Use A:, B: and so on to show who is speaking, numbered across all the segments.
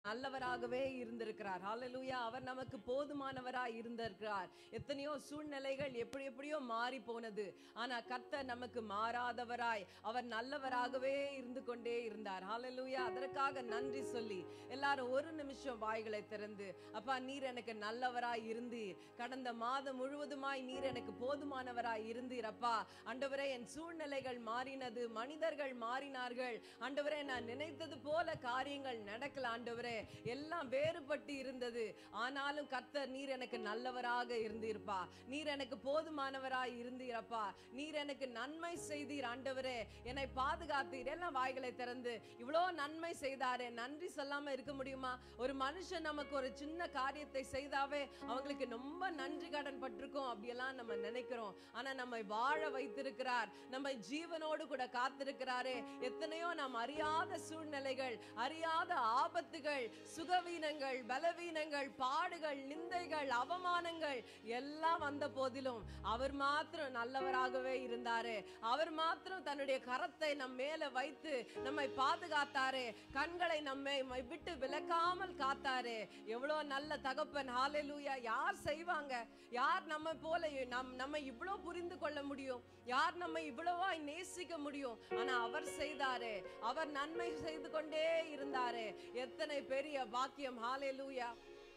A: நல்லவராகவே இருந்திருக்கிறார் ஹalleluya அவர் நமக்கு போதுமானவராய் இருந்திருக்கிறார் எத்தனையோ சூழ்நிலைகள் எப்படி எப்படியோ மாறி போனது ஆனா கர்த்தர் நமக்கு மாறாதவராய் அவர் நல்லவராகவே இருந்து கொண்டே இருந்தார் ஹalleluya அதற்காக நன்றி சொல்லி எல்லாரும் ஒரு நிமிஷம் வாய்களை திறந்து அப்பா நீர் எனக்கு நல்லவராய் இருந்தீர் கடந்த மாதம் முழுவதுமாய் நீர் எனக்கு போதுமானவராய் இருந்தீர் அப்பா ஆண்டவரே என் சூழ்நிலைகள் மாறினது மனிதர்கள் மாறினார்கள் ஆண்டவரே நான் நினைத்தது போல காரியங்கள் நடக்கல ஆண்டவரே எல்லாம் வேறுபட்டு இருந்தது ஆனாலும் கர்த்தர் நீர் எனக்கு நல்லவராக இருந்தீர்ப்பா நீர் எனக்கு போதுமானவராய் இருந்தீரப்பா நீர் எனக்கு நன்மை செய்தீர் ஆண்டவரே என்னை பாதுகாத்தீர் எல்லாம் வாய்களை திறந்து இவ்வளோ நன்மை செய்தாரே நன்றி சொல்லாம இருக்க முடியுமா ஒரு மனுஷன் நமக்கு ஒரு சின்ன காரியத்தை செய்தாவே அவங்களுக்கு ரொம்ப நன்றி கடன் பட்டிருக்கோம் அப்படியெல்லாம் நம்ம நினைக்கிறோம் ஆனா நம்மை வாழ வைத்திருக்கிறார் நம்மை ஜீவனோடு கூட காத்திருக்கிறாரே எத்தனையோ நாம் அறியாத சூழ்நிலைகள் அறியாத ஆபத்துகள் சுகவீனங்கள் பலவீனங்கள் பாடுகள் நிந்தைகள் அவமானங்கள் எல்லாம் வந்த போதிலும் அவர் மாத்திரம் நல்லவராகவே இருந்தாரே அவர் மாத்திரம் தன்னுடைய கரத்தை நம் மேல வைத்து நம்மை பாதுகாத்தாரே கண்களை நம்மை நம்மை விட்டு விலக்காமல் காத்தாரே எவ்வளவு நல்ல தகப்பன் ஹalleluya யார் செய்வாங்க யார் நம்ம போல நம் நம்மை இவ்வளவு புரிந்து கொள்ள முடியும் யார் நம்மை இவ்வளவாய் நேசிக்க முடியும் ஆனா அவர் செய்தாரே அவர் நன்மை செய்து கொண்டே இருந்தாரே எத்தனை பெரிய பாக்கியம் ஹalleluya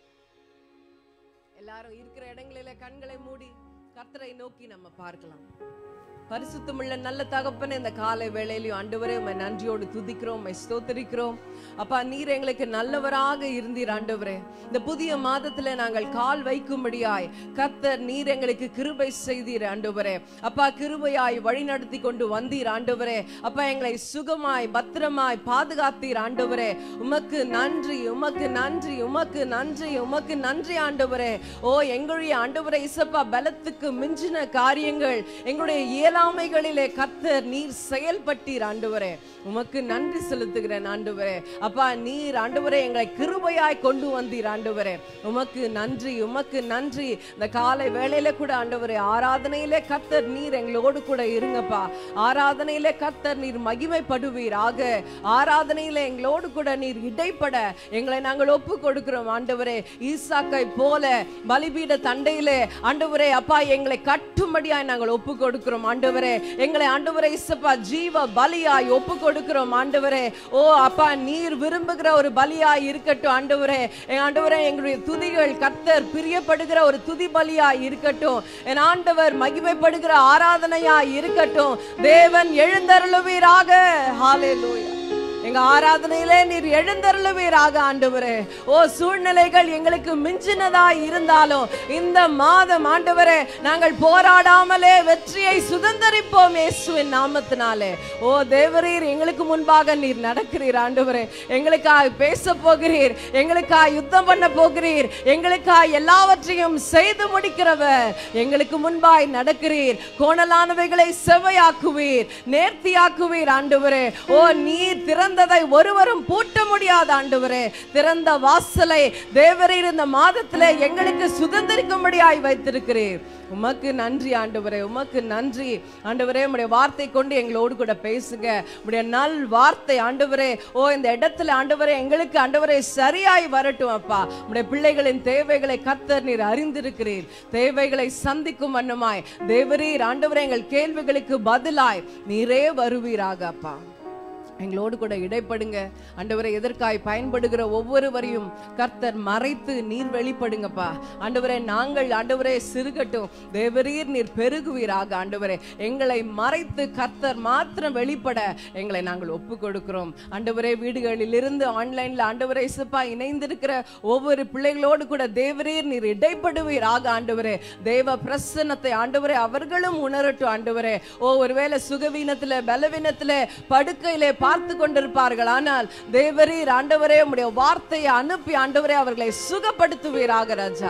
A: எல்லாரும் இருக்கிற இடங்களில கண்களை மூடி கர்த்தரை நோக்கி நம்ம பார்க்கலாம் பரிசுத்தமுள்ள நல்ல தகப்பன் இந்த காலை வேளையிலையும் ஆண்டவரே உம்மை நன்றியோடு துதிக்கிறோம் உம்மை ஸ்தோத்தரிக்கிறோம் அப்பா நீர் எங்களுக்கு நல்லவராக இருந்தீர் ஆண்டவரே இந்த புதிய மாதத்துல நாங்கள் கால் வைக்கும்படியாய் கர்த்தர் நீர் எங்களுக்கு கிருபை செய்தீர் ஆண்டவரே அப்பா கிருபையாய் வழி நடத்தி கொண்டு வந்தீர் ஆண்டவரே அப்பா எங்களை சுகமாய் பத்திரமாய் பாதுகாத்தீர் ஆண்டவரே உமக்கு நன்றி உமக்கு நன்றி உமக்கு நன்றி உமக்கு நன்றி ஆண்டவரே ஓ எங்களுடைய ஆண்டவரே இசப்பா பலத்துக்கு மிஞ்சின காரியங்கள் எங்களுடைய இயலாமைகளிலே கர்த்தர் நீர் செயல்பட்டீர் ஆண்டவரே உமக்கு நன்றி செலுத்துகிறேன் ஆண்டவரே அப்பா நீர் ஆண்டவரே எங்களை கிருபையாய் கொண்டு வந்தீர் ஆண்டவரே உமக்கு நன்றி உமக்கு நன்றி இந்த காலை வேளையில கூட ஆண்டவரே ஆராதனையிலே கர்த்தர் நீர் எங்களோடு கூட இருங்கப்பா ஆராதனையிலே கர்த்தர் நீர் மகிமைப்படுவீராக ஆராதனையிலே எங்களோடு கூட நீர் இடைப்பட எங்களை நாங்கள் ஒப்பு கொடுக்கிறோம் ஆண்டவரே ஈசாக்கை போல பலிபீட தண்டையிலே ஆண்டவரே அப்பா எங்களை கட்டும்படியாய் நாங்கள் ஒப்பு கொடுக்கிறோம் ஆண்டவரே எங்களை ஆண்டவரே இசப்பா ஜீவ பலியாய் ஒப்பு கொடுக்கிறோம் ஆண்டவரே ஓ அப்பா நீர் விரும்புகிற ஒரு பலியாய் இருக்கட்டும் ஆண்டவரே என் ஆண்டவரே எங்களுடைய துதிகள் கர்த்தர் பிரியப்படுகிற ஒரு துதி பலியாய் இருக்கட்டும் என் ஆண்டவர் மகிமைப்படுகிற ஆராதனையாய் இருக்கட்டும் தேவன் எழுந்தருளுவீராக ஹalleluya எங்க ஆராதனையிலே நீர் எழுந்தருளுவீராக ஆண்டவரே ஓ சூழ்நிலைகள் எங்களுக்கு மிஞ்சினதா இருந்தாலும் இந்த மாதம் ஆண்டவரே நாங்கள் போராடாமலே வெற்றியை சுதந்தரிப்போம் இயேசுவின் நாமத்தினாலே ஓ தேவரீர் எங்களுக்கு முன்பாக நீர் நடக்கிறீர் ஆண்டவரே எங்களுக்காக பேச போகிறீர் எங்களுக்காக யுத்தம் பண்ண போகிறீர் எங்களுக்காக எல்லாவற்றையும் செய்து முடிக்கிறவர் எங்களுக்கு முன்பாய் நடக்கிறீர் கோணலானவைகளை செவ்வையாக்குவீர் நேர்த்தியாக்குவீர் ஆண்டவரே ஓ நீர் திறந்ததை ஒருவரும் பூட்ட முடியாது ஆண்டவரே திறந்த வாசலை தேவரீர் இந்த மாதத்துல எங்களுக்கு சுதந்திரிக்கும்படியாய் வைத்திருக்கிறீர் உமக்கு நன்றி ஆண்டவரே உமக்கு நன்றி ஆண்டவரே உம்முடைய வார்த்தை கொண்டு எங்களோடு கூட பேசுங்க உம்முடைய நல் வார்த்தை ஆண்டவரே ஓ இந்த இடத்துல ஆண்டவரே எங்களுக்கு ஆண்டவரே சரியாய் வரட்டும் அப்பா உம்முடைய பிள்ளைகளின் தேவைகளை கர்த்தர் நீர் அறிந்திருக்கிறீர் தேவைகளை சந்திக்கும் வண்ணமாய் தேவரீர் ஆண்டவரே எங்கள் கேள்விகளுக்கு பதிலாய் நீரே வருவீராக அப்பா எங்களோடு கூட இடைப்படுங்க ஆண்டவரை எதற்காய் பயன்படுகிற ஒவ்வொருவரையும் கர்த்தர் மறைத்து நீர் வெளிப்படுங்கப்பா ஆண்டவரே நாங்கள் ஆண்டவரே சிறுகட்டும் தேவரீர் நீர் பெருகுவீராக ஆண்டவரே எங்களை மறைத்து கர்த்தர் மாத்திரம் வெளிப்பட எங்களை நாங்கள் ஒப்பு கொடுக்கிறோம் ஆண்டவரே வீடுகளில் இருந்து ஆன்லைன்ல ஆண்டவரே இசப்பா இணைந்திருக்கிற ஒவ்வொரு பிள்ளைகளோடு கூட தேவரீர் நீர் இடைப்படுவீராக ஆண்டவரே தேவ பிரசன்னத்தை ஆண்டவரே அவர்களும் உணரட்டும் ஆண்டவரே ஓ ஒருவேளை சுகவீனத்துல பலவீனத்துல படுக்கையிலே பார்த்து கொண்டிருப்பார்கள் ஆனால் தேவரீர் ஆண்டவரே உம்முடைய வார்த்தையை அனுப்பி ஆண்டவரே அவர்களை சுகப்படுத்துவீராக ராஜா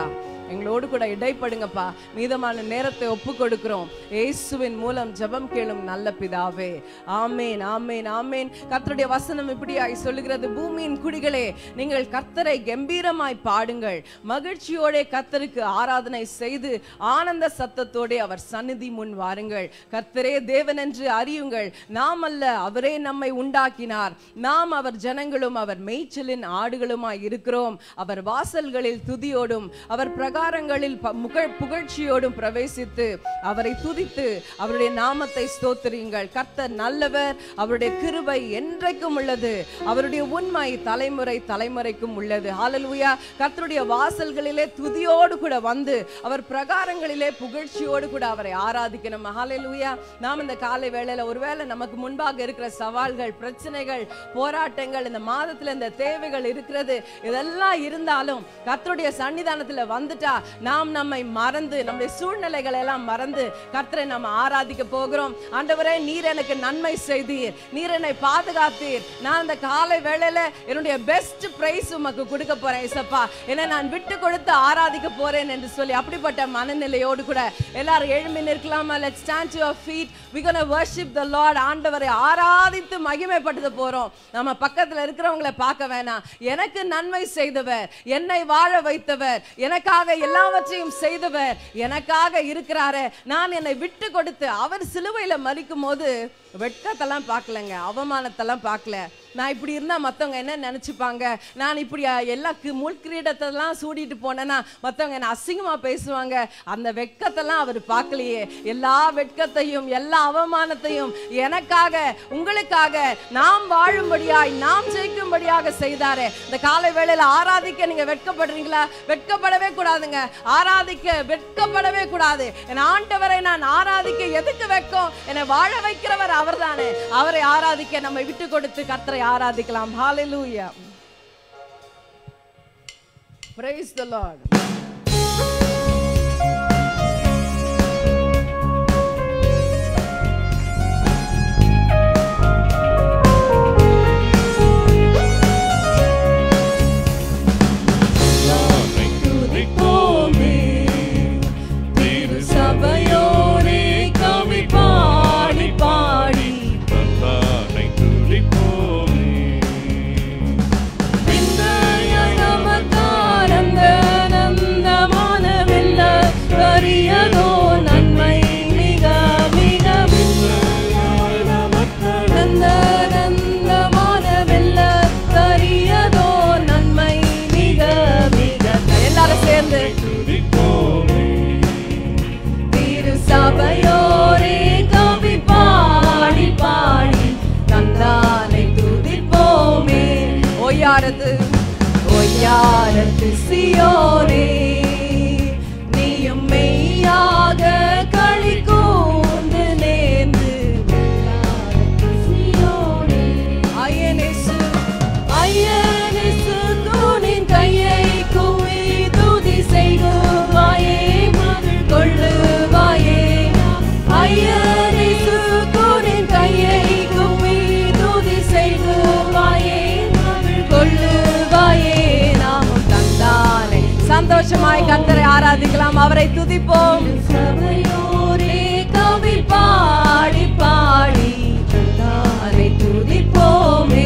A: எங்களோடு கூட இடைப்படுங்கப்பா மீதமான நேரத்தை ஒப்பு கொடுக்கிறோம் இயேசுவின் மூலம் ஜெபம் கேளும் நல்ல பிதாவே ஆமேன் ஆமேன் ஆமேன் கர்த்தருடைய வசனம் இப்படியாய் சொல்லுகிறது பூமியின் குடிகளே நீங்கள் கர்த்தரை கம்பீரமாய் பாடுங்கள் மகிழ்ச்சியோட கர்த்தருக்கு ஆராதனை செய்து ஆனந்த சத்தத்தோட அவர் சந்நிதி முன் வாருங்கள் கர்த்தரே தேவன் என்று அறியுங்கள் நாம் அல்ல அவரே நம்மை உண்டாக்கினார் நாம் அவர் ஜனங்களும் அவர் மேய்ச்சலின் ஆடுகளுமாய் இருக்கிறோம் அவர் வாசல்களில் துதியோடும் அவர் பிரகாரங்களில் ப- முகழ் புகழ்ச்சியோடும் பிரவேசித்து அவரை துதித்து அவருடைய நாமத்தை ஸ்தோத்திரியுங்கள் கர்த்தர் நல்லவர் அவருடைய கிருபை என்றைக்கும் உள்ளது அவருடைய உண்மை தலைமுறை தலைமுறைக்கும் உள்ளது ஹalleluya கர்த்தருடைய வாசல்களிலே துதியோடு கூட வந்து அவர் பிரகாரங்களிலே புகழ்ச்சியோடு கூட அவரை ஆராதிக்கணும் ஹalleluya நாம் இந்த காலை வேளையில ஒருவேளை நமக்கு முன்பாக இருக்கிற சவால்கள் பிரச்சனைகள் போராட்டங்கள் இந்த மாதத்துல இந்த தேவைகள் இருக்கிறது இதெல்லாம் இருந்தாலும் கர்த்தருடைய சன்னிதானத்துல வந்துட்டா நாம் நம்மை மறந்து நம்முடைய சூழ்நிலைகளை எல்லாம் மறந்து கர்த்தரை நம்ம ஆராதிக்க போகிறோம் ஆண்டவரே நீர் எனக்கு நன்மை செய்தீர் நீர் என்னை பாதுகாத்தீர் நான் இந்த காலை வேளையில என்னுடைய பெஸ்ட் பிரைஸ் உமக்கு கொடுக்க போறேன் இசப்பா என்னை நான் விட்டு கொடுத்து ஆராதிக்க போறேன் என்று சொல்லி அப்படிப்பட்ட மனநிலையோடு கூட எல்லாரும் எழும்பி நிற்கலாமா let stand to your feet we gonna worship the lord ஆண்டவரை ஆராதித்து மகிமைப்படுத்த போறோம் நம்ம பக்கத்துல இருக்கிறவங்களை பார்க்க வேணாம் எனக்கு நன்மை செய்தவர் என்னை வாழ வைத்தவர் எனக்காக எல்லாவற்றையும் செய்தவர் எனக்காக இருக்கிறாரு நான் என்னை விட்டு கொடுத்து அவர் சிலுவையில மறிக்கும் போது வெட்கத்தெல்லாம் பார்க்கலங்க அவமானத்தெல்லாம் பார்க்கல நான் இப்படி இருந்தா மத்தவங்க என்ன நினைச்சுப்பாங்க நான் இப்படி அஹ், எல்லா கி- முள்கிரீடத்தெல்லாம் சூடிட்டு போனேன்னா மத்தவங்க என்ன அசிங்கமா பேசுவாங்க அந்த வெட்கத்தெல்லாம் அவர் பார்க்கலையே எல்லா வெட்கத்தையும் எல்லா அவமானத்தையும் எனக்காக உங்களுக்காக நாம் வாழும்படியாய் நாம் ஜெயிக்கும்படியாக செய்தாரே இந்த காலை வேளையில ஆராதிக்க நீங்க வெட்கப்படுறீங்களா வெட்கப்படவே கூடாதுங்க ஆராதிக்க வெட்கப்படவே கூடாது என் ஆண்டவரை நான் ஆராதிக்க எதுக்கு வெட்கம் என்னை வாழ வைக்கிறவர் அவர்தானே அவரை ஆராதிக்க நம்மை விட்டு கொடுத்து கர்த்தரை ஆராதிக்கலாம் ஹalleluya praise the lord
B: நானை துதிப்போமே
A: சபையோரே கவி பாடி பாடி
B: நானை துதிப்போமே
A: நமக்கானந்த நந்தமானவில்ல கரியதோ நன்மை மிக மிக நந்த நந்தமானவில்ல கரியதோ நன்மை மிக மிக எல்லாரும் சேர்ந்து
B: துதிப்போமே
A: திரு சபையோரே கவி பாடி பாடி நந்தானை துதிப்போமே ஒய்யாரது ஒய்யாரது சியோரே நீயும் மெய்யாக களி கூர்ந்து நேர்ந்து அயனேசு அயனேசு தூணின் கையை குவி துதி செய்குவாயே மகிழ் கொள்ளுவாயே அயனேசு தூணின் கையை குவி துதி செய்குவாயே மகிழ் கொள்ளுவாயே நாமும் தந்தானை சந்தோஷமாய் கர்த்தரை ஆராதிக்கலாம் அவரை துதிப்போம் சபையோரே கவி பாடி பாடி தந்தானை துதிப்போமே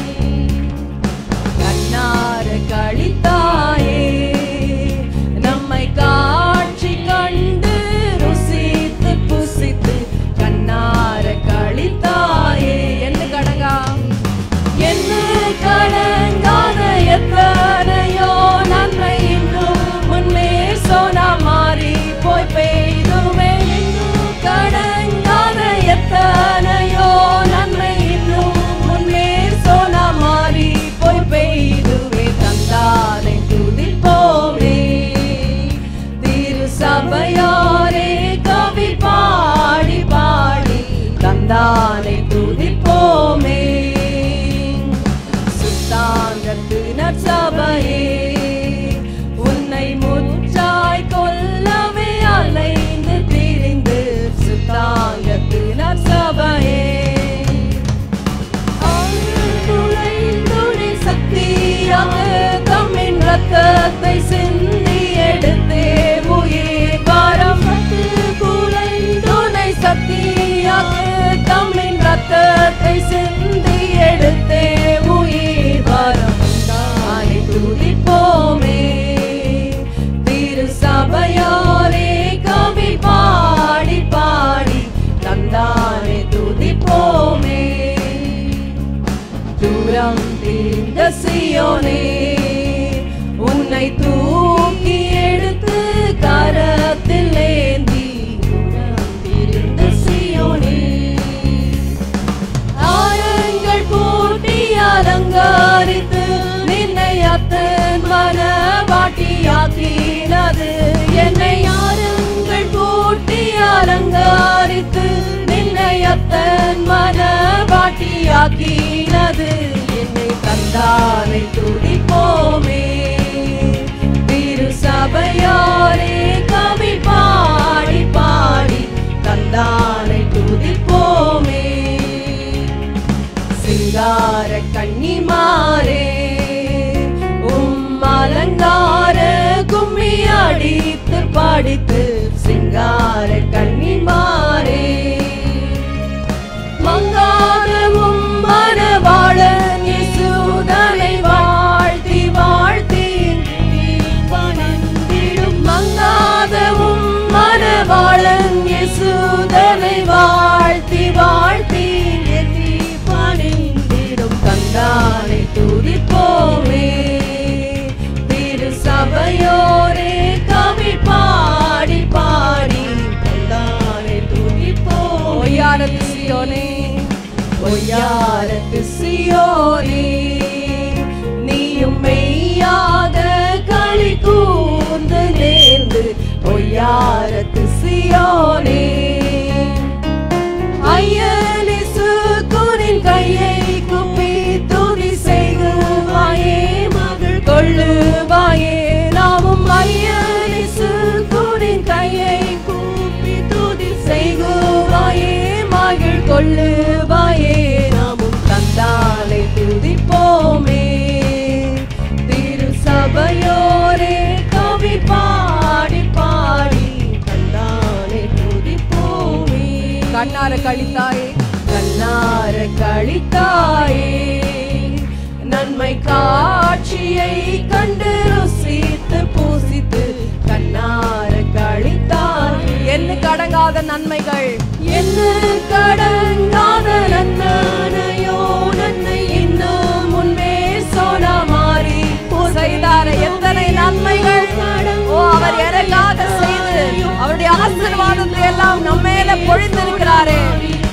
A: கண்ணார கழித்தாயே நம்மை காட்சி கண்டு ருசித்து புசித்து கண்ணார கழித்தாயே என்ன கடங்கா என்ன கடங்காத எத்தனையோ நன்மை இன்னும் முன்னே சோனா மாறி போய் பெய்துமே இன்னும் கடங்காத எத்தனையோ நன்மை இன்னும் முன்னே சோனா மாறி போய் பெய்துமே தந்தானை துதிப்போமே திரு சபையாரே கவி பாடி பாடி தந்தானை துதிப்போமே சுத்தாங்கத்து நற்சபையே உன்னை முற்றாய் கொல்லவே அலைந்து திரிந்து சுத்தாங்கத்து நற்சபையே ஆழ்துளை சக்தியாக தம்மின் ரத்தத்தை சிந்தி எடுத்தே வாட்டியாக்கினது என்னை யாருங்கள் கூட்டி அலங்காரித்து நின்னை அத்தன் மன வாட்டியாக்கினது என்னை தந்தானை துதிப்போமே திரு சபையோரே கவி பாடி பாடி தந்தானை துதிப்போமே சிங்கார கன்னிமாரே உம் அலங்கார கும்மி அடித்து பாடித்து சிங்கார கன்னிமாரே மங்காரமும் மனவாளன் இயேசுதனை வாழ்த்தி வாழ்த்தி பணிந்திடும் மங்காதவும் மனவாளன் இயேசுதனை வாழ்த்தி வாழ்த்தி எண்ணி பணிந்திடும் தந்தானை துதிப்போமே திரு சபையோரே கவி பாடி பாடி தந்தானை துதிப்போம் ஒய்யாரத்து சியோனே ஒய்யாரத்து சியோனே நீயும் மெய்யாக களி கூர்ந்து நேர்ந்து ஒய்யாரத்து சியோனே ஐயனிசு குனின் கையை குப்பி துதி செய்குவாயே மகள் கொள்ளுவாயே நாமும் ஐயனிசு குனின் கையை கூப்பி துதி செய்குவாயே மகள் கொள்ளுவாயே நாமும் தந்தாலை துதிப்போமே திரு சபையோரே கவி பாடி பாடி தந்தானை துதிப்போமே கண்ணார கழித்தாயே கண்ணார கழித்தாயே நன்மை காட்சியை கண்டு ருசித்து பூசித்து கண்ணார கழித்தாய் என்ன கடங்காத நன்மைகள் என்ன கடங்காத நன்மையோ நன்மை இன்னும் முன்பே சோனா மாறி செய்தார எத்தனை நன்மைகள் ஓ அவர் எனக்காக செய்து அவருடைய ஆசீர்வாதத்தை எல்லாம் நம்ம மேல பொழிந்திருக்கிறாரே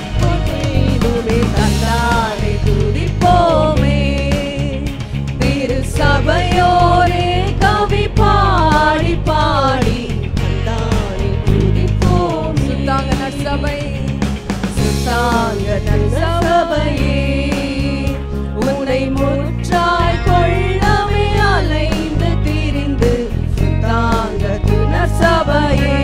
A: தந்தாரை துதிப்போமே திரு சபையோரே கவி பாடி பாடி தந்தாரை துதிப்போம் சுத்தாங்க நற்சபை சுத்தாங்க நற்சபையே உன்னை முற்றாய் கொள்ளவே அலைந்து திரிந்து சுத்தாங்க நற்சபையே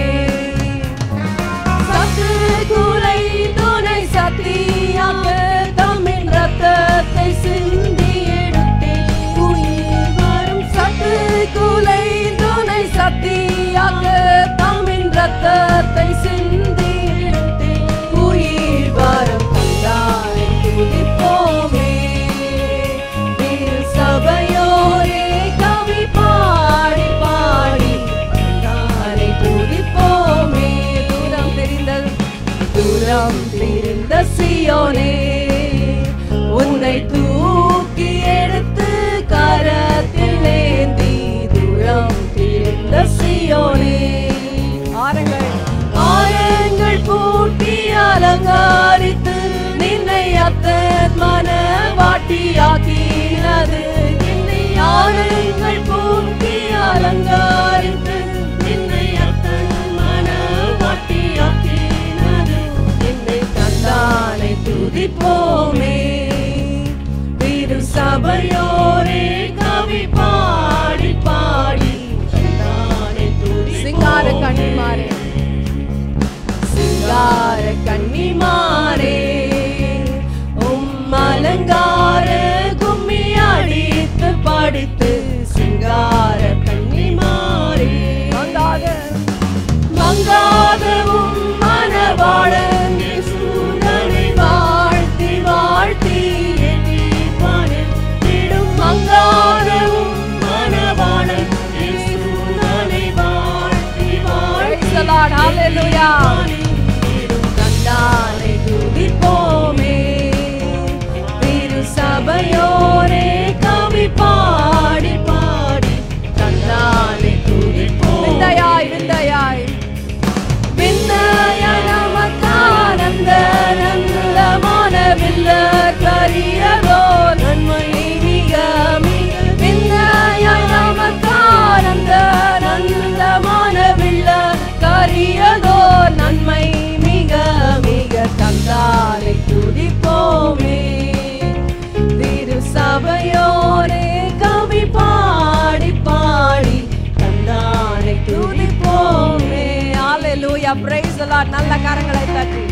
A: சத்து குலை துணை சத்தியாக தம்மின் ரத்தத்தை சிந்தி எடுத்தேன் உயிர் வரும் சத்து குலை துணை சத்தியாக தம்மின் ரத்தத்தை சிந்தி எடுத்தேன் உயிர் வரும் தந்தாய் துதிப்போமே திரு சபையோரே கவி பாடி பாடி தந்தாரை துதிப்போமே தூரம் தெரிந்தது தூரம் தெரிந்த சியோனே உன்னை தூக்கி எடுத்து கரத்தில் ஏந்தி தூரம் தெரிந்த சியோனே ஆரங்கள் ஆரங்கள் பூட்டி அலங்காரித்து நின்னை அத்தன் மன வாட்டியாக்கினது என்னை ஆரங்கள் பூட்டி அலங்காரித்து நின்னை அத்தன் மன வாட்டியாக்கினது என்னை தந்தானை துதிப்போமே திரு சபையோரே கவி பாடி பாடி தந்தானை துதி சிங்கார கண்ணிமாரே சிங்கார கன்னிமாரே உம் அலங்கார கும்மி அடித்து படித்து சிங்கார கன்னிமாரே மங்காத மங்காதவும் மனவாளன் சூழலை வாழ்த்தி வாழ்த்தி எண்ணி பணித்திடும் மங்காதவும் மனவாளன் சூழலை வாழ்த்தி வாழ்த்தி தந்தானை துதிப்போமே திரு சபையோரே கவி பாடி பாடி தந்தானை துதிப்போம் விந்தையாய் விந்தையாய் விந்தையாய் நமக்கானந்த நந்தமான வில்ல கரியதோ நன்மை மிக மிக விந்தையாய் நமக்கானந்த praise the Lord நல்ல கரங்களை தட்டி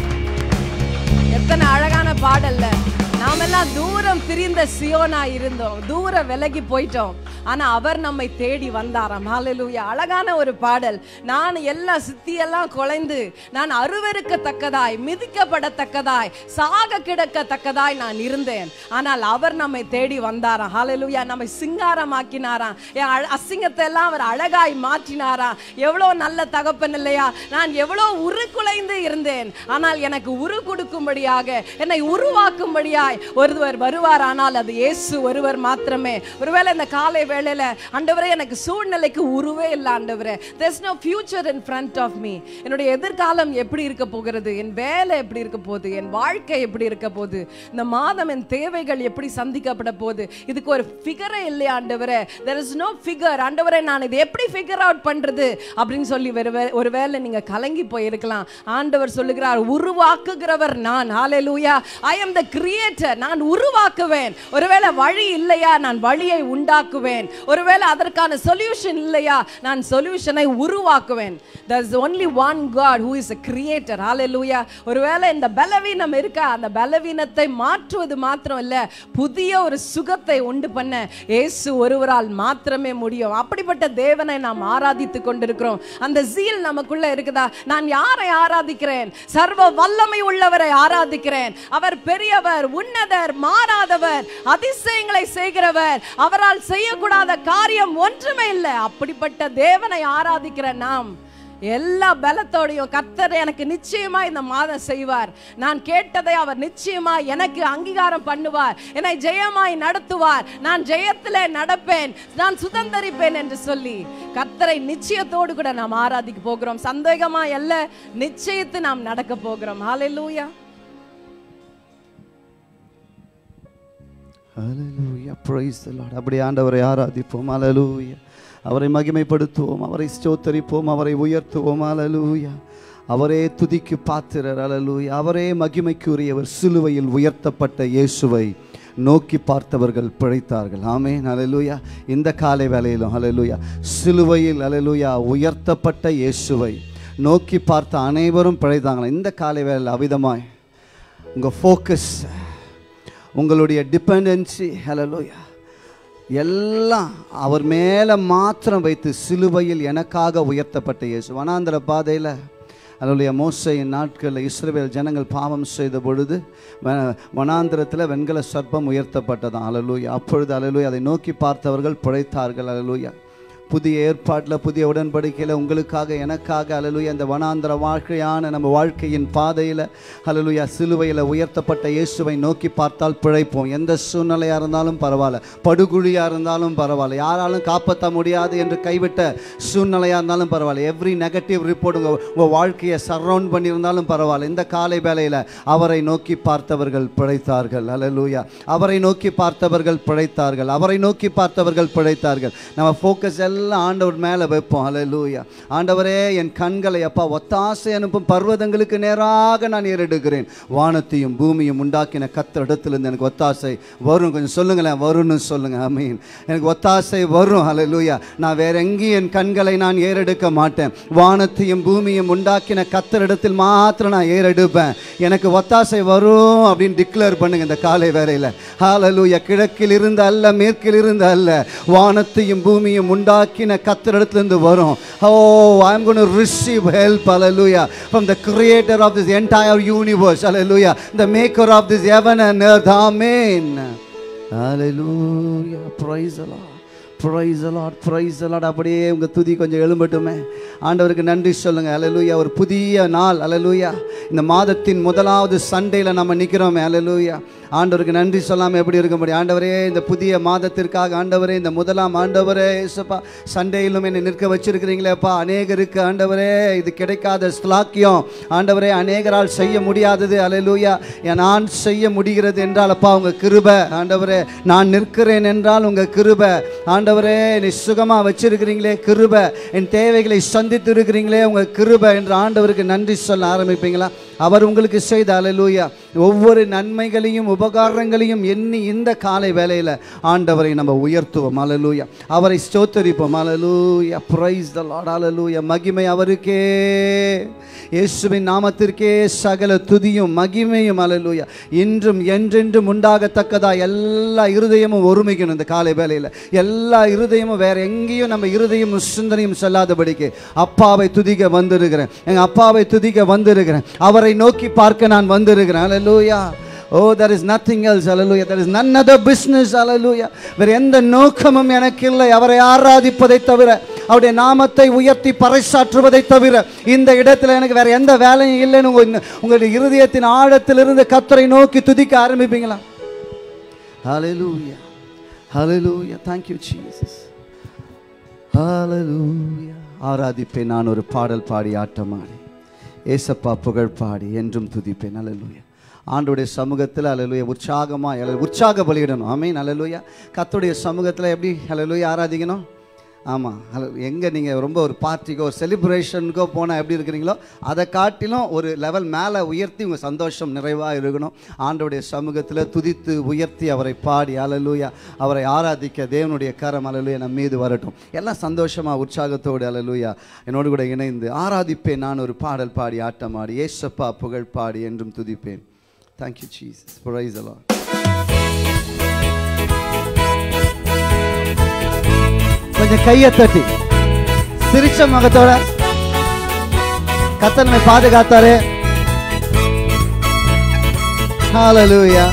A: எத்தனை அழகான பாடல்ல நாமெல்லாம் தூரம் திரிந்த சியோனா இருந்தோம் தூர விலகி போயிட்டோம் ஆனா அவர் நம்மை தேடி வந்தாராம் ஹalleluya அழகான ஒரு பாடல் நான் எல்லா சித்தியெல்லாம் குலைந்து நான் அருவருக்கத்தக்கதாய் மிதிக்கப்படத்தக்கதாய் சாக கிடக்கத்தக்கதாய் நான் இருந்தேன் ஆனால் அவர் நம்மை தேடி வந்தாராம் ஹalleluya நம்மை சிங்காரமாக்கினாராம் என் அழ- அசிங்கத்தை எல்லாம் அவர் அழகாய் மாற்றினாராம் எவ்வளோ நல்ல தகப்பன் இல்லையா நான் எவ்வளோ உருக்குலைந்து இருந்தேன் ஆனால் எனக்கு உரு கொடுக்கும்படியாக என்னை உருவாக்கும்படியாய் ஒருவர் வருவார் ஆனால் அது இயேசு ஒருவர் மாத்திரமே ஒருவேளை இந்த காலை வேளையில ஆண்டவரே எனக்கு சூழ்நிலைக்கு உருவே இல்லை ஆண்டவரே there's no future in front of me என்னுடைய எதிர்காலம் எப்படி இருக்க போகிறது என் வேலை எப்படி இருக்க போகுது என் வாழ்க்கை எப்படி இருக்க போகுது இந்த மாதம் என் தேவைகள் எப்படி சந்திக்கப்பட போகுது இதுக்கு ஒரு ஃபிகரே இல்லையா ஆண்டவரே there is no figure ஆண்டவரே நான் இதை எப்படி ஃபிகர் அவுட் பண்றது அப்படின்னு சொல்லி ஒரு- ஒருவேளை நீங்க கலங்கி போயிருக்கலாம் ஆண்டவர் சொல்லுகிறார் உருவாக்குகிறவர் நான் ஹalleluya ஐ am the creator நான் உருவாக்குவேன் ஒருவேளை வழி இல்லையா நான் வழியை உண்டாக்குவேன் ஒருவேளை அதற்கான சொல்யூஷன் இல்லையா நான் சொல்யூஷனை உருவாக்குவேன் there is only one god who is a creator hallelujah ஒருவேளை இந்த பலவீனம் இருக்கா அந்த பலவீனத்தை மாற்றுவது மாத்திரம் இல்ல புதிய ஒரு சுகத்தை உண்டு பண்ண இயேசு ஒருவரால் மாத்திரமே முடியும் அப்படிப்பட்ட தேவனை நாம் ஆராதித்து கொண்டிருக்கிறோம் அந்த ஜீல் நமக்குள்ள இருக்குதா நான் யாரை ஆராதிக்கிறேன் சர்வ வல்லமை உள்ளவரை ஆராதிக்கிறேன் அவர் பெரியவர் உன்னதர் மாறாதவர் அதிசயங்களை செய்கிறவர் அவரால் செய்யக்கூடாத காரியம் ஒன்றுமே இல்லை அப்படிப்பட்ட தேவனை ஆராதிக்கிற நாம் எல்லா பலத்தோடையும் கர்த்தர் எனக்கு நிச்சயமா இந்த மாதம் செய்வார் நான் கேட்டதை அவர் நிச்சயமா எனக்கு அங்கீகாரம் பண்ணுவார் என்னை ஜெயமாய் நடத்துவார் நான் ஜெயத்திலே நடப்பேன் நான் சுதந்தரிப்பேன் என்று சொல்லி கர்த்தரை நிச்சயத்தோடு கூட நாம் ஆராதிக்க போகிறோம் சந்தேகமா அல்ல நிச்சயத்து நாம் நடக்க போகிறோம் ஹalleluya
C: ஹalleluya praise the lord அப்படி ஆண்டவரை ஆராதிப்போம் ஹalleluya அவரை மகிமைப்படுத்துவோம் அவரை ஸ்தோத்தரிப்போம் அவரை உயர்த்துவோம் ஹalleluya அவரே துதிக்கு பாத்திரர் ஹalleluya அவரே மகிமைக்குரியவர் சிலுவையில் உயர்த்தப்பட்ட இயேசுவை நோக்கி பார்த்தவர்கள் பிழைத்தார்கள் ஆமென் ஹalleluya இந்த காலை வேளையிலும் ஹalleluya சிலுவையில் ஹalleluya உயர்த்தப்பட்ட இயேசுவை நோக்கி பார்த்த அனைவரும் பிழைத்தாங்களா இந்த காலை வேளையில் அவிதமாய் உங்கள் ஃபோக்கஸ் உங்களுடைய டிபெண்டன்சி ஹலலோயா எல்லாம் அவர் மேலே மாத்திரம் வைத்து சிலுவையில் எனக்காக உயர்த்தப்பட்ட இயேசு வனாந்திர பாதையில் அதனுடைய மோசையின் நாட்களில் இஸ்ரவேல் ஜனங்கள் பாவம் செய்த பொழுது வ- வனாந்திரத்தில் வெண்கல சர்ப்பம் உயர்த்தப்பட்டதாம் அலலூயா அப்பொழுது அலலூயா அதை நோக்கி பார்த்தவர்கள் பிழைத்தார்கள் அலலூயா புதிய ஏற்பாட்டில் புதிய உடன்படிக்கையில் உங்களுக்காக எனக்காக அலலுயா இந்த வனாந்திர வாழ்க்கையான நம்ம வாழ்க்கையின் பாதையில் அலலுயா சிலுவையில் உயர்த்தப்பட்ட இயேசுவை நோக்கி பார்த்தால் பிழைப்போம் எந்த சூழ்நிலையாக இருந்தாலும் பரவாயில்ல படுகுழியாக இருந்தாலும் பரவாயில்ல யாராலும் காப்பாற்ற முடியாது என்று கைவிட்ட சூழ்நிலையாக இருந்தாலும் பரவாயில்ல எவ்ரி நெகட்டிவ் ரிப்போர்ட் உங்கள் உங்கள் வாழ்க்கையை சரவுண்ட் பண்ணியிருந்தாலும் பரவாயில்ல இந்த காலை வேளையில் அவரை நோக்கி பார்த்தவர்கள் பிழைத்தார்கள் அலலூயா அவரை நோக்கி பார்த்தவர்கள் பிழைத்தார்கள் அவரை நோக்கி பார்த்தவர்கள் பிழைத்தார்கள் நம்ம ஃபோக்கஸ் எல்லாம் ஆண்டவர் மேலே வைப்போம் அலலூயா ஆண்டவரே என் கண்களை அப்பா ஒத்தாசை அனுப்பும் பர்வதங்களுக்கு நேராக நான் ஏறெடுக்கிறேன் வானத்தையும் பூமியும் உண்டாக்கின கத்த இடத்துலேருந்து எனக்கு ஒத்தாசை வரும் கொஞ்சம் சொல்லுங்களேன் வரும்னு சொல்லுங்க அமீன் எனக்கு ஒத்தாசை வரும் அலலூயா நான் வேற எங்கேயும் என் கண்களை நான் ஏறெடுக்க மாட்டேன் வானத்தையும் பூமியும் உண்டாக்கின கத்தரிடத்தில் மாத்திரம் நான் ஏறெடுப்பேன் எனக்கு ஒத்தாசை வரும் அப்படின்னு டிக்ளேர் பண்ணுங்க இந்த காலை வேளையில் ஹalleluya கிழக்கில் இருந்து அல்ல மேற்கில் இருந்து அல்ல வானத்தையும் பூமியும் உண்டாக்கின கத்தரிடத்திலிருந்து வரும் oh I am going to receive help ஹalleluya from the creator of this entire universe hallelujah the maker of this heaven and earth amen hallelujah praise the lord praise the lord praise the lord அப்படியே உங்க துதி கொஞ்சம் எழும்பட்டுமே ஆண்டவருக்கு நன்றி சொல்லுங்க அல்லேலூயா ஒரு புதிய நாள் அல்லேலூயா இந்த மாதத்தின் முதலாவது சண்டேல நம்ம நிக்கிறோமே அல்லேலூயா ஆண்டவருக்கு நன்றி சொல்லாம எப்படி இருக்க முடியும் ஆண்டவரே இந்த புதிய மாதத்திற்காக ஆண்டவரே இந்த முதலாம் ஆண்டவரே இயேசுப்பா சண்டேயிலும் என்னை நிற்க வச்சிருக்கிறீங்களேப்பா அநேகருக்கு ஆண்டவரே இது கிடைக்காத ஸ்லாக்கியம் ஆண்டவரே அநேகரால் செய்ய முடியாதது அல்லேலூயா என் நான் செய்ய முடிகிறது என்றால் அப்பா உங்க கிருபை ஆண்டவரே நான் நிற்கிறேன் என்றால் உங்க கிருபை ஆண்டவரே ஆண்டவரே நீ சுகமா வச்சிருக்கிறீங்களே கிருபை என் தேவைகளை சந்தித்து இருக்கிறீங்களே உங்க கிருபை என்று ஆண்டவருக்கு நன்றி சொல்ல ஆரம்பிப்பீங்களா அவர் உங்களுக்கு செய்த அலலூயா ஒவ்வொரு நன்மைகளையும் உபகாரங்களையும் எண்ணி இந்த காலை வேளையில் ஆண்டவரை நம்ம உயர்த்துவோம் அலலூயா அவரை ஸ்தோத்தரிப்போம் அலலூயா பிரைஸ் த லார்ட் அலலூயா மகிமை அவருக்கே இயேசுவின் நாமத்திற்கே சகல துதியும் மகிமையும் அலலூயா இன்றும் என்றென்றும் உண்டாகத்தக்கதா எல்லா இருதயமும் ஒருமிக்கணும் இந்த காலை வேளையில் எல்லா இருதயமும் வேற எங்கேயும் நம்ம இருதயமும் சிந்தனையும் செல்லாதபடிக்கு அப்பாவை துதிக்க வந்திருக்கிறேன் எங்க அப்பாவை துதிக்க வந்திருக்கிறேன் அவரை நோக்கி பார்க்க நான் வந்திருக்கிறேன் அல்லேலூயா ஓ there is nothing else hallelujah there is none other business hallelujah வேற எந்த நோக்கமும் எனக்கு இல்லை அவரை ஆராதிப்பதை தவிர அவருடைய நாமத்தை உயர்த்தி பறைசாற்றுவதை தவிர இந்த இடத்துல எனக்கு வேற எந்த வேலையும் இல்லைன்னு உங்க உங்களுடைய இருதயத்தின் ஆழத்திலிருந்து கத்தரை நோக்கி துதிக்க ஆரம்பிப்பீங்களா hallelujah hallelujah thank you jesus hallelujah ஆராதிப்பேன் நான் ஒரு பாடல் பாடி ஆட்டமாடி ஏசப்பா புகழ் பாடி என்றும் துதிப்பேன் அல்லேலூயா ஆண்டுடைய சமூகத்தில் அலலுயா உற்சாகமாக அல்ல உற்சாக பலியிடணும் ஆமீன் அல்லேலூயா கத்துடைய சமூகத்தில் எப்படி அல்லேலூயா ஆராதிக்கணும் ஆமாம் ஹலோ எங்கே நீங்கள் ரொம்ப ஒரு பார்ட்டிக்கோ ஒரு செலிப்ரேஷனுக்கோ போனால் எப்படி இருக்கிறீங்களோ அதை காட்டிலும் ஒரு லெவல் மேலே உயர்த்தி உங்கள் சந்தோஷம் நிறைவாக இருக்கணும் ஆண்டோடைய சமூகத்தில் துதித்து உயர்த்தி அவரை பாடி அலலூயா அவரை ஆராதிக்க தேவனுடைய கரம் அலலுயா நம் மீது வரட்டும் எல்லாம் சந்தோஷமாக உற்சாகத்தோடு அலலூயா என்னோடு கூட இணைந்து ஆராதிப்பேன் நான் ஒரு பாடல் பாடி ஆட்டமாடி ஏசப்பா புகழ் பாடி என்றும் துதிப்பேன் தேங்க்யூ ஜீசஸ் ப்ரைஸ் அலாட் கொஞ்சம் கையை தட்டி சிரிச்ச முகத்தோட கத்த நம்மை பாதுகாத்தாரு ஹalleluya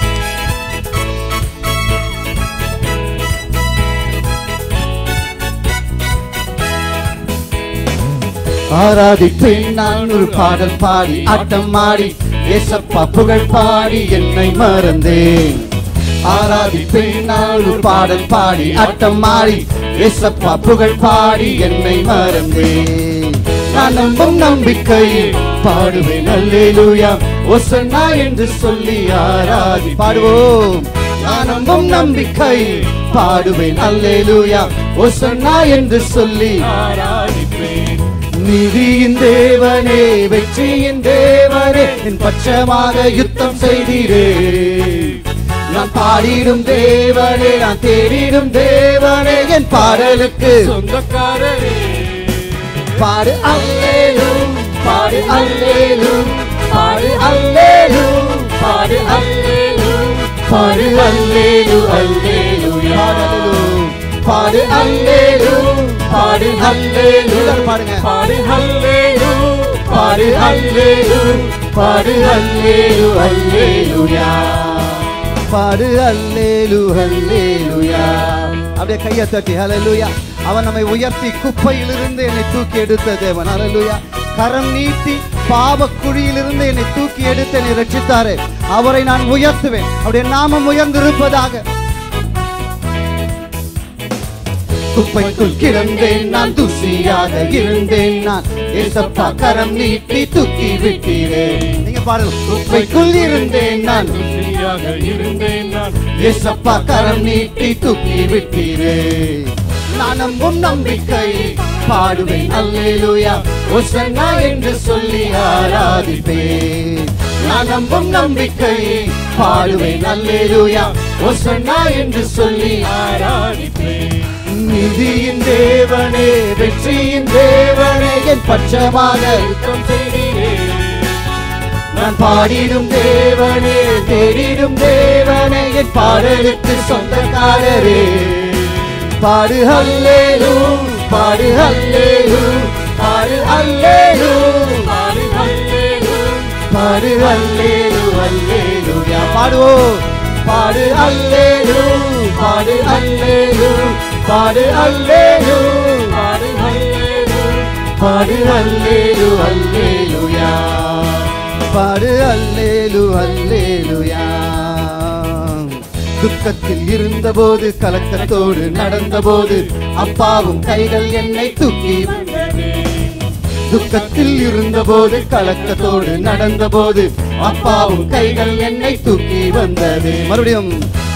C: ஆராதிப்பேன் நான் ஒரு பாடல் பாடி ஆட்டம் ஆடி ஏசப்பா புகழ் பாடி என்னை மறந்தேன் ஆராதிப்பேன் நான் ஒரு பாடல் பாடி ஆட்டம் ஆடி ஏசப்பா புகழ் பாடி என்னை மறந்தேன் நான் நம்பும் நம்பிக்கை பாடுவேன் அல்லேலூயா ஒசன்னா என்று சொல்லி ஆராதி பாடுவோம் நான் நம்பும் நம்பிக்கை பாடுவேன் அல்லேலூயா ஒசன்னா என்று சொல்லி
B: ஆராதிப்பேன்
C: நீதியின் தேவனே வெற்றியின் தேவனே என் பட்சமாக யுத்தம் செய்தீரே நான் பாடிடும் தேவனே நான் தேடிடும் தேவனே என் பாடலுக்கு
B: சொந்தக்காரரே
C: பாடு அல்லேலும் பாடு அல்லேலும் பாடு அல்லேலும் பாடு அல்லேலும் பாடு அல்லேலு அல்லேலுயா பாடு அல்லேலும் பாடு அல்லேலு பாடுங்க
B: பாடு ஹல்லேலூ
C: பாடு அல்லேலு பாடு அல்லேலு அல்லேலுயா பாடு அல்லேலு அல்லேலுயா அப்படியே கையை தட்டி ஹalleluya அவன் நம்மை உயர்த்தி குப்பையிலிருந்து என்னை தூக்கி எடுத்த தேவன் ஹalleluya கரம் நீட்டி பாவ குழியிலிருந்து என்னை தூக்கி எடுத்து என்னை ரட்சித்தாரே அவரை நான் உயர்த்துவேன் அவருடைய நாமம் உயர்ந்திருப்பதாக குப்பைக்குள் கிடந்தேன் நான் தூசியாக இருந்தேன் நான் ஏசப்பா கரம் நீட்டி தூக்கி விட்டீரே நீங்க பாருங்க குப்பைக்குள் இருந்தேன் நான்
B: துசியாக இருந்தேன் நான்
C: ஏசப்பா கரம் நீட்டி தூக்கி விட்டீரே நான் நம்பும் நம்பிக்கை பாடுவேன் அல்லேலூயா ஒசன்னா என்று சொல்லி ஆராதிப்பேன் நான் நம்பும் நம்பிக்கை பாடுவேன் அல்லேலூயா ஒசன்னா என்று சொல்லி
B: ஆராதிப்பேன்
C: நிதியின் தேவனே வெற்றியின் தேவனே என் பட்சமாக
B: யுத்தம் செய்தீரே
C: நான் பாடிடும் தேவனே தேடிடும் தேவனே என் பாடலுக்கு சொந்தக்காரரே பாடு ஹல்லேலூ பாடு ஹல்லேலூ பாடு ஹல்லேலூ
B: பாடு ஹல்லேலூ
C: பாடு ஹல்லேலூ ஹல்லேலூயா பாடுவோம் பாடு ஹல்லேலூ பாடு ஹல்லேலூ பாடு ஹல்லேலூ
B: பாடு ஹல்லேலூ
C: பாடு அல்லேலு அல்லேலுயா பாடு அல்லேலு அல்லேலுயா துக்கத்தில் இருந்தபோது கலக்கத்தோடு நடந்தபோது அப்பாவும் கைகள் என்னை தூக்கி துக்கத்தில் இருந்தபோது கலக்கத்தோடு நடந்தபோது அப்பாவும் கைகள் என்னை தூக்கி வந்தது மறுபடியும்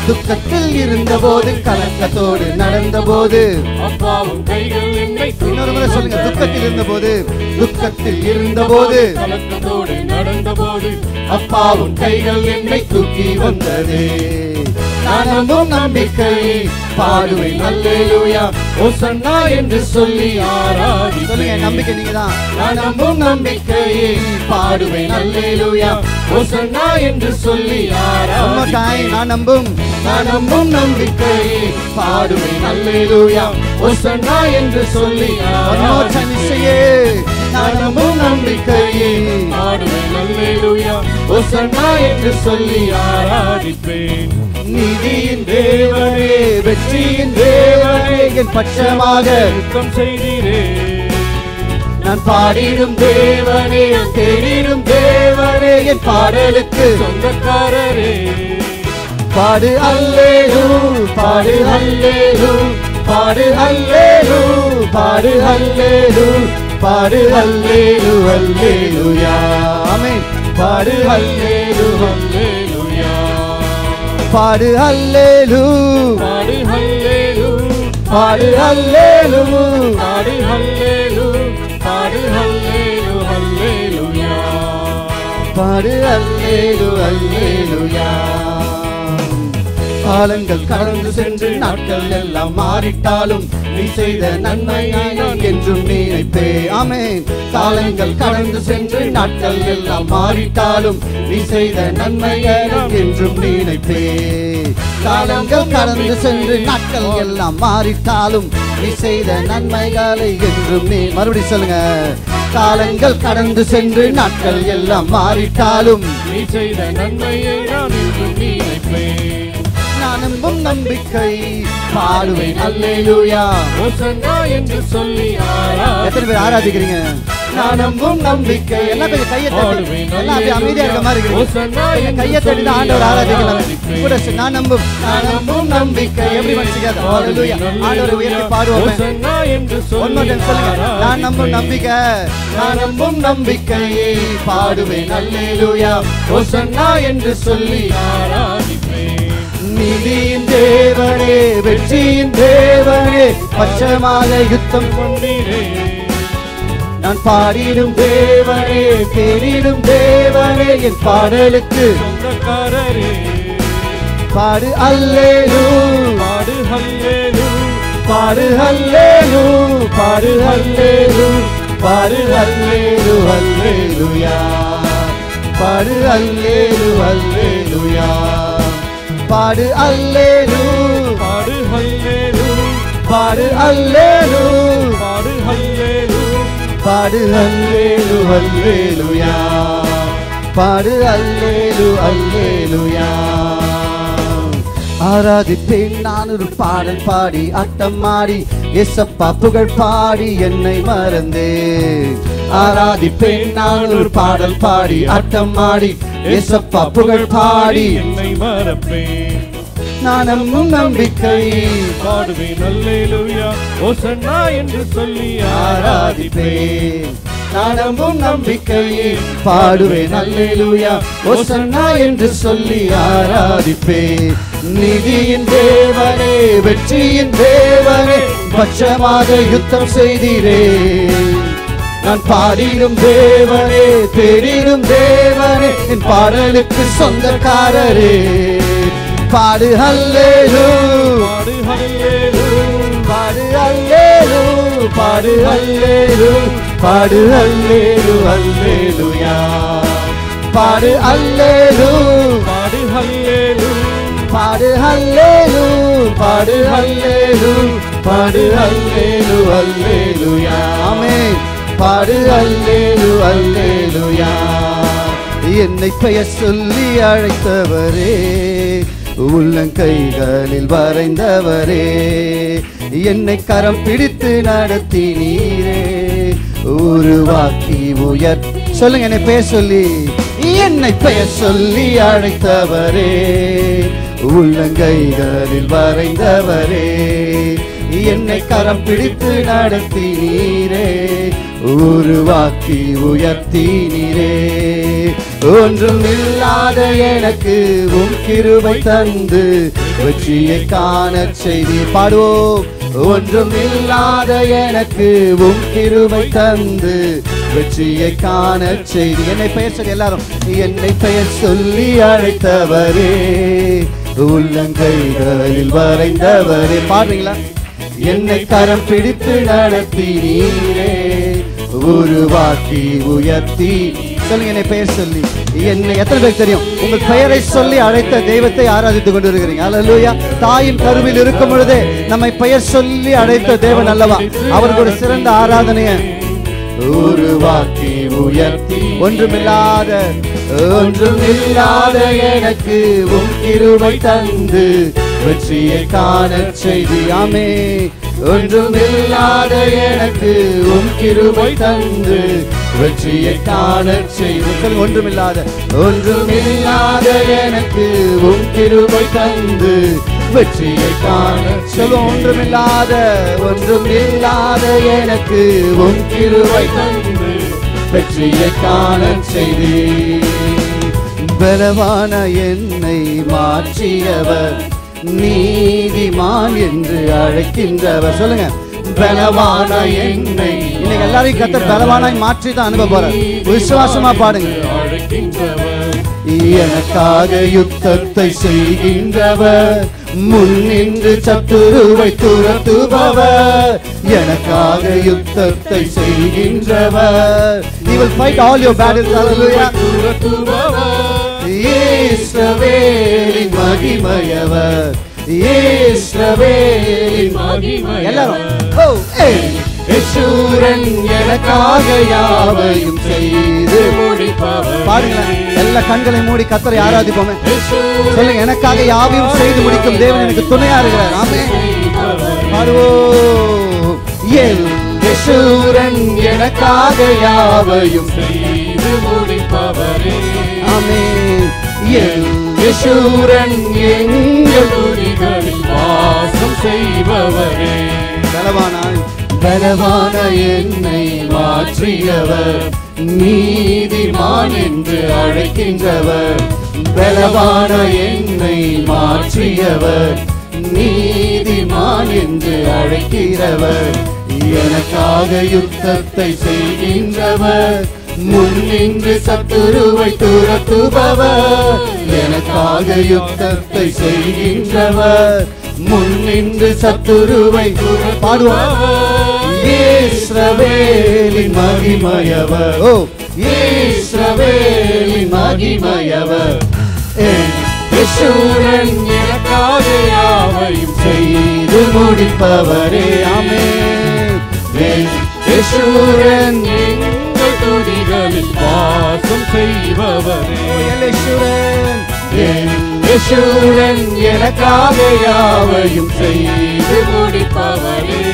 C: துக்கத்தில் இருந்தபோது கலக்கத்தோடு நடந்தபோது
B: அப்பாவும் கைகள் என்னை
C: இன்னொரு முறை சொல்லுங்க துக்கத்தில் இருந்தபோது துக்கத்தில் இருந்தபோது
B: கலக்கத்தோடு நடந்தபோது
C: அப்பாவும் கைகள் என்னை தூக்கி வந்தது நானமும் நம்பிக்கை பாடுவேன் அல்லேலூயா ஓசன்னா என்று சொல்லி ஆராதி சொல்லுங்க நம்பிக்கை நீங்க தான் நானமும் நம்பிக்கை பாடுவேன் அல்லேலூயா ஓசன்னா என்று சொல்லி ஆராதி நான் நம்பும் நான் நம்பும் நம்பிக்கை பாடுவேன் அல்லேலூயா ஓசன்னா என்று சொல்லி ஆராதிசையே நான் நம்பும் நம்பிக்கையே
B: பாடுவேன் அல்லேலூயா ஓசன்னா என்று சொல்லி ஆராதிப்பேன்
C: நீதியின் தேவனே வெற்றியின் தேவனே என் பட்சமாக
B: யுத்தம் செய்தீரே
C: நான் பாடிடும் தேவனே தேடிடும் தேவனே என் பாடலுக்கு
B: சொந்தக்காரரே
C: பாடு அல்லேலூ பாடு அல்லேலூ பாடு அல்லேலூ பாடு அல்லேலூ பாடு அல்லேலூ அல்லேலூயா ஆமென் பாடு அல்லேலூ
B: அல்லேலூயா
C: பாடு அல்லேலூ
B: பாடு ஹல்லேலூ
C: பாடு அல்லேலூ
B: பாடு ஹல்லேலூ பாடு ஹல்லேலூ ஹல்லேலூயா
C: பாடு அல்லேலு அல்லேலுயா காலங்கள் கடந்து சென்று நாட்கள் எல்லாம் மாறிட்டாலும் நீ செய்த நன்மையை நான் என்றும் நினைப்பே ஆமென் காலங்கள் கடந்து சென்று நாட்கள் எல்லாம் மாறிட்டாலும் நீ செய்த நன்மையை நான் என்றும் நினைப்பே காலங்கள் கடந்து சென்று நாட்கள் எல்லாம் மாறிட்டாலும் நீ செய்த நன்மைகளை என்றும் நீ மறுபடி சொல்லுங்க காலங்கள் கடந்து சென்று நாட்கள் எல்லாம் மாறிட்டாலும்
B: நீ செய்த நன்மையை நான் என்றும் நினைப்பேன்
C: நான் நம்பும் நம்பிக்கை பாடுவேன் அல்லேலூயா
B: ஓசன்னா என்று சொல்லி ஆராதி
C: எத்தனை பேர் ஆராதிக்கிறீங்க நான் நம்பும் நம்பிக்கை எல்லாம் கொஞ்சம் கையை தட்டி எல்லாம் அப்படியே அமைதியா இருக்க மாதிரி இருக்கு கொஞ்சம் கையை தட்டி தான் ஆண்டவர் ஆராதிக்கலாம் கூட சரி, நான் நம்பும் நான் நம்பும் நம்பிக்கை எப்படி மனுஷிக்காத அல்லேலூயா ஆண்டவரை உயர்த்தி பாடுவோம்
B: ஓசன்னா என்று
C: ஒன் more time சொல்லுங்க நான் நம்பும் நம்பிக்கை நான் நம்பும் நம்பிக்கையை பாடுவேன் அல்லேலூயா ஓசன்னா என்று சொல்லி
B: ஆராதிப்பேன்
C: நீதியின் தேவனே வெற்றியின் தேவனே பட்சமாக யுத்தம்
B: கொண்டீரே
C: நான் பாடிடும் தேவனே தேடிடும் தேவனே என் பாடலுக்கு
B: சொந்தக்காரரே
C: பாடு அல்லேலூ
B: பாடு ஹல்லேலூ
C: பாடு அல்லேலூ பாடு அல்லேலூ பாடு அல்லேலூ அல்லேலூயா பாடு அல்லேலூ அல்லேலூயா பாடு அல்லேலூ
B: பாடு ஹல்லேலூ
C: பாடு அல்லேலூ
B: பாடு ஹல்லேலூ
C: பாடு அல்லேலு அல்லேலுயா பாடு அல்லேலு அல்லேலுயா ஆராதிப்பேன் நான் ஒரு பாடல் பாடி ஆட்டம் ஆடி எசப்பா புகழ் பாடி என்னை மறந்தேன் ஆராதிப்பேன் நான் ஒரு பாடல் பாடி ஆட்டம் ஆடி எசப்பா புகழ் பாடி
B: என்னை மறப்பேன்
C: நான் நம்பும் நம்பிக்கை
B: பாடுவேன் அல்லேலூயா ஓசன்னா என்று சொல்லி ஆராதிப்பேன்
C: ஆராதிப்பேன் நான் நம்பும் நம்பிக்கையை பாடுவேன் அல்லேலூயா ஓசன்னா என்று சொல்லி ஆராதிப்பேன் நிதியின் தேவனே வெற்றியின் தேவனே பட்சமாக யுத்தம் செய்தீரே நான் பாடிடும் தேவனே தேடிடும் தேவனே என் பாடலுக்கு சொந்தக்காரரே பாடு அல்லேலூ
B: பாடு ஹல்லேலூ
C: பாடு அல்லேலு பாடு அல்லேலு பாடு அல்லேலு அல்லேலுயா பாடு அல்லேலு
B: பாடு ஹல்லேலூ
C: பாடு அல்லேலு பாடு அல்லேலு பாடு அல்லேலு அல்லேலுயா ஆமென் பாடு அல்லேலு அல்லேலுயா என்னை பெயர் சொல்லி அழைத்தவரே உள்ளங்கைகளில் வரைந்தவரே என்னை கரம் பிடித்து நடத்தினீரே உருவாக்கி உயர் சொல்லுங்க என்னை பெயர் சொல்லி என்னை பெயர் சொல்லி அழைத்தவரே உள்ளங்கைகளில் வரைந்தவரே என்னை கரம் பிடித்து நடத்தினீரே உருவாக்கி உயர்த்தினீரே ஒன்றும் இல்லாத எனக்கு உம் கிருபை தந்து வெற்றியை காணச் செய்தி பாடுவோம் ஒன்றும் இல்லாத எனக்கு உம் கிருபை தந்து வெற்றியை காணச் செய்தி என்னை பெயர் சொல்லி எல்லாரும் என்னை பெயர் சொல்லி அழைத்தவரே உள்ளங்கைகளில் வரைந்தவரே பாடுறீங்களா என்னை கரம் பிடித்து நடத்தினீரே உருவாக்கி உயர்த்தி சொல்லுங்க என்னை பெயர் சொல்லி என்னை எத்தனை பேர் தெரியும் உங்கள் பெயரை சொல்லி அழைத்த தெய்வத்தை ஆராதித்துக் கொண்டு இருக்கிறீங்க அல்லேலூயா தாயின் கருவில் இருக்கும் பொழுதே நம்மை பெயர் சொல்லி அழைத்த தேவன் அல்லவா அவருக்கு ஒரு சிறந்த ஆராதனையை உருவாக்கி உயர்த்தி ஒன்றுமில்லாத ஒன்றுமில்லாத எனக்கு உம் கிருபை தந்து வெற்றியை காணச் செய்தியாமே ஒன்றுமில்லாத எனக்கு உம் கிருபை தந்து வெற்றியை காணச் செய்து சொல்லுங்க, ஒன்றுமில்லாத ஒன்றுமில்லாத எனக்கு உம் கிருபை தந்து வெற்றியை காண சொல்லும் ஒன்றுமில்லாத ஒன்றுமில்லாத எனக்கு உம் கிருபை தந்து வெற்றியை காண செய்தி பலவான என்னை மாற்றியவர் நீதிமான் என்று அழைக்கின்றவர் சொல்லுங்க பலவான என்னை இன்னைக்கு எல்லாரையும் கத்தர் பலவானாய் மாற்றி தான் அனுப்ப போறார் விசுவாசமா பாடுங்க
B: அழைக்கின்றவர்
C: எனக்காக யுத்தத்தை செய்கின்றவர் முன்னின்று சத்துருவை துரத்துபவர் எனக்காக யுத்தத்தை செய்கின்றவர் he will fight all your battles hallelujah இஸ்ரவேலின் மகிமையவர் இஸ்ரவேலின்
B: மகிமையவர்.
C: எல்லாரும் ஓ ஏய் யசூரன் எனக்காக யாவையும் செய்து
B: முடிப்பவர்
C: பாருங்களேன் எல்லா கண்களை மூடி கத்தரை ஆராதிப்போமே சொல்லுங்க எனக்காக யாவையும் செய்து முடிக்கும் தேவன் எனக்கு துணையா இருக்கிறார் ஆமே பாடுவோம் என் யசூரன் எனக்காக யாவையும்
B: செய்து முடிப்பவரே
C: ஆமே என் யசூரன் எங்கள்
B: துதிகளில் வாசம் செய்பவரே
C: பலவானாய் பலவான என்னை மாற்றியவர் நீதிமான் என்று அழைக்கின்றவர் பலவான என்னை மாற்றியவர் நீதிமான் என்று அழைக்கிறவர் எனக்காக யுத்தத்தை செய்கின்றவர் முன்னின்று சத்துருவை துரத்துபவர் எனக்காக யுத்தத்தை செய்கின்றவர் முன்னின்று சத்துருவை பாடுவார் இஸ்ரவேலின் மகிமையவர் ஓ இஸ்ரவேலின் மகிமையவர் என் யசூரன்
B: எனக்காக யாவையும்
C: செய்து முடிப்பவரே ஆமே என் யசூரன்
B: எங்கள் துதிகளில் வாசம் செய்பவரே
C: யசூரன் என் யசூரன் எனக்காக யாவையும் செய்து
B: முடிப்பவரே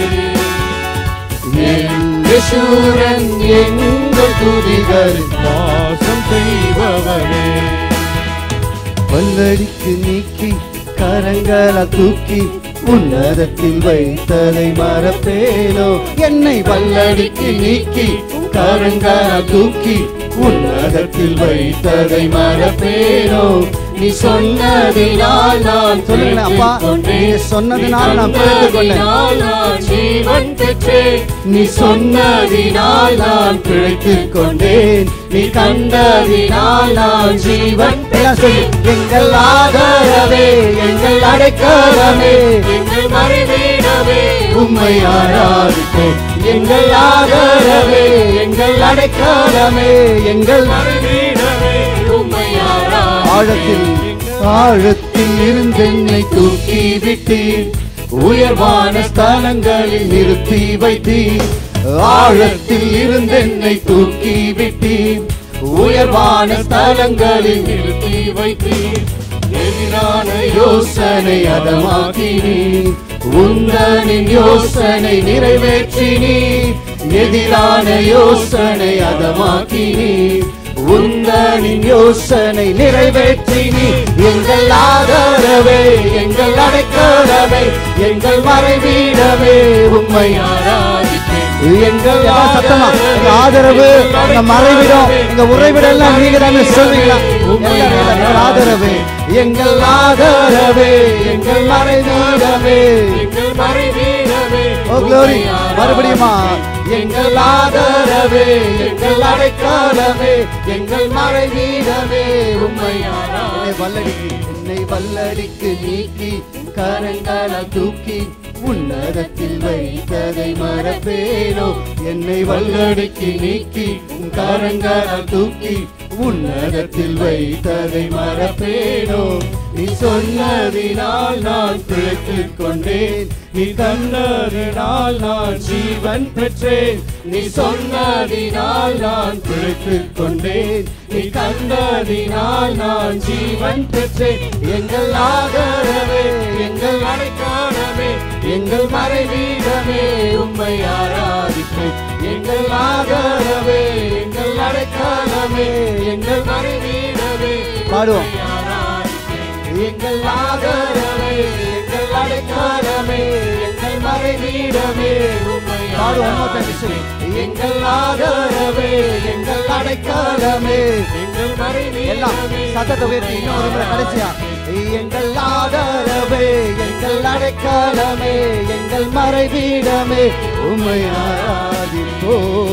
C: என் யசூரன் எங்கள் துதிகளில்
B: வாசம் செய்பவரே
C: பல்லடிக்கு நீக்கி கரங்கள தூக்கி உன்னதத்தில் வைத்ததை மறப்பேனோ என்னை பல்லடிக்கு நீக்கி கரங்கள தூக்கி உன்னதத்தில் வைத்ததை மறப்பேனோ நீ சொன்னதினால் நான் சொல்லுங்களேன் அப்பா நீ சொன்னதினால் நான் பிழைத்துக் கொண்டேன்
B: ஜீவன் பெற்றேன்
C: நீ சொன்னதினால் நான் பிழைத்துக் கொண்டேன் நீ கண்டதினால் நான் ஜீவன் எல்லாம் சொல்லு. எங்கள் ஆதரவே எங்கள் அடைக்கலமே
B: எங்கள் மறைவீடவே
C: உம்மை ஆராதிப்போம் எங்கள் ஆதரவே எங்கள் அடைக்கலமே எங்கள்
B: மறைவீடவே உம்மை
C: ஆழத்தில் ஆழத்தில் இருந்தென்னை தூக்கி விட்டீர் உயர்வான ஸ்தலங்களில் நிறுத்தி வைத்தீர் ஆழத்தில் இருந்தென்னை தூக்கி விட்டீர் உயர்வான ஸ்தலங்களில்
B: நிறுத்தி வைத்தீர் எதிரான
C: யோசனை அதமாக்கினீர் உந்தனின் யோசனை நிறைவேற்றினீர் எதிரான யோசனை அதமாக்கினீர் உந்தனின் யோசனை நிறைவேற்றி நீ எங்கள் ஆதரவே எங்கள் அடைக்கலமே எங்கள் மறைவீடமே உம்மை
B: ஆராதிப்பேன்
C: எங்கள் எல்லாம் சத்தமா எங்க ஆதரவு எங்க மறைவிடம் எங்க உறைவிடம் எல்லாம் நீங்க தானே சொல்வீங்களா எல்லாரும் எல்லாம் எங்கள் ஆதரவே எங்கள் ஆதரவே எங்கள் மறைவீடமே
B: எங்கள் மறைவீரவே
C: ஓ க்ளோரி மறுபடியுமா எங்கள் ஆதரவே எங்கள் அடைக்காலமே எங்கள் மறைவீடமே உம்மை என்னை வல்லடிக்கு என்னை வல்லடிக்கு நீக்கி கரங்களை தூக்கி உன்னதத்தில் வைத்ததை மறப்பேனோ என்னை வல்லடிக்கு நீக்கி உன் கரங்களை தூக்கி உன்னதத்தில் வைத்ததை மறப்பேனோ நீ சொன்னதினால் நான் பிழைத்துக் கொண்டேன் நீ கண்டதினால் நான் ஜீவன் பெற்றேன் நீ சொன்னதினால் நான் பிழைத்துக் கொண்டேன் நீ கண்டதினால் நான் ஜீவன் பெற்றேன் எங்கள் ஆதரவே எங்கள் அடைக்காலமே எங்கள் மறைவீடமே உம்மை ஆராதிப்போம் எங்கள் ஆதரவே எங்கள் அடைக்காலமே எங்கள் மறைவீடமே பாடுவோம் எங்கள் ஆதரவே எங்கள் அடைக்காலமே எங்கள் மறைவீடமே பாடுவோம் எங்கள் ஆதரவே எங்கள் அடைக்காலமே
B: எங்கள்
C: எல்லாம்
B: மறைவீரவே
C: சத்தத்தை உயர்த்தி இன்னும் ஒரு முறை கடைசியா எங்கள் ஆதரவே எங்கள் அடைக்காலமே எங்கள் மறைவீடமே உம்மை ஆராதிப்போ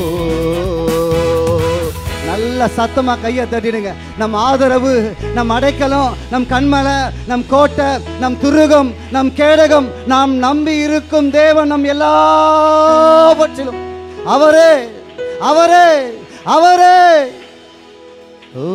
C: நல்ல சத்தமா கையை தட்டிடுங்க நம் ஆதரவு நம் அடைக்கலம் நம் கண்மலை நம் கோட்டை நம் துருகம் நம் கேடகம் நாம் நம்பி இருக்கும் தேவன் நம் எல்லாவற்றிலும் அவரே அவரே அவரே ஓ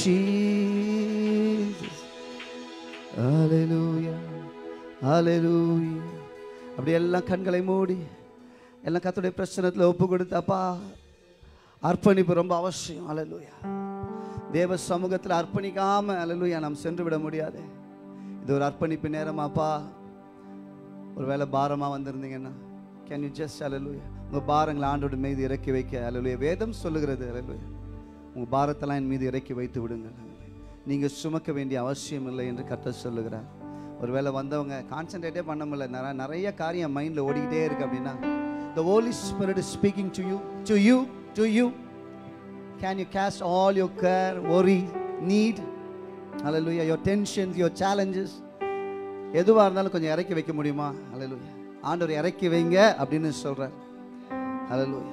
C: Jesus Hallelujah Hallelujah அப்படி எல்லாம் கண்களை மூடி எல்லாம் கத்துடைய பிரச்சனத்தில் ஒப்பு கொடுத்தாப்பா அர்ப்பணிப்பு ரொம்ப அவசியம் அலலுயா தேவ சமூகத்தில் அர்ப்பணிக்காம அலலுயா நாம் சென்று விட முடியாது இது ஒரு அர்ப்பணிப்பு நேரமாப்பா ஒருவேளை பாரமாக வந்திருந்தீங்கன்னா கேன் யூ ஜஸ்ட் அலலுயா உங்கள் பாரங்களை ஆண்டோட மீது இறக்கி வைக்க அலலுயா வேதம் சொல்லுகிறது அலலுயா உங்கள் பாரத்தெல்லாம் என் மீது இறக்கி வைத்து விடுங்கள் நீங்கள் சுமக்க வேண்டிய அவசியம் இல்லை என்று கர்த்தர் சொல்லுகிறார் ஒருவேளை வந்தவங்க கான்சென்ட்ரேட்டே பண்ண முடியல நிறைய நிறைய காரியம் மைண்டில் ஓடிக்கிட்டே இருக்கு அப்படின்னா the holy spirit is speaking to you to you to you can you cast all your care worry need hallelujah your tensions your challenges எதுவாக இருந்தாலும் கொஞ்சம் இறக்கி வைக்க முடியுமா hallelujah ஆண்டவர் இறக்கி வைங்க அப்படின்னு சொல்றார் hallelujah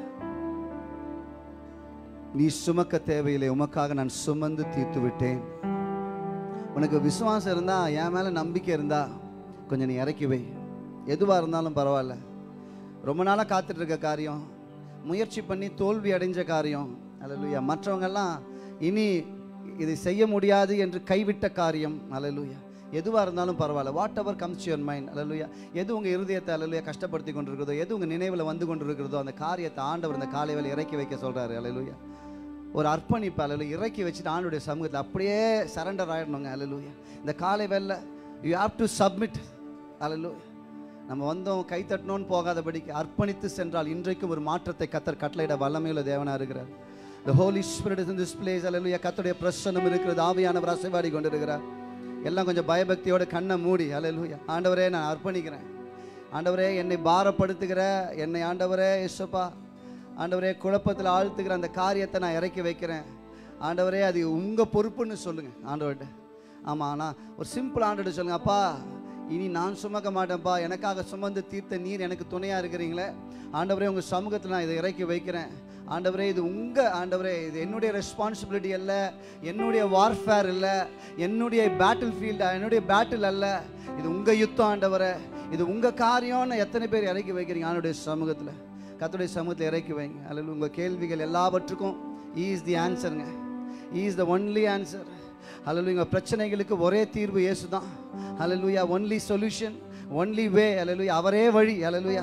C: நீ சுமக்க தேவையில்லை உமக்காக நான் சுமந்து தீர்த்து விட்டேன் உனக்கு விசுவாசம் இருந்தா என் மேல நம்பிக்கை இருந்தா கொஞ்சம் நீ இறக்கி வை எதுவாக இருந்தாலும் பரவாயில்ல ரொம்ப நாளாக காத்துட்டு இருக்க காரியம் முயற்சி பண்ணி தோல்வி அடைஞ்ச காரியம் அல்லலுயா மற்றவங்கெல்லாம் இனி இதை செய்ய முடியாது என்று கைவிட்ட காரியம் அல்லலுயா எதுவாக இருந்தாலும் பரவாயில்ல whatever comes your mind அல்லலுயா எது உங்கள் இருதயத்தை அல்லலுயா கஷ்டப்படுத்தி கொண்டிருக்கிறதோ எது உங்கள் நினைவில் வந்து கொண்டிருக்கிறதோ அந்த காரியத்தை ஆண்டவர் இந்த காலை வேலை இறக்கி வைக்க சொல்கிறாரு அல்லலுயா ஒரு அர்ப்பணிப்பு அல்ல இறக்கி வச்சுட்டு ஆண்டுடைய சமூகத்தில் அப்படியே சரண்டர் ஆயிடணுங்க அல்லலுயா இந்த காலை வேலை யூ ஹாவ் டு சப்மிட் அல்லலுயா நம்ம வந்தோம் கை தட்டணும்னு போகாதபடிக்கு அர்ப்பணித்து சென்றால் இன்றைக்கும் ஒரு மாற்றத்தை கத்தர் கட்டளையிட வல்லமையுள்ள தேவனா இருக்கிறார் The Holy Spirit is in this place. Hallelujah. கர்த்தருடைய பிரசன்னம் இருக்கிறது ஆவியானவர் அசைவாடி கொண்டிருக்கிறார் எல்லாம் கொஞ்சம் பயபக்தியோட கண்ணை மூடி ஹalleluya ஆண்டவரே நான் அர்ப்பணிக்கிறேன் ஆண்டவரே என்னை பாரப்படுத்துகிற என்னை ஆண்டவரே இயேசுப்பா ஆண்டவரே குழப்பத்தில் ஆழ்த்துகிற அந்த காரியத்தை நான் இறக்கி வைக்கிறேன் ஆண்டவரே அது உங்கள் பொறுப்புன்னு சொல்லுங்க ஆண்டவர்கிட்ட ஆமாம் ஆனால் ஒரு சிம்பிள் ஆண்டவர்கிட்ட சொல்லுங்க அப்பா இனி நான் சுமக்க மாட்டேன்ப்பா எனக்காக சுமந்து தீர்த்த நீர் எனக்கு துணையாக இருக்கிறீங்களே ஆண்டவரே உங்கள் சமூகத்தில் நான் இதை இறக்கி வைக்கிறேன் ஆண்டவரே இது உங்கள் ஆண்டவரே இது என்னுடைய ரெஸ்பான்சிபிலிட்டி அல்ல என்னுடைய வார்ஃபேர் இல்லை என்னுடைய பேட்டில் ஃபீல்டு என்னுடைய பேட்டில் அல்ல இது உங்கள் யுத்தம் ஆண்டவரே இது உங்கள் காரியம்னு எத்தனை பேர் இறக்கி வைக்கிறீங்க ஆண்டுடைய சமூகத்தில் கத்துடைய சமூகத்தில் இறக்கி வைங்க அல்லது உங்கள் கேள்விகள் எல்லாவற்றுக்கும் ஈஸ் தி ஆன்சருங்க ஈஸ் த ஒன்லி ஆன்சர் அல்லது பிரச்சனைகளுக்கு ஒரே தீர்வு இயேசு தான் அல்லலுயா ஒன்லி சொல்யூஷன் ஒன்லி வே அல்லலுயா அவரே வழி அல்லலுயா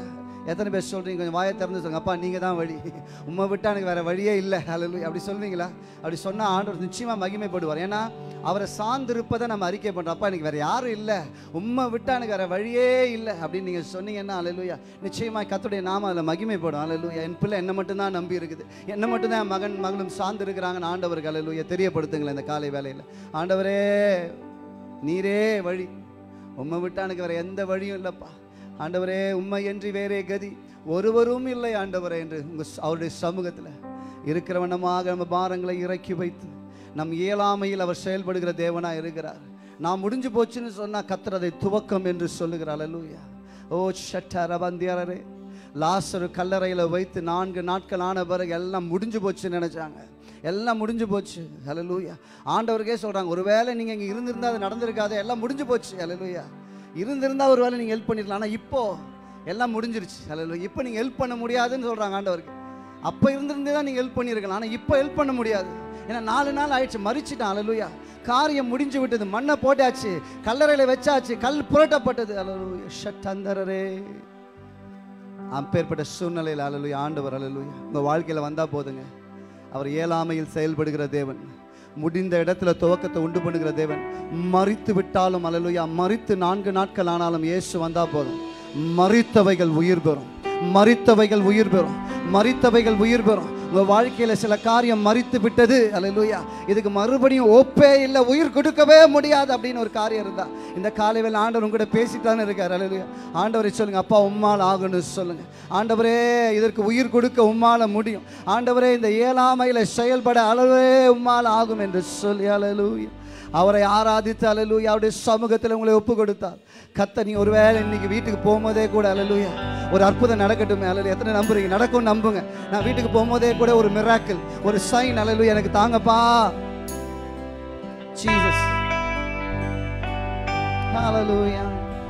C: எத்தனை பேர் சொல்றீங்க கொஞ்சம் வாயை திறந்து சொல்லுங்க அப்பா நீங்க தான் வழி உம்மை விட்டா எனக்கு வேற வழியே இல்லை ஹalleluya அப்படி சொல்வீங்களா அப்படி சொன்னா ஆண்டவர் நிச்சயமா மகிமைப்படுவார் ஏன்னா அவரை சார்ந்திருப்பதை நம்ம அறிக்கை பண்றோம் அப்பா எனக்கு வேற யாரும் இல்லை உம்மை விட்டா எனக்கு வேற வழியே இல்லை அப்படின்னு நீங்க சொன்னீங்கன்னா ஹalleluya நிச்சயமா கர்த்தருடைய நாம அதில் மகிமைப்படும் ஹalleluya என் பிள்ளை என்ன மட்டும்தான் நம்பி இருக்குது என்ன மட்டும்தான் என் மகன் மகளும் சார்ந்து இருக்கிறாங்கன்னு ஆண்டவருக்கு ஹalleluya தெரியப்படுத்துங்களேன் இந்த காலை வேலையில் ஆண்டவரே நீரே வழி உம்மை விட்டா எனக்கு வேற எந்த வழியும் இல்லைப்பா ஆண்டவரே உண்மை என்று வேறே கதி ஒருவரும் இல்லை ஆண்டவரே என்று உங்கள் அவருடைய சமூகத்தில் இருக்கிறவனமாக நம்ம பாரங்களை இறக்கி வைத்து நம் இயலாமையில் அவர் செயல்படுகிற தேவனாக இருக்கிறார் நான் முடிஞ்சு போச்சுன்னு சொன்னால் கத்துறதை துவக்கம் என்று சொல்லுகிறார் அல்லூயா ஓ ஷட்டர வந்தியரே லாசரு கல்லறையில் வைத்து நான்கு நாட்கள் ஆன பிறகு எல்லாம் முடிஞ்சு போச்சுன்னு நினச்சாங்க எல்லாம் முடிஞ்சு போச்சு ஹalleluya ஆண்டவருக்கே சொல்கிறாங்க ஒருவேளை நீங்கள் இங்கே இருந்திருந்தா அது நடந்திருக்காது எல்லாம் முடிஞ்சு போச்சு ஹalleluya இருந்திருந்தா ஒரு வேளை நீங்கள் ஹெல்ப் பண்ணிடலாம் ஆனால் இப்போ எல்லாம் முடிஞ்சிருச்சு ஹalleluya இப்போ நீங்கள் ஹெல்ப் பண்ண முடியாதுன்னு சொல்கிறாங்க ஆண்டவருக்கு அப்போ இருந்திருந்தே தான் நீங்கள் ஹெல்ப் பண்ணியிருக்கலாம் ஆனால் இப்போ ஹெல்ப் பண்ண முடியாது ஏன்னா நாலு நாள் ஆயிடுச்சு மறிச்சிட்டான் ஹalleluya காரியம் முடிஞ்சு விட்டது மண்ணை போட்டாச்சு கல்லறையில் வச்சாச்சு கல் புரட்டப்பட்டது ஹalleluya ஷட்டந்தரரே அப்பேற்பட்ட சூழ்நிலையில் அலலுயா ஆண்டவர் அலலுயா உங்கள் வாழ்க்கையில் வந்தால் போதுங்க அவர் இயலாமையில் செயல்படுகிற தேவன் முடிந்த இடத்துல துவக்கத்தை உண்டு பண்ணுகிற தேவன் மறித்து விட்டாலும் அலலுயா மறித்து நான்கு நாட்கள் ஆனாலும் இயேசு வந்தால் போதும் மறித்தவைகள் உயிர் பெறும் மறித்தவைகள் உயிர் பெறும் மறித்தவைகள் உயிர் பெறும் உங்கள் வாழ்க்கையில் சில காரியம் மறித்து விட்டது அல்லேலூயா இதுக்கு மறுபடியும் ஒப்பே இல்லை உயிர் கொடுக்கவே முடியாது அப்படின்னு ஒரு காரியம் இருந்தா இந்த காலையில் ஆண்டவர் உங்ககிட்ட பேசித்தானே இருக்கார் அல்லேலூயா ஆண்டவரை சொல்லுங்க அப்பா உம்மால் ஆகுன்னு சொல்லுங்க ஆண்டவரே இதற்கு உயிர் கொடுக்க உம்மால முடியும் ஆண்டவரே இந்த இயலாமையில் செயல்பட அளவே உம்மால் ஆகும் என்று சொல்லி அல்லேலூயா அவரை ஆராதித்து அலலூயா அவருடைய சமூகத்தில் உங்களை ஒப்பு கொடுத்தார் கத்த நீ ஒருவேளை இன்னைக்கு வீட்டுக்கு போகும்போதே கூட அலலூயா ஒரு அற்புதம் நடக்கட்டும் அலலு எத்தனை நம்புறீங்க நடக்கும் நம்புங்க நான் வீட்டுக்கு போகும்போதே கூட ஒரு மிராக்கிள் ஒரு சைன் அலலு எனக்கு தாங்கப்பா ஜீசஸ் ஹalleluya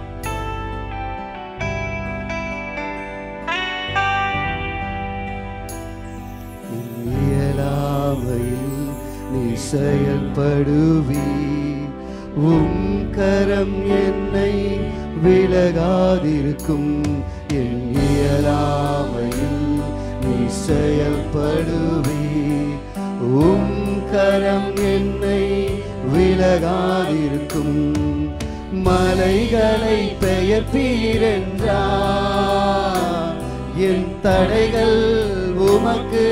C: இயலாமையில் நீ செயல்படுவி உம் கரம் என்னை விலகாதிருக்கும் என் இயலாமையில் நீ செயல்படுவி உம் கரம் என்னை விலகாதிருக்கும் மலைகளை பெயர்ப்பீரென்றார் என் தடைகள் உமக்கு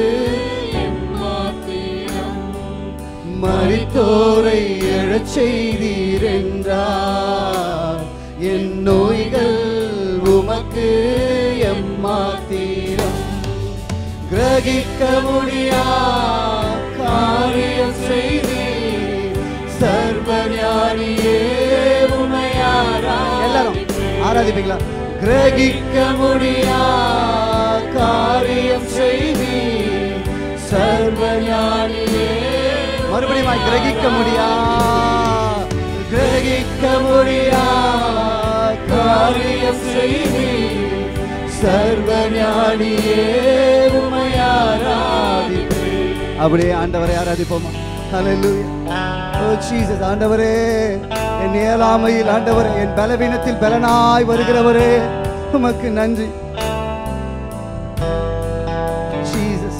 C: மரித்தோரை எழச் செய்தீரென்றார் என் நோய்கள் உமக்கு எம்மாத்தீரம் கிரகிக்க முடியா காரியம் செய்தீர் சர்வஞானியே உமையாரா எல்லாரும் ஆராதிப்பீங்களா கிரகிக்க முடியா காரியம் செய்தீர் சர்வஞானியே மறுபடியும் கிரகிக்க முடியா கிரகிக்க முடியா காரியம் செய்தீர் சர்வஞானியே உமையாராதிப்பே அப்படியே ஆண்டவரை ஆராதிப்போமா ஹalleluya ஓ ஜீசஸ் ஆண்டவரே என் இயலாமையில் ஆண்டவரே என் பலவீனத்தில் பலனாய் வருகிறவரே உமக்கு நன்றி ஜீசஸ்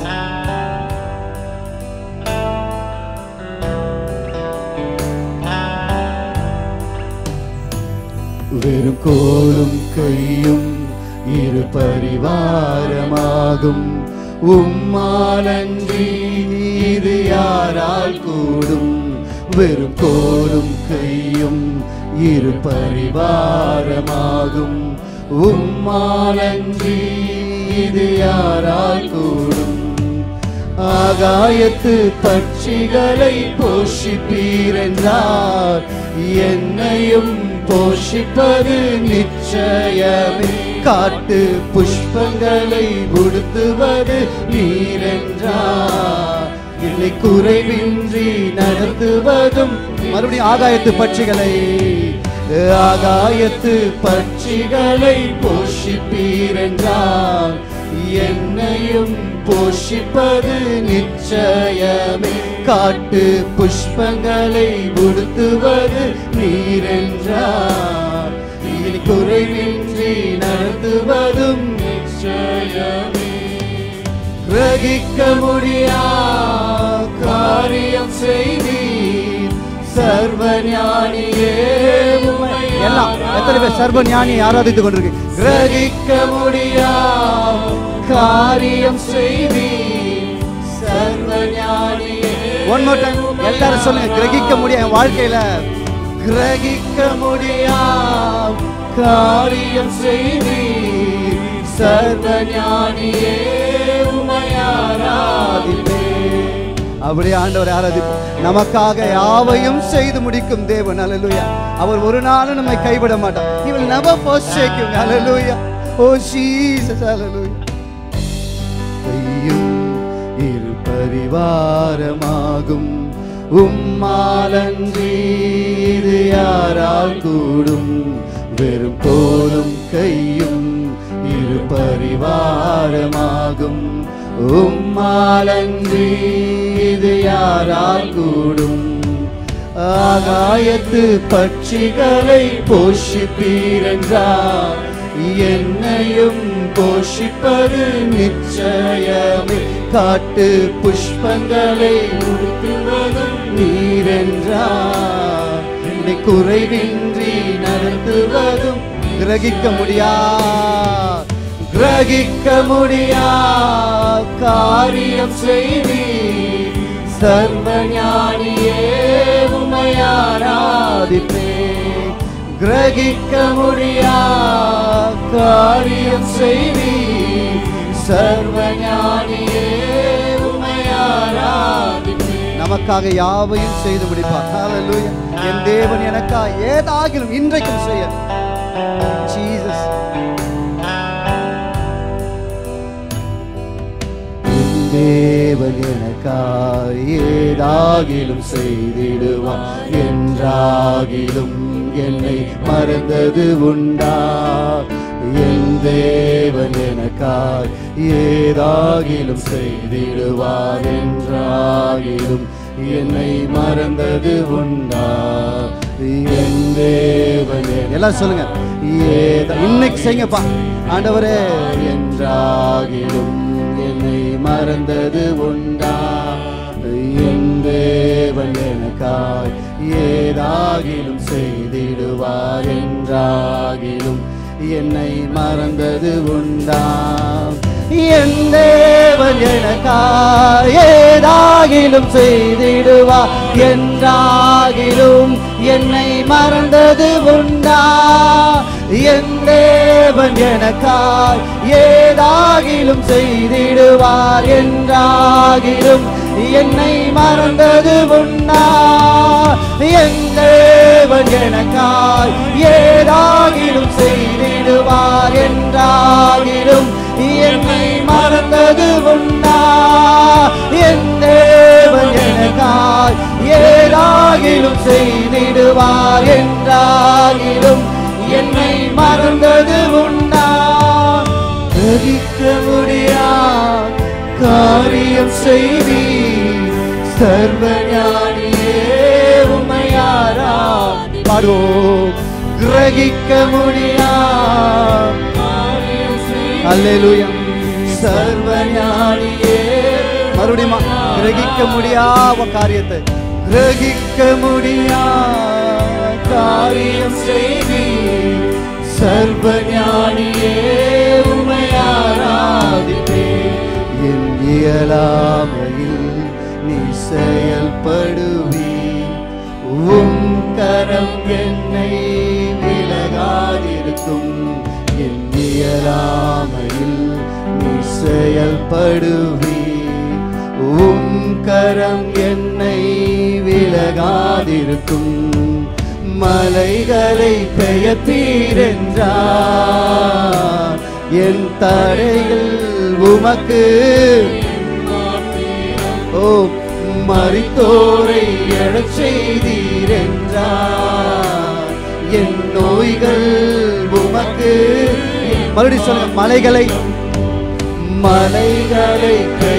C: வெறும் கோலும் கையும் இரு பரிவாரமாகும் உம்மாலன்றி இது யாரால் கூடும் வெறும் கோலும் கையும் இரு பரிவாரமாகும் உம்மாலன்றி இது யாரால் கூடும் ஆகாயத்து பட்சிகளை போஷிப்பீரென்றார் என்னையும் போஷிப்பது நிச்சயமே காட்டு புஷ்பங்களை உடுத்துவது நீரென்றார் என்னை குறைவின்றி நடத்துவதும் மறுபடியும் ஆகாயத்து பட்சிகளை ஆகாயத்து பட்சிகளை போஷிப்பீரென்றார் என்னையும் போஷிப்பது நிச்சயமே காட்டு புஷ்பங்களை உடுத்துவது நீரென்றார் இனி குறைவின்றி நடத்துவதும்
B: நிச்சயமே
C: கிரகிக்க முடியா காரியம் செய்தீர் சர்வ ஞானியே உம்மை எல்லாம் எத்தனை பேர் சர்வ ஞானி ஆராதித்துக் கொண்டிருக்கு கிரகிக்க முடியா காரியம் செய்தீர் சர்வ ஞானியே ஒன் மோர் டைம் எல்லாரும் சொல்லுங்க கிரகிக்க முடியும் என் வாழ்க்கையில கிரகிக்க முடியா காரியம் செய்தீர் சர்வ ஞானியே உம்மை ஆராதிப்பேன் அப்படியே ஆண்டவர் ஆராதிப்போம் நமக்காக யாவையும் செய்து முடிக்கும் தேவன் அல்லேலூயா அவர் ஒரு நாளும் நம்மை கைவிட மாட்டார் he will never forsake you hallelujah oh jesus hallelujah கையும் இரு பரிவாரமாகும் உம்மாலன்றி இது யாரால் கூடும் வெறும் கோலும் கையும் இரு பரிவாரமாகும் உம்மாலன்றி இது யாரால் கூடும் ஆகாயத்து பட்சிகளை போஷிப்பீரென்றார் என்னையும் போஷிப்பது நிச்சயமே காட்டு புஷ்பங்களை உடுத்துவதும் நீரென்றார் என்னை குறைவின்றி நடத்துவதும் கிரகிக்க முடியா கிரகிக்க முடியா காரியம் செய்தீர் சர்வ ஞானியே உமையாராதிப்பே கிரகிக்க முடியா காரியம் செய்தீர் சர்வ ஞானியே உமையாராதிப்பே நமக்காக யாவையும் செய்து முடிப்பார் ஹalleluya என் தேவன் எனக்கா ஏதாகிலும் இன்றைக்கும் செய்ய ஜீசஸ் என் தேவன் எனக்காய் ஏதாகிலும் செய்திடுவார் என்றாகிலும் என்னை மறந்தது உண்டா என் தேவன் எனக்காய் ஏதாகிலும் செய்திடுவார் என்றாகிலும் என்னை மறந்தது உண்டா என் தேவன் எல்லாம் சொல்லுங்க ஏதா இன்னைக்கு செய்யுங்கப்பா ஆண்டவரே என்றாகிலும் என்னை மறந்தது உண்டா என் தேவன் எனக்காய் ஏதாகிலும் செய்திடுவார் என்றாகிலும் என்னை மறந்தது உண்டா என் தேவன் எனக்காய் ஏதாகிலும் செய்திடுவார் என்றாகிலும் என்னை மறந்தது உண்டா என் தேவன் எனக்காய் ஏதாகிலும் செய்திடுவார் என்றாகிலும் என்னை மறந்தது உண்டா என் தேவன் எனக்காய் ஏதாகிலும் செய்திடுவார் என்றாகிலும் என்னை மறந்தது உண்டா என் தேவன் எனக்காய் ஏதாகிலும் செய்திடுவார் என்றாகிலும் என்னை மறந்தது உண்டா கிரகிக்க முடியா காரியம் செய்தி சர்வ ஞானியே உமையாரா பாடுவோம் கிரகிக்க முடியா அல்லேலூயா சர்வ ஞானியே மறுபடியும் கிரகிக்க முடியாத காரியத்தை கிரகிக்க முடியா காரியம் செய்தி சர்வ ஞானியே உமையாராதிப்பே என் இயலாமையில் நீ செயல்படுவி உம் கரம் என்னை விலகாதிருக்கும் என் இயலாமையில் நீ செயல்படுவி உம் கரம் என்னை விலகாதிருக்கும் மலைகளை பெயர்த்தீரென்றார் என் தடைகள் உமக்கு ஓ மரித்தோரை எழச் செய்தீரென்றார் என் நோய்கள் உமக்கு மறுபடியும் சொல்லுங்க மலைகளை மலைகளை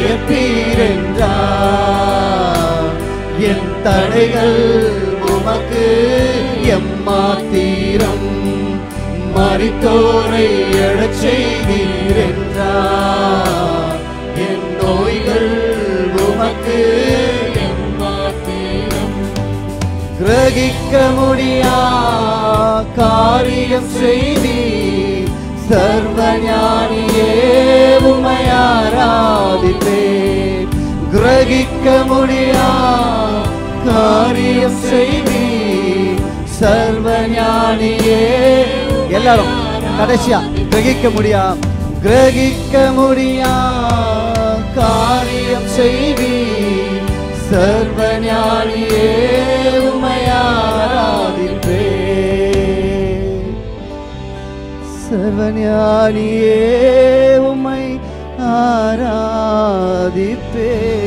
C: பெயர்த்தீரென்றார் என் தடைகள் உமக்கு எம்மாத்தீரம் மறித்தோரை எழச் செய்தீர் என்றார் என் நோய்கள் உமக்கு
B: எம்மாத்திரம்
C: கிரகிக்க முடியா காரியம் செய்தி சர்வஞானியே உமையாராதிப்பேன் கிரகிக்க முடியா காரியம் செய்தி சர்வஞானியே எல்லாரும் கடைசியா கிரகிக்க முடியா கிரகிக்க முடியா காரியம் செய்தி சர்வஞானியே உமையாராதிப்பே சர்வஞானியே உமை ஆராதிப்பே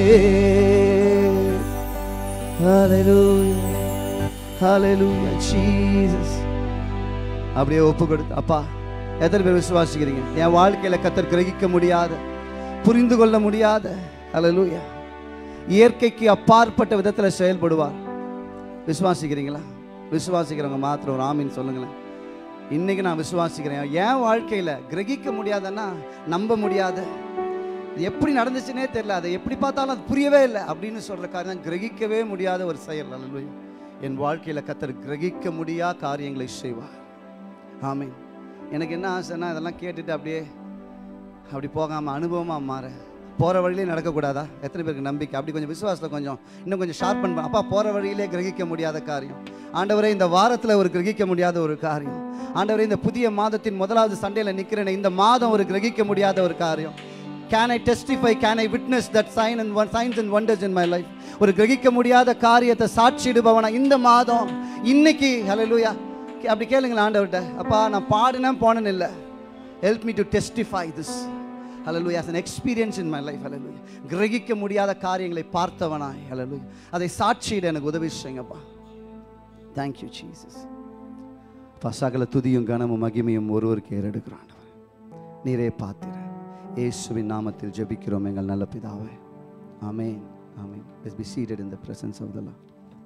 C: Hallelujah. Hallelujah. Jesus. அப்படியே ஒப்பு கொடுத்து அப்பா எத்தனை பேர் விசுவாசிக்கிறீங்க என் வாழ்க்கையில கத்தர் கிரகிக்க முடியாத புரிந்து கொள்ள முடியாத ஹalleluya இயற்கைக்கு அப்பாற்பட்ட விதத்துல செயல்படுவார் விசுவாசிக்கிறீங்களா விசுவாசிக்கிறவங்க மாத்திரம் ஒரு ஆமீன் சொல்லுங்களேன் இன்னைக்கு நான் விசுவாசிக்கிறேன் என் வாழ்க்கையில கிரகிக்க முடியாதன்னா நம்ப முடியாத இது எப்படி நடந்துச்சுன்னே தெரியல அதை எப்படி பார்த்தாலும் அது புரியவே இல்லை அப்படின்னு சொல்ற காரியம் கிரகிக்கவே முடியாத ஒரு செயல் அல்ல என் வாழ்க்கையில கத்தர் கிரகிக்க முடியா காரியங்களை செய்வார் ஆமென் எனக்கு என்ன ஆசைன்னா இதெல்லாம் கேட்டுட்டு அப்படியே அப்படி போகாம அனுபவமா மாற போற வழியிலே நடக்கக்கூடாதா எத்தனை பேருக்கு நம்பிக்கை அப்படி கொஞ்சம் விசுவாசத்தை கொஞ்சம் இன்னும் கொஞ்சம் ஷார்ப் பண்ண அப்பா போற வழியிலே கிரகிக்க முடியாத காரியம் ஆண்டவரே இந்த வாரத்துல ஒரு கிரகிக்க முடியாத ஒரு காரியம் ஆண்டவரே இந்த புதிய மாதத்தின் முதலாவது சண்டையில நிக்கிறேனே இந்த மாதம் ஒரு கிரகிக்க முடியாத ஒரு காரியம் can I testify can I witness that sign and one signs and wonders in my life ஒரு கிரகிக்க முடியாத காரியத்தை சாட்சிடுபவனா இந்த மாதம் இன்னைக்கு ஹalleluya அப்படி கேளுங்களேன் ஆண்டவர்கிட்ட அப்பா நான் பாடினேன் போனேன்னு இல்லை help me to testify this ஹalleluya as an experience in my life hallelujah கிரகிக்க முடியாத காரியங்களை பார்த்தவனாய் hallelujah அதை சாட்சியிட எனக்கு உதவி செய்யுங்கப்பா thank you jesus அப்பா சகல துதியும் கனமும் மகிமையும் ஒருவருக்கு ஏறெடுக்கிறான் நீரே பார்த்திர இயேசுவின் நாமத்தில் ஜெபிக்கிறோம் எங்கள் நல்ல பிதாவே ஆமென் ஆமென் let's be seated in the presence of the lord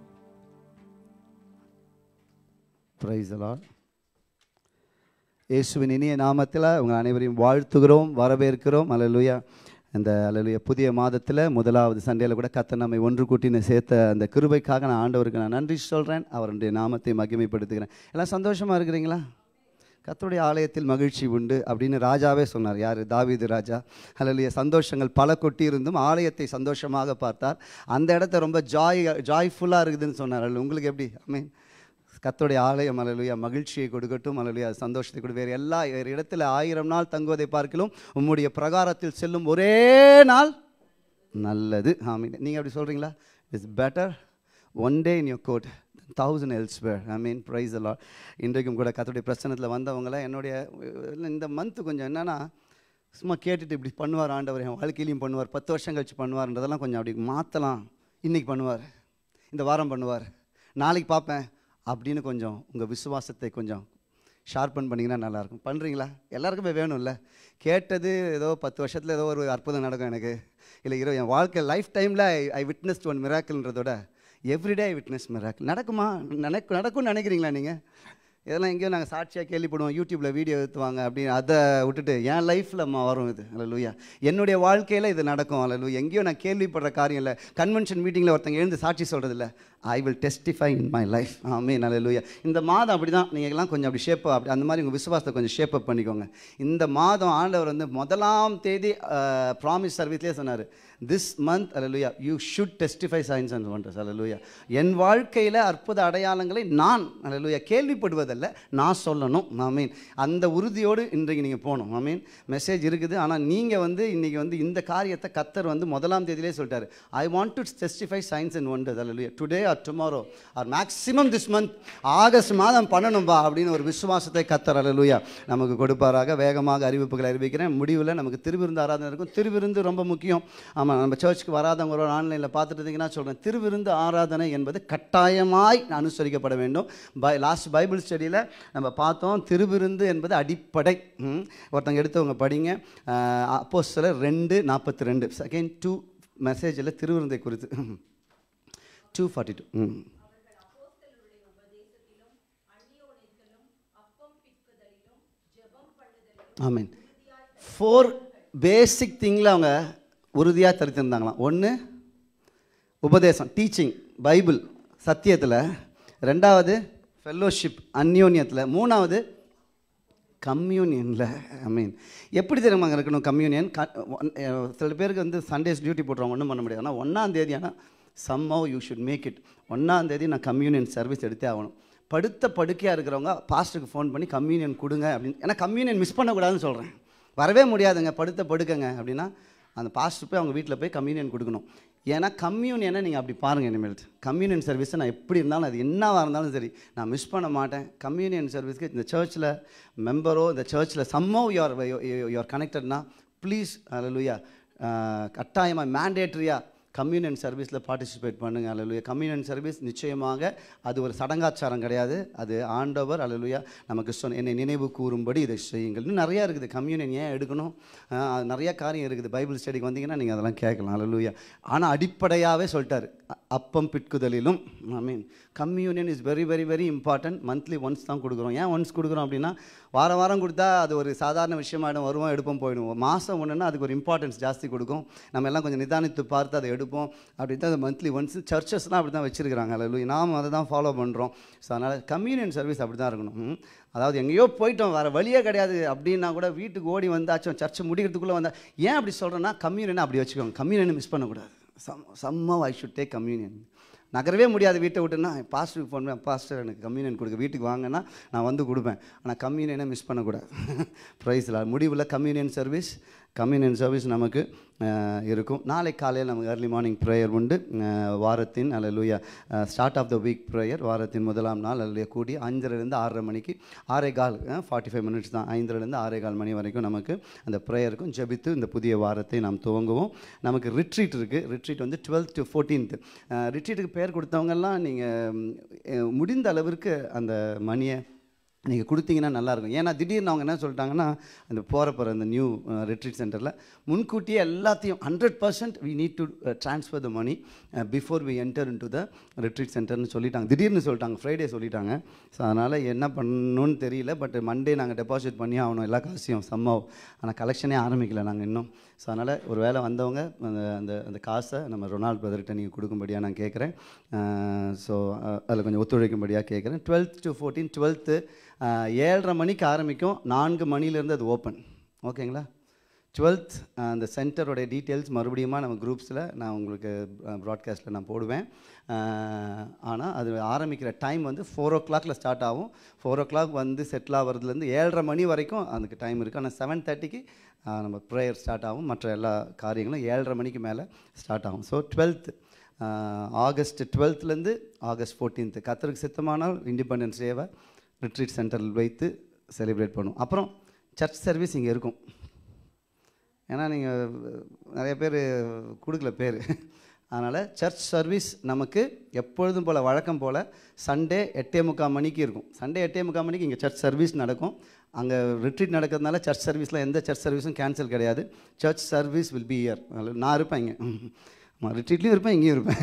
C: praise the lord இயேசுவின் இனிய நாமத்தில் உங்கள் அனைவரையும் வாழ்த்துகிறோம் வரவேற்கிறோம் அல்லேலூயா இந்த அல்லேலூயா புதிய மாதத்தில் முதலாவது சண்டையில் கூட கத்த நம்மை ஒன்று கூட்டின்னு சேர்த்த அந்த கிருபைக்காக நான் ஆண்டவருக்கு நான் நன்றி சொல்கிறேன் அவருடைய நாமத்தை மகிமைப்படுத்துகிறேன் எல்லாம் சந்தோஷமாக இருக்கிறீங்களா கர்த்தருடைய ஆலயத்தில் மகிழ்ச்சி உண்டு அப்படின்னு ராஜாவே சொன்னார் யார் தாவீது ராஜா அல்லேலூயா சந்தோஷங்கள் பல கொட்டி இருந்தும் ஆலயத்தை சந்தோஷமாக பார்த்தார் அந்த இடத்த ரொம்ப ஜாய் ஜாய்ஃபுல்லாக இருக்குதுன்னு சொன்னார் அல்ல உங்களுக்கு எப்படி ஐ மீன் கர்த்தருடைய ஆலயம் அலலுயா மகிழ்ச்சியை கொடுக்கட்டும் அலலுயா சந்தோஷத்தை கொடு வேறு எல்லா வேறு இடத்துல ஆயிரம் நாள் தங்குவதை பார்க்கலாம் உம்முடைய பிரகாரத்தில் செல்லும் ஒரே நாள் நல்லது ஆமீன் நீங்கள் அப்படி சொல்கிறீங்களா it's better one day in your court thousand elsewhere I mean praise எல்லாம் இன்றைக்கும் கூட கத்தருடைய பிரச்சனத்தில் வந்தவங்கள என்னுடைய இந்த மந்த்து கொஞ்சம் என்னென்னா சும்மா கேட்டுட்டு இப்படி பண்ணுவார் ஆண்டவர் என் வாழ்க்கையிலையும் பண்ணுவார் பத்து வருஷம் கழிச்சு பண்ணுவார்ன்றதெல்லாம் கொஞ்சம் அப்படி மாற்றலாம் இன்னைக்கு பண்ணுவார் இந்த வாரம் பண்ணுவார் நாளைக்கு பார்ப்பேன் அப்படின்னு கொஞ்சம் உங்கள் விசுவாசத்தை கொஞ்சம் ஷார்பன் பண்ணிங்கன்னா நல்லாயிருக்கும் பண்ணுறீங்களா எல்லாருக்குமே வேணும்ல கேட்டது ஏதோ பத்து வருஷத்தில் ஏதோ ஒரு அற்புதம் நடக்கும் எனக்கு இல்லை இரோ என் வாழ்க்கை லைஃப் டைமில் ஐ ஐ விட்னஸ்ட் ஒன் மிராக்கிள்ன்றதோட எவ்ரிடே ஐ விட்னஸ் மிராக்கிள் நடக்குமா நடக்கும் நடக்கும்னு நினைக்கிறீங்களா நீங்கள் இதெல்லாம் எங்கேயோ நாங்கள் சாட்சியாக கேள்விப்படுவோம் யூடியூப்பில் வீடியோ எடுத்துவாங்க அப்படின்னு அதை விட்டுட்டு என் லைஃப்பில் வரும் இது அல்லூயா என்னுடைய வாழ்க்கையில் இது நடக்கும் அல்லூயா எங்கேயோ நான் கேள்விப்படுற காரியம் இல்லை கன்வென்ஷன் மீட்டிங்கில் ஒருத்தங்க எழுந்து சாட்சி சொல்கிறது இல்லை I will testify in my life ஆமே நல்லூயா இந்த மாதம் அப்படி தான் நீங்கள்லாம் கொஞ்சம் அப்படி ஷேப் அப்படி அந்த மாதிரி உங்கள் விசுவாசத்தை கொஞ்சம் ஷேப் அப் பண்ணிக்கோங்க இந்த மாதம் ஆண்டவர் வந்து முதலாம் தேதி ப்ராமிஸ் சர்வீஸ்லேயே சொன்னார் திஸ் மந்த் அலலுயா you should testify signs and wonders அலலுயா என் வாழ்க்கையில் அற்புத அடையாளங்களை நான் அலலுயா கேள்விப்படுவதல்ல நான் சொல்லணும் ஐ மீன் அந்த உறுதியோடு இன்றைக்கு நீங்கள் போகணும் ஐ மீன் மெசேஜ் இருக்குது ஆனால் நீங்கள் வந்து இன்றைக்கி வந்து இந்த காரியத்தை கத்தர் வந்து முதலாம் தேதியிலே சொல்லிட்டாரு I want to testify signs and wonders அலலுயா today or tomorrow or maximum this month August மாதம் பண்ணணும்பா அப்படின்னு ஒரு விசுவாசத்தை கத்தர் அலலுயா நமக்கு கொடுப்பாராக வேகமாக அறிவிப்புகளை அறிவிக்கிறேன் முடிவில் நமக்கு திருவிருந்து ஆராதனை இருக்கும் திருவிருந்து ரொம்ப முக்கியம் ஆமாம் நம்ம சர்ச்சுக்கு வராதவங்க ஒரு ஆன்லைனில் பார்த்துட்டு இருந்தீங்கன்னா சொல்கிறேன் திருவிருந்து ஆராதனை என்பது கட்டாயமாய் அனுசரிக்கப்பட வேண்டும் பை லாஸ்ட் பைபிள் ஸ்டடியில் நம்ம பார்த்தோம் திருவிருந்து என்பது அடிப்படை ம். ஒருத்தங்க எடுத்தவங்க படிங்க அப்போ சில ரெண்டு நாற்பத்தி ரெண்டு செகண்ட் டூ மெசேஜில் திருவிருந்தை குறித்து டூ ஃபார்ட்டி டூ ம் ஆமீன் ஃபோர் பேசிக் திங்கில் அவங்க உறுதியாக தரித்திருந்தாங்களாம் ஒன்று உபதேசம் டீச்சிங் பைபிள் சத்தியத்தில் ரெண்டாவது ஃபெல்லோஷிப் அந்யோன்யத்தில் மூணாவது கம்யூனியனில் ஐ மீன் எப்படி தெரியுமாங்க இருக்கணும் கம்யூனியன் க ஒன்- அஹ் சில பேருக்கு வந்து சண்டேஸ் டியூட்டி போட்டுருவாங்க ஒன்றும் பண்ண முடியாது ஆனால் ஒன்றாம் தேதி ஆனால் somehow you should make it ஒன்றாம் தேதி நான் கம்யூனியன் சர்வீஸ் எடுத்தே ஆகணும் படுத்த படுக்கையாக இருக்கிறவங்க பாஸ்டருக்கு ஃபோன் பண்ணி கம்யூனியன் கொடுங்க அப்படின்னு ஏன்னா கம்யூனியன் மிஸ் பண்ணக்கூடாதுன்னு சொல்கிறேன் வரவே முடியாதுங்க படுத்த படுக்கங்க அப்படின்னா அந்த பாஸ்டர் போய் அவங்க வீட்டில் போய் கம்யூனியன் கொடுக்கணும் ஏன்னா கம்யூனியனை நீங்கள் அப்படி பாருங்கள் இனிமேல் கம்யூனியன் சர்வீஸை நான் எப்படி இருந்தாலும் அது என்னவாக இருந்தாலும் சரி நான் மிஸ் பண்ண மாட்டேன் கம்யூனியன் சர்வீஸ்க்கு இந்த சர்ச்சில் மெம்பரோ இந்த சர்ச்சில் சம்மோ யுவர் யுவர் கனெக்டட்னா ப்ளீஸ் அலலுயா கட்டாயமாக மேண்டேட்ரியாக கம்யூனியன் சர்வீஸில் பார்ட்டிசிபேட் பண்ணுங்க அல்லலுயா கம்யூனியன் சர்வீஸ் நிச்சயமாக அது ஒரு சடங்காச்சாரம் கிடையாது அது ஆண்டவர் அல்லலுயா நமக்கு சொன்ன என்னை நினைவு கூறும்படி இதை செய்யுங்கள் இன்னும் நிறையா இருக்குது கம்யூனியன் ஏன் எடுக்கணும் ஆஹ் அது நிறைய காரியம் இருக்குது பைபிள் ஸ்டடிக்கு வந்தீங்கன்னா நீங்கள் அதெல்லாம் கேட்கலாம் அல்லலுயா ஆனால் அடிப்படையாகவே சொல்லிட்டாரு அ- அப்பம் பிட்குதலிலும் I mean communion is very very very important monthly once தான் கொடுக்குறோம் ஏன் ஒன்ஸ் கொடுக்குறோம் அப்படின்னா வாரம் வாரம் கொடுத்தா அது ஒரு சாதாரண விஷயமாயிடும் வருவோம் எடுப்போம் போயிடுவோம் மாதம் ஒன்றுன்னா அதுக்கு ஒரு இம்பார்ட்டன்ஸ் ஜாஸ்தி கொடுக்கும் நம்ம எல்லாம் கொஞ்சம் நிதானித்து பார்த்து அதை எடுப்போம் அப்படி தான் அது மந்த்லி ஒன்ஸ் சர்ச்சஸ்லாம் அப்படி தான் வச்சுருக்கிறாங்க அல்ல நாம் அதை தான் ஃபாலோ பண்ணுறோம் ஸோ அதனால் கம்யூனியன் சர்வீஸ் அப்படி தான் இருக்கணும் ம். அதாவது எங்கேயோ போயிட்டோம் வேறு வழியே கிடையாது அப்படின்னா கூட வீட்டுக்கு ஓடி வந்தாச்சும் சர்ச்சை முடிக்கிறதுக்குள்ளே வந்தா ஏன் அப்படி சொல்கிறேன்னா கம்யூனியனை அப்படி வச்சுக்கோங்க கம்யூனியனை மிஸ் பண்ணக்கூடாது some somehow I should take communion நகரவே முடியாது வீட்டை விட்டுன்னா பாஸ்டருக்கு ஃபோன் பண்ணி பாஸ்டர் எனக்கு கம்யூனியன் கொடுக்க வீட்டுக்கு வாங்கன்னா நான் வந்து கொடுப்பேன் ஆனால் கம்யூனியனை மிஸ் பண்ணக்கூடாது ப்ரைஸில் முடிவில் கம்யூனியன் சர்வீஸ் கம்யூனியன் சர்வீஸ் நமக்கு அஹ், இருக்கும் நாளை காலையில் நமக்கு ஏர்லி மார்னிங் ப்ரேயர் உண்டு அஹ், வாரத்தின் அல்ல start of the week prayer வாரத்தின் முதலாம் நாள் அல்ல கூடி அஞ்சரைலேருந்து ஆறரை மணிக்கு ஆறே கால் ஃபார்ட்டி ஃபைவ் மினிட்ஸ் தான் ஐந்தரைலேருந்து ஆறே கால் மணி வரைக்கும் நமக்கு அந்த ப்ரேயருக்கும் ஜெபித்து இந்த புதிய வாரத்தை நாம் துவங்குவோம் நமக்கு ரிட்ரீட் இருக்குது ரிட்ரீட் வந்து டுவெல்த் டு ஃபோர்டீன்த் ரிட்ரீட்டுக்கு பேர் கொடுத்தவங்கெல்லாம் நீங்கள் முடிந்த அளவிற்கு அந்த மணியை நீங்கள் கொடுத்தீங்கன்னா நல்லாயிருக்கும் ஏன்னா திடீர்னு அவங்க என்ன சொல்லிட்டாங்கன்னா அந்த போகிற போகிற அந்த நியூ ரிட்ரீட் சென்டரில் முன்கூட்டியே எல்லாத்தையும் hundred percent we need to transfer the money before we enter into the retreat சென்டர்னு சொல்லிட்டாங்க திடீர்னு சொல்லிட்டாங்க ஃப்ரைடே சொல்லிட்டாங்க ஸோ அதனால் என்ன பண்ணணும்னு தெரியல பட் மண்டே நாங்கள் டெபாசிட் பண்ணி ஆகணும் எல்லா காசையும் சம்மாவும் ஆனால் கலெக்ஷனே ஆரம்பிக்கல நாங்கள் இன்னும் ஸோ அதனால் ஒரு வேளை வந்தவங்க அந்த அந்த அந்த காசை நம்ம ரொனால்ட் பிரதர்கிட்ட நீங்கள் கொடுக்கும்படியாக நான் கேட்குறேன் ஸோ அதில் கொஞ்சம் ஒத்துழைக்கும்படியாக கேட்குறேன் டுவெல்த் டு ஃபோர்டீன் டுவெல்த்து ஏழரை மணிக்கு ஆரம்பிக்கும் நான்கு மணிலேருந்து அது ஓப்பன் ஓகேங்களா டுவெல்த் அந்த சென்டரோட டீட்டெயில்ஸ் மறுபடியும் நம்ம குரூப்ஸில் நான் உங்களுக்கு ப்ராட்காஸ்ட்டில் நான் போடுவேன் ஆனால் அது ஆரம்பிக்கிற டைம் வந்து ஃபோர் ஓ கிளாக்ல ஸ்டார்ட் ஆகும் ஃபோர் ஓ கிளாக் வந்து செட்டில் ஆகிறதுலேருந்து ஏழரை மணி வரைக்கும் அதுக்கு டைம் இருக்குது ஆனால் செவன் தேர்ட்டிக்கு நம்ம ப்ரேயர் ஸ்டார்ட் ஆகும் மற்ற எல்லா காரியங்களும் ஏழரை மணிக்கு மேலே ஸ்டார்ட் ஆகும் ஸோ டுவெல்த் ஆகஸ்ட் டுவெல்த்லேருந்து ஆகஸ்ட் ஃபோர்டீன்த்து கத்தருக்கு சித்தமானால் இண்டிபெண்டன்ஸ் டேவை ரிட்ரீட் சென்டரில் வைத்து செலிப்ரேட் பண்ணுவோம் அப்புறம் சர்ச் சர்வீஸ் இங்கே இருக்கும் ஏன்னா நீங்கள் நிறைய பேர் கொடுக்கல பேர் அதனால் சர்ச் சர்வீஸ் நமக்கு எப்பொழுதும் போல் வழக்கம் போல் சண்டே எட்டே முக்கால் மணிக்கு இருக்கும் சண்டே எட்டே முக்கால் மணிக்கு இங்கே சர்ச் சர்வீஸ் நடக்கும் அங்கே ரிட்ரீட் நடக்கிறதுனால சர்ச் சர்வீஸில் எந்த சர்ச் சர்வீஸும் கேன்சல் கிடையாது church service will be here நான் இருப்பேன் இங்கே ஆமாம் ரிட்ரீட்லேயும் இருப்பேன் இங்கேயும் இருப்பேன்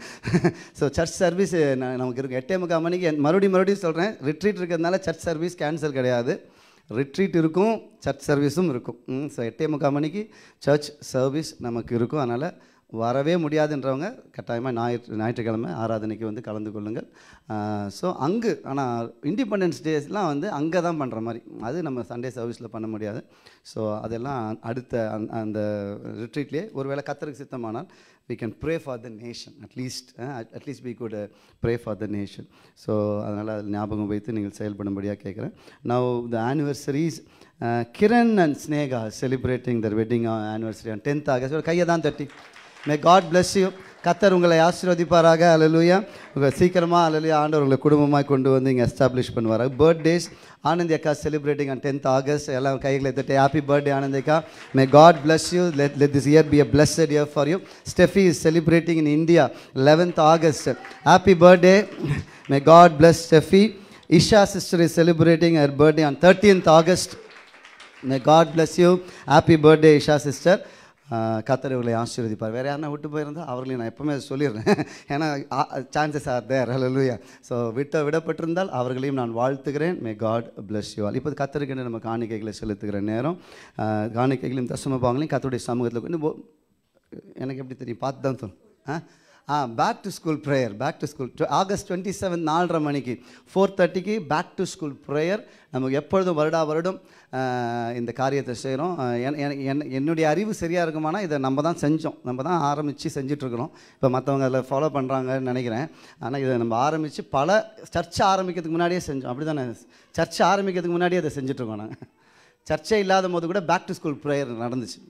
C: ஸோ சர்ச் சர்வீஸ் நமக்கு இருக்கும் எட்டே முக்கால் மணிக்கு என் மறுபடியும் மறுபடியும் சொல்கிறேன் ரிட்ரீட் இருக்கிறதுனால சர்ச் சர்வீஸ் கேன்சல் கிடையாது ரிட்ரீட் இருக்கும் சர்ச் சர்வீஸும் இருக்கும் ஸோ எட்டே முக்கால் மணிக்கு சர்ச் சர்வீஸ் நமக்கு இருக்கும் அதனால் வரவே முடியாதுன்றவங்க கட்டாயமாக ஞாயிற்று ஞாயிற்றுக்கிழமை ஆராதனைக்கு வந்து கலந்து கொள்ளுங்கள் ஸோ அங்கு ஆனால் இண்டிபெண்டன்ஸ் டேஸ்லாம் வந்து அங்கே தான் பண்ணுற மாதிரி அது நம்ம சண்டே சர்வீஸில் பண்ண முடியாது ஸோ அதெல்லாம் அடுத்த அந்த- அந்த ரிட்ரீட்லேயே ஒருவேளை கத்தருக்கு சித்தமானால் we can pray for the nation at least uh, at, at least we could uh, pray for the nation so அதனால் அது ஞாபகம் வைத்து நீங்கள் செயல்படும்படியாக கேட்குறேன் now the anniversaries uh, Kiran and Sneha celebrating their wedding anniversary on 10th August ஒரு கையை தான் தட்டி மே காட் bless you கத்தர் உங்களை ஆசீர்வதிப்பாராக அலலுயா உங்கள் சீக்கிரமாக அலலுயா ஆண்டவர் உங்களை குடும்பமாக கொண்டு வந்து இங்கே எஸ்டாப்ளிஷ் பண்ணுவார் பர்த்டேஸ் ஆனந்தி அக்கா செலிப்ரேட்டிங் ஆன் டென்த் ஆகஸ்ட் எல்லாம் கைகளை தட்டி ஹாப்பி பர்த்டே ஆனந்தி அக்கா may God bless you let let this year be a blessed year for you steffi is celebrating in india 11th august happy birthday may god bless steffi isha sister is celebrating her birthday on 13th august May God bless you. Happy birthday, Isha sister. கத்தர் இவர்களை ஆசீர்வதிப்பார் வேறு யாருன்னா விட்டு போயிருந்தால் அவர்களையும் நான் எப்பவுமே சொல்லிடுறேன் ஏன்னா சான்சஸ் ஆர் தேர் ஹalleluya ஸோ விட்ட விடப்பட்டிருந்தால் அவர்களையும் நான் வாழ்த்துகிறேன் may God bless you all இப்போ கத்தருக்கென்று நம்ம காணிக்கைகளை செலுத்துகிற நேரம் ஆஹ், காணிக்கைகளையும் தசம பாகங்களையும் கத்தருடைய சமூகத்தில் கொண்டு போ- எனக்கு எப்படி தெரியும் பார்த்து தான் தோணும் ஆ ஆ back to school prayer back to school August twenty seven நாலரை மணிக்கு ஃபோர் தேர்ட்டிக்கு பேக் டு ஸ்கூல் ப்ரேயர் நமக்கு எப்பொழுதும் வருடா வருடம் ஆ, இந்த காரியத்தை செய்கிறோம் என்னுடைய அறிவு சரியாக இருக்குமானா இதை நம்ம தான் செஞ்சோம் நம்ம தான் ஆரம்பித்து செஞ்சிட்ருக்கிறோம் இப்போ மற்றவங்க அதில் ஃபாலோ பண்ணுறாங்கன்னு நினைக்கிறேன் ஆனால் இதை நம்ம ஆரம்பித்து பல சர்ச்சை ஆரம்பிக்கிறதுக்கு முன்னாடியே செஞ்சோம் அப்படி தானே சர்ச்சை ஆரம்பிக்கிறதுக்கு முன்னாடியே அதை செஞ்சிட்ருக்கோம் நாங்கள் சர்ச்சை இல்லாத போது கூட பேக் டு ஸ்கூல் ப்ரேயர் நடந்துச்சு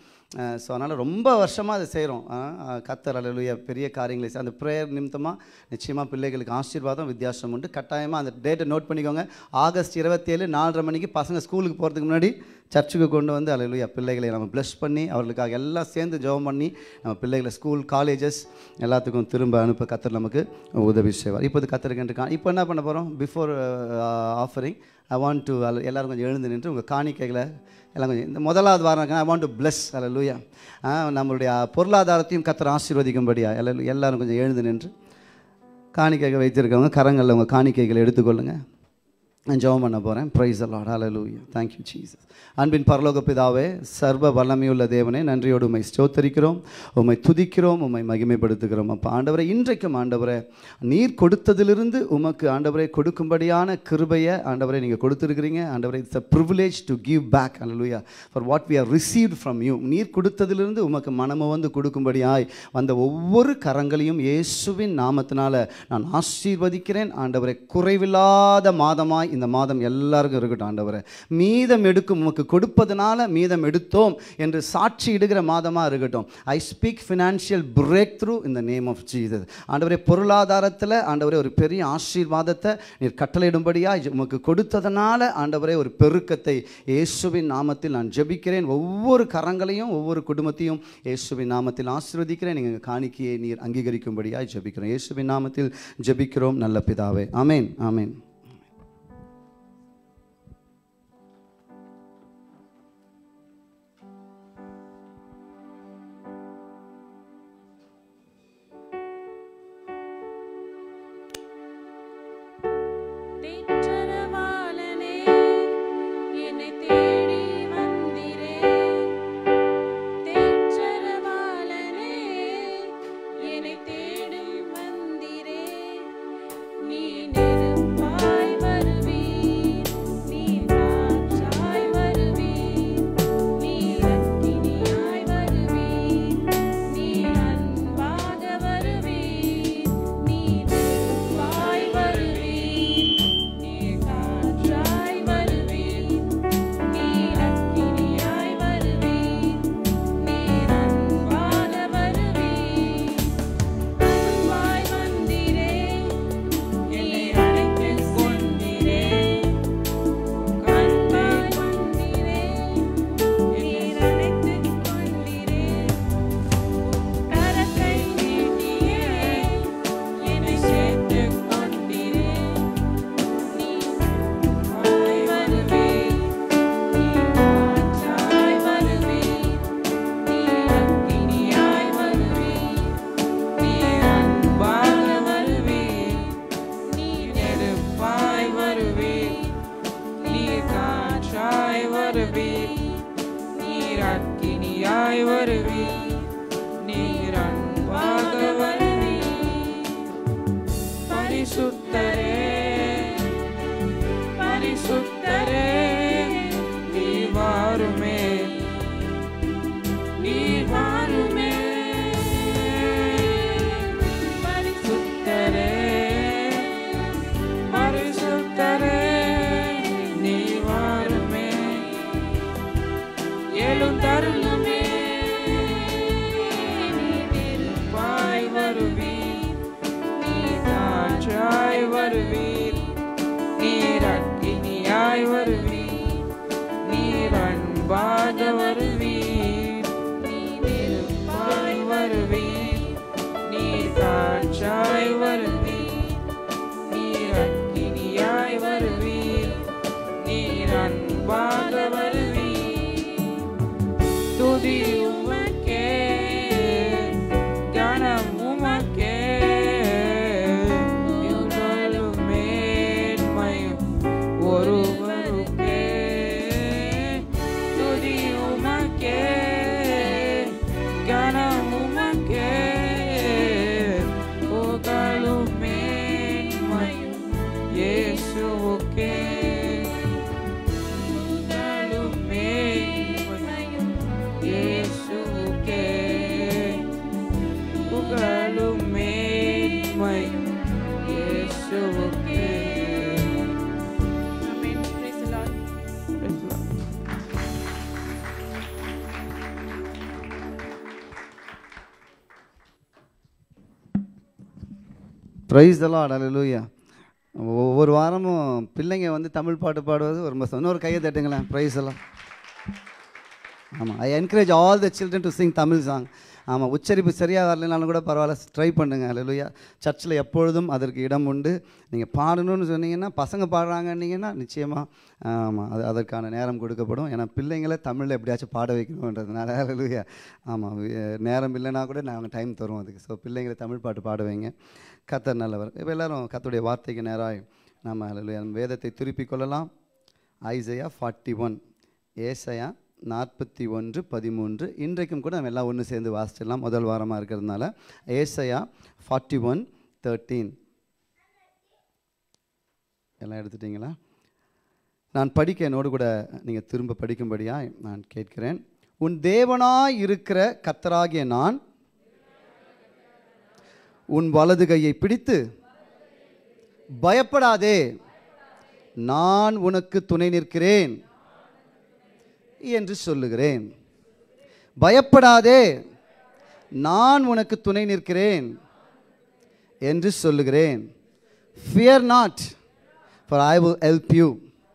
C: ஸோ அதனால் ரொம்ப வருஷமாக அதை செய்கிறோம் கத்தர் அலையிலுய பெரிய காரியங்களை செய் அந்த ப்ரேயர் நிமித்தமாக நிச்சயமாக பிள்ளைகளுக்கு ஆசீர்வாதம் வித்தியாசம் உண்டு கட்டாயமாக அந்த டேட்டை நோட் பண்ணிக்கோங்க ஆகஸ்ட் இருபத்தேழு நாலரை மணிக்கு பசங்க ஸ்கூலுக்கு போகிறதுக்கு முன்னாடி சர்ச்சுக்கு கொண்டு வந்து அலையிலுயா பிள்ளைகளை நம்ம ப்ளஸ் பண்ணி அவர்களுக்காக எல்லாம் சேர்ந்து ஜெபம் பண்ணி நம்ம பிள்ளைகளை ஸ்கூல் காலேஜஸ் எல்லாத்துக்கும் திரும்ப அனுப்ப கத்தர் நமக்கு உதவி செய்வார் இப்போ இது கத்தருக்கு இப்போ என்ன பண்ண போகிறோம் before offering I want to எல்லாரும் கொஞ்சம் எழுந்து நின்று உங்கள் காணிக்கைகளை எல்லாம் கொஞ்சம் இந்த முதலாவது வாரம் ஐ வாண்ட் டு பிளஸ் அல்ல லூயா நம்மளுடைய பொருளாதாரத்தையும் கத்தர் ஆசீர்வதிக்கும்படியா எல்லாரும் எல்லாரும் கொஞ்சம் எழுந்து நின்று காணிக்கைகள் வைத்திருக்கவங்க கரங்களில் உங்கள் காணிக்கைகளை எடுத்துக்கொள்ளுங்கள் நான் ஜெபம் பண்ண போகிறேன் ப்ரைஸ் அலாட் ஹalleluya thank you ஜீசஸ் அன்பின் பரலோக பிதாவே சர்வ வல்லமையுள்ள தேவனே நன்றியோடு உம்மை ஸ்தோத்தரிக்கிறோம் உம்மை துதிக்கிறோம் உம்மை மகிமைப்படுத்துகிறோம் அப்போ ஆண்டவரே இன்றைக்கும் ஆண்டவரே நீர் கொடுத்ததிலிருந்து உமக்கு ஆண்டவரே கொடுக்கும்படியான கிருபையை ஆண்டவரே நீங்கள் கொடுத்துருக்கிறீங்க ஆண்டவரே it's a privilege to give back ஹalleluya for what we are received from you நீர் கொடுத்ததிலிருந்து உமக்கு மனம வந்து கொடுக்கும்படியாய் வந்த ஒவ்வொரு கரங்களையும் இயேசுவின் நாமத்தினால நான் ஆசீர்வதிக்கிறேன் ஆண்டவரே குறைவில்லாத மாதமாய் இந்த மாதம் எல்லாருக்கும் இருக்கட்டும் ஆண்டவரே மீதம் எடுக்கும் உமக்கு கொடுப்பதனால மீதம் எடுத்தோம் என்று சாட்சி இடுகிற மாதமாக இருக்கட்டும் I speak financial breakthrough இந்த நேம் ஆஃப் ஜீசஸ் ஆண்டவரே பொருளாதாரத்தில் ஆண்டவரே ஒரு பெரிய ஆசீர்வாதத்தை நீர் கட்டளையிடும்படியா உமக்கு கொடுத்ததனால ஆண்டவரே ஒரு பெருக்கத்தை இயேசுவின் நாமத்தில் நான் ஜெபிக்கிறேன் ஒவ்வொரு கரங்களையும் ஒவ்வொரு குடும்பத்தையும் இயேசுவின் நாமத்தில் ஆசீர்வதிக்கிறேன் நீங்கள் காணிக்கையை நீர் அங்கீகரிக்கும்படியாய் ஜெபிக்கிறோம் இயேசுவின் நாமத்தில் ஜெபிக்கிறோம் நல்ல பிதாவே ஆமென் ஆமென்
D: தேற்றரவாளனே என்னை தேடி வந்திரே தேற்றரவாளனே என்னை தேடி வந்திரே நீ நெருப்பாய் வருவீர் நீ காற்றாய் வருவீர் நீ அக்கினியாய் வருவீர் நீ அன்பாக வருவீர் நீ நெருப்பாய் வருவீர் நீ காற்றாய் வருவீர் நீ அக்கினியாய் வருவீர் நீ அன்பாக வருவீர் அன்பாய் வந்திரே என்னை அழைத்துக் கொண்டிரே அன்பாய் வந்திரே நீர் அழைத்துக் கொண்டிரே கரத்தை நீட்டியே என்னை சேர்த்துக் கொண்டிரே நீ ஆய் வருவே நீ காற்றாய் வருவே நீ அக்கினியாய் வருவே நீ அன்பாக வருவே நீ நெருப்பாய் வருவே நீ காற்றாய் வருவே நீர் அக்கினியாய் வருவே நீர் அன்பாக வருவே பரிசுத்தரே பரிசுத்தரே நீ வாருமே நீ வாருமே பரிசுத்தரே பரிசுத்தரே நீ வாருமே எழுந்தருளுமே
C: ப்ரைஸ் எல்லாம் அலலூயா ஒவ்வொரு வாரமும் பிள்ளைங்க வந்து தமிழ் பாட்டு பாடுவது ஒரு மசம் இன்னொரு கையை தட்டுங்களேன் ப்ரைஸ் எல்லாம் ஆமாம் I encourage all the children to sing Tamil song ஆமாம் உச்சரிப்பு சரியாக வரலைனாலும் கூட பரவாயில்ல ட்ரை பண்ணுங்க அல்லையா சர்ச்சில் எப்பொழுதும் அதற்கு இடம் உண்டு நீங்கள் பாடணும்னு சொன்னீங்கன்னா பசங்க பாடுறாங்கன்னீங்கன்னா நிச்சயமாக ஆமாம் அது அதற்கான நேரம் கொடுக்கப்படும் ஏன்னா பிள்ளைங்களை தமிழில் எப்படியாச்சும் பாட வைக்கணுன்றதுனால அல்லையா ஆமாம் நேரம் இல்லைன்னா கூட நாங்கள் டைம் தருவோம் அதுக்கு ஸோ பிள்ளைங்களை தமிழ் பாட்டு பாட வைங்க கத்தர் நல்லவர் இப்போ எல்லாரும் கத்தருடைய வார்த்தைக்கு நேராக நம்ம அல்லையா வேதத்தை திருப்பிக் கொள்ளலாம் ஐசையா ஃபார்ட்டி ஒன் ஏசையா நாற்பத்தி ஒன்று பதிமூன்று இன்றைக்கும் கூட நம்ம எல்லாம் ஒன்று சேர்ந்து வாசிச்சிடலாம் முதல் வாரமாக இருக்கிறதுனால ஏசையா ஃபார்ட்டி ஒன் தேர்ட்டீன் எல்லாம் எடுத்துட்டிங்களா நான் படிக்க என்னோடு கூட நீங்கள் திரும்ப படிக்கும்படியாக நான் கேட்கிறேன் உன் தேவனாய் இருக்கிற கத்தராகிய நான் உன் வலது கையை பிடித்து பயப்படாதே நான் உனக்கு துணை நிற்கிறேன் என்று சொல்லுகிறேன் பயப்படாதே நான் உனக்கு துணை நிற்கிறேன் என்று சொல்லுகிறேன் fear not for I will help you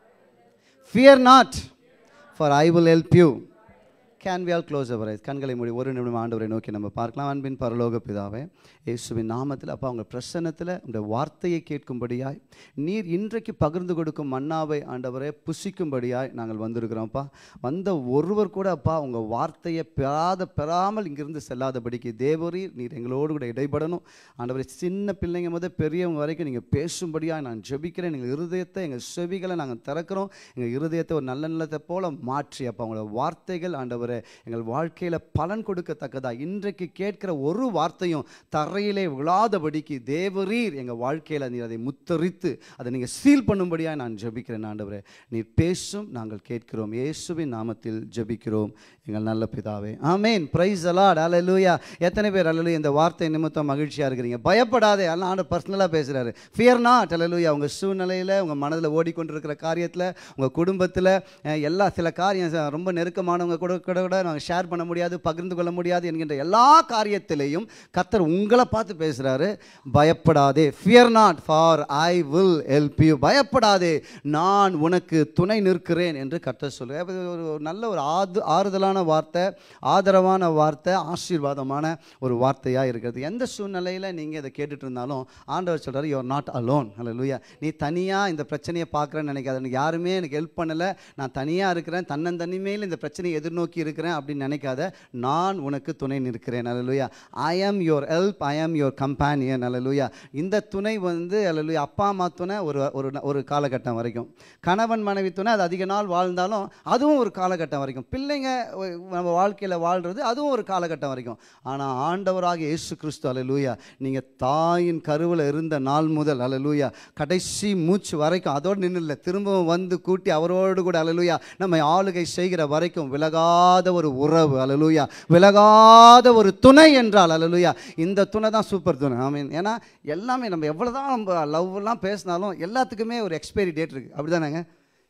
C: fear not for I will help you can we all close our eyes கண்களை மூடி ஒரு நிமிடம் ஆண்டவரை நோக்கி நம்ம பார்க்கலாம் அன்பின் பரலோக பிதாவே இயேசுவின் நாமத்தில் அப்பா உங்கள் பிரசன்னத்தில் இந்த வார்த்தையை கேட்கும்படியாய் நீர் இன்றைக்கு பகிர்ந்து கொடுக்கும் மன்னாவை ஆண்டவரை புசிக்கும்படியாய் நாங்கள் வந்திருக்கிறோம்ப்பா வந்த ஒருவர் கூட அப்பா உங்கள் வார்த்தையை பெறாத பெறாமல் இங்கிருந்து செல்லாதபடிக்கு தேவரீர் நீர் எங்களோடு கூட இடைப்படணும் ஆண்டவரை சின்ன பிள்ளைங்க முதல் பெரியவங்க வரைக்கும் நீங்கள் பேசும்படியாக நான் ஜெபிக்கிறேன் எங்கள் இருதயத்தை எங்கள் செவிகளை நாங்கள் திறக்கிறோம் எங்கள் இருதயத்தை ஒரு நல்ல நல்லத்தை போல மாற்றி அப்பா உங்களோட வார்த்தைகள் ஆண்டவரை எங்கள் வாழ்க்கையில் பலன் கொடுக்கத்தக்கதா இன்றைக்கு கேட்கிற ஒரு வார்த்தையும் தரையிலே விழாதபடிக்கு தேவரீர் எங்கள் வாழ்க்கையில் நீர் அதை முத்தரித்து அதை நீங்கள் சீல் பண்ணும்படியாக நான் ஜெபிக்கிறேன் ஆண்டவரே நீர் பேசும் நாங்கள் கேட்கிறோம் இயேசுவின் நாமத்தில் ஜெபிக்கிறோம் எங்கள் நல்ல பிதாவே ஆமேன் பிரைஸ் அலாட் அலலூயா எத்தனை பேர் அல்லலூயா இந்த வார்த்தை நிமித்தம் மகிழ்ச்சியாக இருக்கிறீங்க பயப்படாதே எல்லாம் ஆண்டு பர்சனலாக பேசுகிறாரு ஃபியர் நாட் அலலூயா உங்கள் சூழ்நிலையில் உங்கள் மனதில் ஓடிக்கொண்டிருக்கிற காரியத்தில் உங்கள் குடும்பத்தில் அஹ், எல்லா சில காரியம் ச- ரொம்ப நெருக்கமானவங்க கூட கூட கூட நாங்கள் ஷேர் பண்ண முடியாது பகிர்ந்து கொள்ள முடியாது என்கின்ற எல்லா காரியத்திலையும் கத்தர் உங்களை பார்த்து பேசுகிறாரு பயப்படாதே fear not for I will help you பயப்படாதே நான் உனக்கு துணை நிற்கிறேன் என்று கர்த்தர் சொல்லுவார் அப்ப இது ஒரு ஒரு நல்ல ஒரு ஆது ஆறுதலான வார்த்தை ஆதரவான வார்த்தை ஆசீர்வாதமான ஒரு வார்த்தையாக இருக்கிறது எந்த சூழ்நிலையில் நீங்கள் இதை கேட்டுட்டு இருந்தாலும் ஆண்டவர் சொல்கிறார் யூ ஆர் நாட் அலோன் அல்ல நீ தனியாக இந்த பிரச்சனையை பார்க்குறேன்னு நினைக்காத எனக்கு யாருமே எனக்கு ஹெல்ப் பண்ணலை நான் தனியாக இருக்கிறேன் தன்னன் தனிமையில் இந்த பிரச்சனையை எதிர்நோக்கி இருக்கிறேன் அப்படின்னு நினைக்காத நான் உனக்கு துணை நிற்கிறேன் அல்லலுயா ஐ am your help I am your companion அல்லலுயா இந்த துணை வந்து அல்லலுயா அப்பா அம்மா துணை ஒரு ஒரு ஒரு காலகட்டம் வரைக்கும் கணவன் மனைவி துணை அது அதிக நாள் வாழ்ந்தாலும் அதுவும் ஒரு காலகட்டம் வரைக்கும் பிள்ளைங்க ஒ- நம்ம வாழ்க்கையில் வாழ்கிறது அதுவும் ஒரு காலகட்டம் வரைக்கும் ஆனால் ஆண்டவராக இயேசு கிறிஸ்து அல்லலுயா நீங்கள் தாயின் கருவில் இருந்த நாள் முதல் அல்லலுயா கடைசி மூச்சு வரைக்கும் அதோடு நின்று இல்லை திரும்பவும் வந்து கூட்டி அவரோடு கூட அல்லலுயா நம்ம ஆளுகை செய்கிற வரைக்கும் விலகாத ஒரு உறவு அல்லலுயா விலகாத ஒரு துணை என்றால் அல்லலுயா இந்த துணை தான் சூப்பர் துணை ஐ மீன் ஏன்னா எல்லாமே நம்ம எவ்வளோ தான் நம்ம லவ்லாம் பேசினாலும் எல்லாத்துக்குமே ஒரு எக்ஸ்பைரி டேட் இருக்குது அப்படி தானேங்க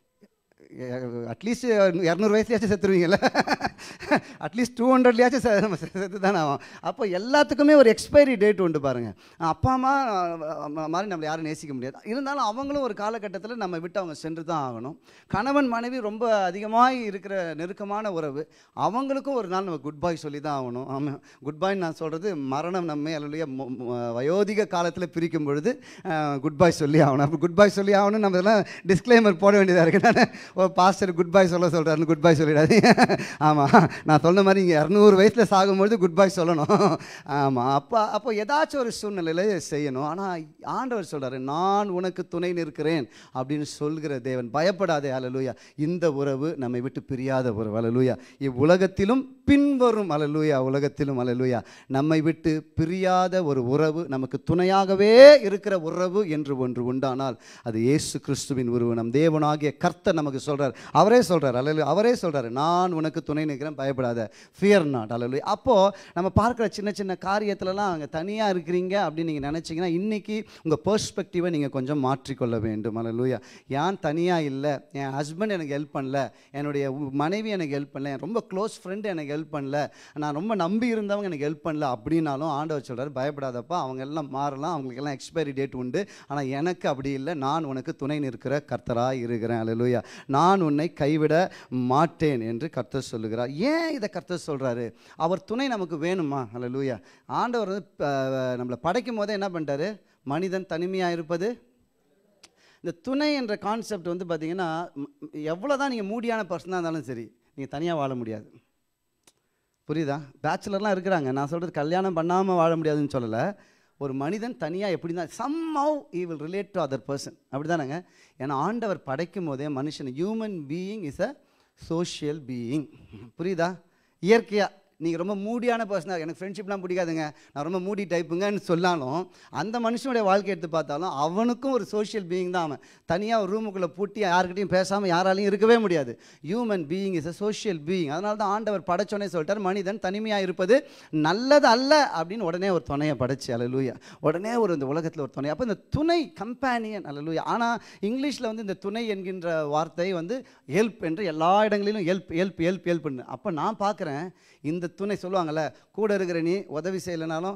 C: அட்லீஸ்ட் இரநூறு வயசுலையாச்சும் செத்துருவீங்கல்ல அட்லீஸ்ட் டூ ஹண்ட்ரட்லையாச்சும் செ நம்ம செ- செத்து தானே ஆகும் அப்போ எல்லாத்துக்குமே ஒரு எக்ஸ்பைரி டேட் உண்டு பாருங்கள் அப்பா அம்மா அஹ், மாதிரி நம்மளை யாரும் நேசிக்க முடியாது இருந்தாலும் அவங்களும் ஒரு காலகட்டத்தில் நம்ம விட்டு அவங்க சென்று தான் ஆகணும் கணவன் மனைவி ரொம்ப அதிகமாக இருக்கிற நெருக்கமான உறவு அவங்களுக்கும் ஒரு நாள் நம்ம குட் பாய் சொல்லி தான் ஆகணும் ஆமாம் குட் பாய்ன்னு நான் சொல்கிறது மரணம் நம்ம அல்லையா வயோதிக காலத்தில் பிரிக்கும் பொழுது குட் பாய் சொல்லி ஆகணும் அப்போ குட் பாய் சொல்லி ஆகணும் நம்ம இதெல்லாம் டிஸ்க்ளைமர் போட வேண்டியதாக இருக்குது நான் ஒரு பாஸ்டர் குட் பாய் சொல்ல சொல்கிறாருன்னு குட் பாய் சொல்லிடாதீங்க ஆமாம் நான் சொன்ன மாதிரி இங்கே இரநூறு வயசில் சாகும்பொழுது குட் பாய் சொல்லணும் ஆமாம் அப்போ அப்போ ஏதாச்சும் ஒரு சூழ்நிலையில் செய்யணும் ஆனால் ஆண்டவர் சொல்கிறாரு நான் உனக்கு துணை நிற்கிறேன் அப்படின்னு சொல்கிற தேவன் பயப்படாதே அலலூயா இந்த உறவு நம்மை விட்டு பிரியாத உறவு அலலூயா இவ்வுலகத்திலும் பின்வரும் அலலூயா உலகத்திலும் அலலூயா நம்மை விட்டு பிரியாத ஒரு உறவு நமக்கு துணையாகவே இருக்கிற உறவு என்று ஒன்று உண்டானால் அது இயேசு கிறிஸ்துவின் உருவு நம் தேவனாகிய கர்த்தர் நமக்கு சொல்றார் அவரே சொல்றார் அல்ல அவரே சொல்றாரு நான் உனக்கு துணை நிற்கிறேன் வச்சுக்கிறேன் பயப்படாத ஃபியர் நாட் அல்ல அப்போது நம்ம பார்க்குற சின்ன சின்ன காரியத்துலலாம் அங்கே தனியாக இருக்கிறீங்க அப்படின்னு நீங்கள் நினச்சிங்கன்னா இன்றைக்கி உங்கள் பெர்ஸ்பெக்டிவை நீங்கள் கொஞ்சம் மாற்றிக்கொள்ள வேண்டும் அல்ல ஏன் தனியாக இல்லை என் ஹஸ்பண்ட் எனக்கு ஹெல்ப் பண்ணல என்னுடைய உ- மனைவி எனக்கு ஹெல்ப் பண்ணல என் ரொம்ப க்ளோஸ் ஃப்ரெண்டு எனக்கு ஹெல்ப் பண்ணல நான் ரொம்ப நம்பி இருந்தவங்க எனக்கு ஹெல்ப் பண்ணல அப்படின்னாலும் ஆண்டவர் சொல்கிறார் பயப்படாதப்பா அவங்க எல்லாம் மாறலாம் அவங்களுக்கெல்லாம் எக்ஸ்பைரி டேட் உண்டு ஆனால் எனக்கு அப்படி இல்லை நான் உனக்கு துணை நிற்கிற கர்த்தராக இருக்கிறேன் அல்லேலூயா நான் உன்னை கைவிட மாட்டேன் என்று கர்த்தர் சொல்லுகிறார் ஏன் இதை கர்த்தர் சொல்கிறாரு அவர் துணை நமக்கு வேணுமா அல்லேலூயா ஆண்டவர் வந்து ப- நம்மளை படைக்கும் போதே என்ன பண்ணிட்டாரு மனிதன் தனிமையாக இருப்பது இந்த துணை என்ற கான்செப்ட் வந்து பார்த்தீங்கன்னா எவ்வளோ தான் நீங்கள் மூடியான பர்சனாக இருந்தாலும் சரி நீங்கள் தனியாக வாழ முடியாது புரியுதா பேச்சுலர்லாம் இருக்கிறாங்க நான் சொல்கிறது கல்யாணம் பண்ணாமல் வாழ முடியாதுன்னு சொல்லலை ஒரு மனிதன் தனியாக எப்படி தான் somehow he will relate to other person அப்படி தானேங்க ஏன்னா ஆண்டவர் படைக்கும் போதே மனுஷன் human being is a social being புரியுதா இயற்கையாக நீங்கள் ரொம்ப மூடியான பர்சனாக எனக்கு ஃப்ரெண்ட்ஷிப்லாம் பிடிக்காதுங்க நான் ரொம்ப மூடி டைப்புங்கன்னு சொன்னாலும் அந்த மனுஷனுடைய வாழ்க்கை எடுத்து பார்த்தாலும் அவனுக்கும் ஒரு சோஷியல் பீயிங் தான் அவன் தனியாக ஒரு ரூமுக்குள்ளே பூட்டி யாருக்கிட்டையும் பேசாமல் யாராலையும் இருக்கவே முடியாது human being is a social being அதனால தான் ஆண்டவர் படைச்சோனே சொல்லிட்டார் மனிதன் தனிமையாக இருப்பது நல்லது அல்ல அப்படின்னு உடனே ஒரு துணையை படைச்சு அல்லலூயா உடனே ஒரு இந்த உலகத்தில் ஒரு துணை அப்போ இந்த துணை கம்பேனியன் அல்லலூயா ஆனால் இங்கிலீஷில் வந்து இந்த துணை என்கின்ற வார்த்தை வந்து ஹெல்ப் என்று எல்லா இடங்களிலும் ஹெல்ப் ஹெல்ப் ஹெல்ப் ஹெல்ப்னு அப்போ நான் பார்க்குறேன் இந்த துணை சொல்லுவாங்கள்ல கூட இருக்கிற நீ உதவி செய்யலைனாலும்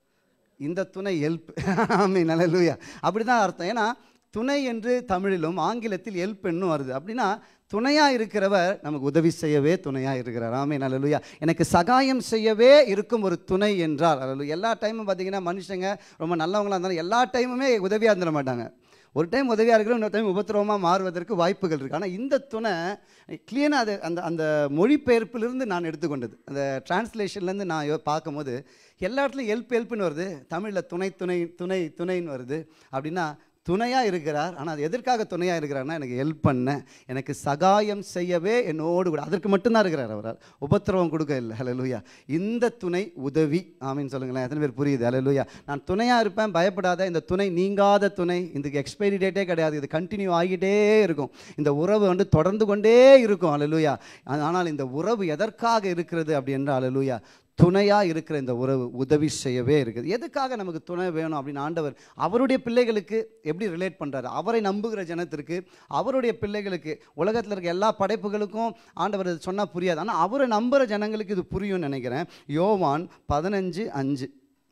C: இந்த துணை ஹெல்ப் ஆமீன் அல்லேலூயா அப்படி தான் அர்த்தம் ஏன்னா துணை என்று தமிழிலும் ஆங்கிலத்தில் ஹெல்ப் என்னும் வருது அப்படின்னா துணையாக இருக்கிறவர் நமக்கு உதவி செய்யவே துணையாக இருக்கிறார் ஆமீன் அல்லேலூயா எனக்கு சகாயம் செய்யவே இருக்கும் ஒரு துணை என்றால் அல்லேலூயா எல்லா டைமும் பார்த்தீங்கன்னா மனுஷங்க ரொம்ப நல்லவங்களா இருந்தாலும் எல்லா டைமுமே உதவியாக இருந்துட மாட்டாங்க ஒரு டைம் உதவியாக இருக்கிற இன்னொரு டைம் உபத்திரவமாக மாறுவதற்கு வாய்ப்புகள் இருக்குது ஆனால் இந்த துணை கிளியனாக அது அந்த அந்த மொழிபெயர்ப்பிலிருந்து நான் எடுத்துக்கொண்டது அந்த டிரான்ஸ்லேஷன்லேருந்து நான் யோ- பார்க்கும்போது எல்லா இடத்துலையும் ஹெல்ப் ஹெல்ப்னு வருது தமிழில் துணை துணை துணை துணைன்னு வருது அப்படின்னா துணையாக இருக்கிறார் ஆனால் அது எதற்காக துணையாக இருக்கிறார்னா எனக்கு ஹெல்ப் பண்ண எனக்கு சகாயம் செய்யவே என்னோடு கூட அதற்கு மட்டும்தான் இருக்கிறார் அவரால் உபத்திரவம் கொடுக்க இல்லை ஹalleluya இந்த துணை உதவி ஆமீன் சொல்லுங்களேன் எத்தனை பேர் புரியுது ஹalleluya நான் துணையாக இருப்பேன் பயப்படாத இந்த துணை நீங்காத துணை இதுக்கு எக்ஸ்பைரி டேட்டே கிடையாது இது கண்டினியூ ஆகிட்டே இருக்கும் இந்த உறவு வந்து தொடர்ந்து கொண்டே இருக்கும் ஹalleluya ஆனால் இந்த உறவு எதற்காக இருக்கிறது அப்படி என்றால் ஹalleluya துணையாக இருக்கிற இந்த உறவு உதவி செய்யவே இருக்குது எதுக்காக நமக்கு துணை வேணும் அப்படின்னு ஆண்டவர் அவருடைய பிள்ளைகளுக்கு எப்படி ரிலேட் பண்ணுறாரு அவரை நம்புகிற ஜனத்திற்கு அவருடைய பிள்ளைகளுக்கு உலகத்தில் இருக்க எல்லா படைப்புகளுக்கும் ஆண்டவர் இது சொன்னால் புரியாது ஆனால் அவரை நம்புகிற ஜனங்களுக்கு இது புரியும்னு நினைக்கிறேன் யோவான் பதினஞ்சு அஞ்சு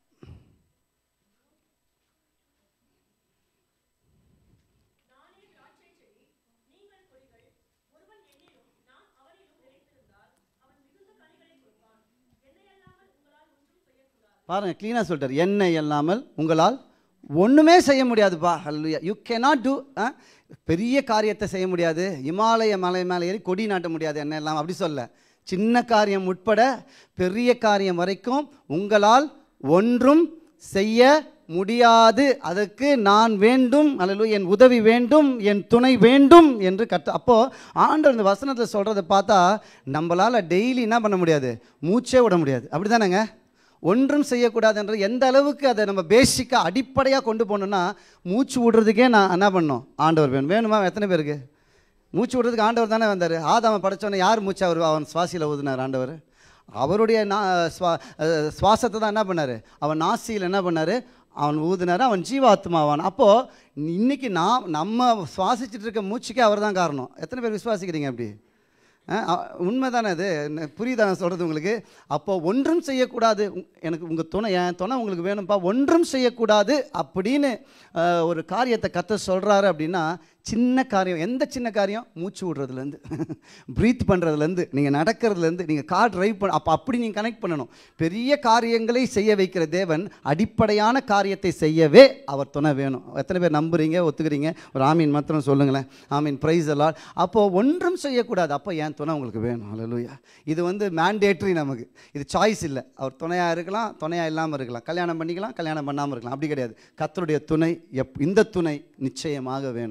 C: பாருங்க க்ளீனாக சொல்லிட்டார் என்னை இல்லாமல் உங்களால் ஒன்றுமே செய்ய முடியாதுப்பா ஹல்லுயா யூ cannot do ஆ பெரிய காரியத்தை செய்ய முடியாது இமாலய மலை மேலே ஏறி கொடி நாட்ட முடியாது என்ன எல்லாம் அப்படி சொல்ல சின்ன காரியம் உட்பட பெரிய காரியம் வரைக்கும் உங்களால் ஒன்றும் செய்ய முடியாது அதற்கு நான் வேண்டும் அல்லது என் உதவி வேண்டும் என் துணை வேண்டும் என்று கற்று அப்போது ஆண்டவர் இந்த வசனத்தை சொல்கிறத பார்த்தா நம்மளால் டெய்லி என்ன பண்ண முடியாது மூச்சே விட முடியாது அப்படி தானேங்க ஒன்றும் செய்யக்கூடாது என்ற எந்த அளவுக்கு அதை நம்ம பேசிக்காக அடிப்படையாக கொண்டு போகணுன்னா மூச்சு விடுறதுக்கே நான் என்ன பண்ணோம் ஆண்டவர் வேணும் வேணுமா எத்தனை பேருக்கு மூச்சு விடுறதுக்கு ஆண்டவர் தானே வந்தார் ஆதாம படைச்சோன்னே யார் மூச்சு அவர் அவன் சுவாசியில் ஊதுனார் ஆண்டவர் அவருடைய நா சுவா அஹ் சுவாசத்தை தான் என்ன பண்ணார் அவன் நாசியில் என்ன பண்ணார் அவன் ஊதுனார் அவன் ஜீவாத்மாவான் அப்போது இன்னைக்கு நான் நம்ம சுவாசிச்சுட்டு இருக்க மூச்சுக்கே அவர் தான் காரணம் எத்தனை பேர் விசுவாசிக்கிறீங்க அப்படி உண்மை தானே அது என்ன- புரியுதா நான் சொல்கிறது உங்களுக்கு அப்போ ஒன்றும் செய்யக்கூடாது உங்- எனக்கு உங்கள் துணை என் துணை உங்களுக்கு வேணும்ப்பா ஒன்றும் செய்யக்கூடாது அப்படின்னு அஹ், ஒரு காரியத்தை கத்த சொல்கிறாரு அப்படின்னா சின்ன காரியம் எந்த சின்ன காரியம் மூச்சு விடுறதுலேருந்து ப்ரீத் பண்ணுறதுலேருந்து நீங்கள் நடக்கிறதுலேருந்து நீங்கள் கார் டிரைவ் பண்ண அப்போ அப்படி நீங்கள் கனெக்ட் பண்ணணும் பெரிய காரியங்களை செய்ய வைக்கிற தேவன் அடிப்படையான காரியத்தை செய்யவே அவர் துணை வேணும் எத்தனை பேர் நம்புறீங்க ஒத்துக்கிறீங்க ஒரு ஆமீன் மாத்திரம் சொல்லுங்களேன் ஆமீன் ப்ரைஸ் எல்லாம் அப்போது ஒன்றும் செய்யக்கூடாது அப்போ என் துணை உங்களுக்கு வேணும் அல்லேலூயா இது வந்து மேண்டேட்ரி நமக்கு இது சாய்ஸ் இல்லை அவர் துணையாக இருக்கலாம் துணையாக இல்லாமல் இருக்கலாம் கல்யாணம் பண்ணிக்கலாம் கல்யாணம் பண்ணாமல் இருக்கலாம் அப்படி கிடையாது கர்த்தருடைய துணை எப் இந்த துணை நிச்சயமாக வேணும் அல்லேலூயா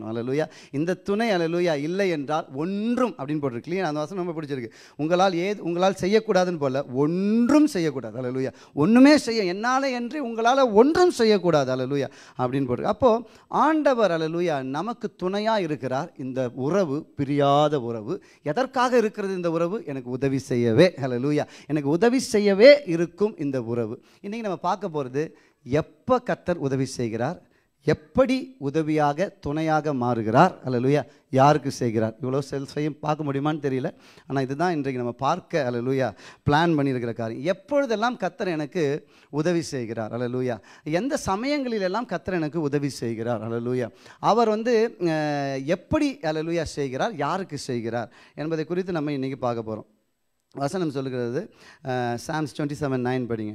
C: அலலுயா இந்த துணை அலலுயா இல்லை என்றால் ஒன்றும் அப்படின்னு போட்டிருக்கு இல்லையா அந்த வசனம் ரொம்ப பிடிச்சிருக்கு உங்களால் ஏது உங்களால் செய்யக்கூடாதுன்னு போல ஒன்றும் செய்யக்கூடாது அலலுயா ஒன்றுமே செய்ய என்னால் என்று உங்களால் ஒன்றும் செய்யக்கூடாது அலலுயா அப்படின்னு போட்டிருக்கு அப்போது ஆண்டவர் அலலுயா நமக்கு துணையாக இருக்கிறார் இந்த உறவு பிரியாத உறவு எதற்காக இருக்கிறது இந்த உறவு எனக்கு உதவி செய்யவே ஹalleluya எனக்கு உதவி செய்யவே இருக்கும் இந்த உறவு இன்றைக்கி நம்ம பார்க்க போகிறது எப்போ கத்தர் உதவி செய்கிறார் எப்படி உதவியாக துணையாக மாறுகிறார் அல்லலுயா யாருக்கு செய்கிறார் இவ்வளோ செல்ஃபையும் பார்க்க முடியுமான்னு தெரியல ஆனால் இதுதான் இன்றைக்கு நம்ம பார்க்க அல்லலுயா பிளான் பண்ணியிருக்கிற காரியம் எப்பொழுதெல்லாம் கத்தர் எனக்கு உதவி செய்கிறார் அல்லலுயா எந்த சமயங்களிலெல்லாம் கத்தர் எனக்கு உதவி செய்கிறார் அல்லலுயா அவர் வந்து அஹ், எப்படி அல்லலுயா செய்கிறார் யாருக்கு செய்கிறார் என்பதை குறித்து நம்ம இன்றைக்கி பார்க்க போகிறோம் வசனம் சொல்லுகிறது சாம்ஸ் டுவெண்ட்டி செவன் நைன் படிங்க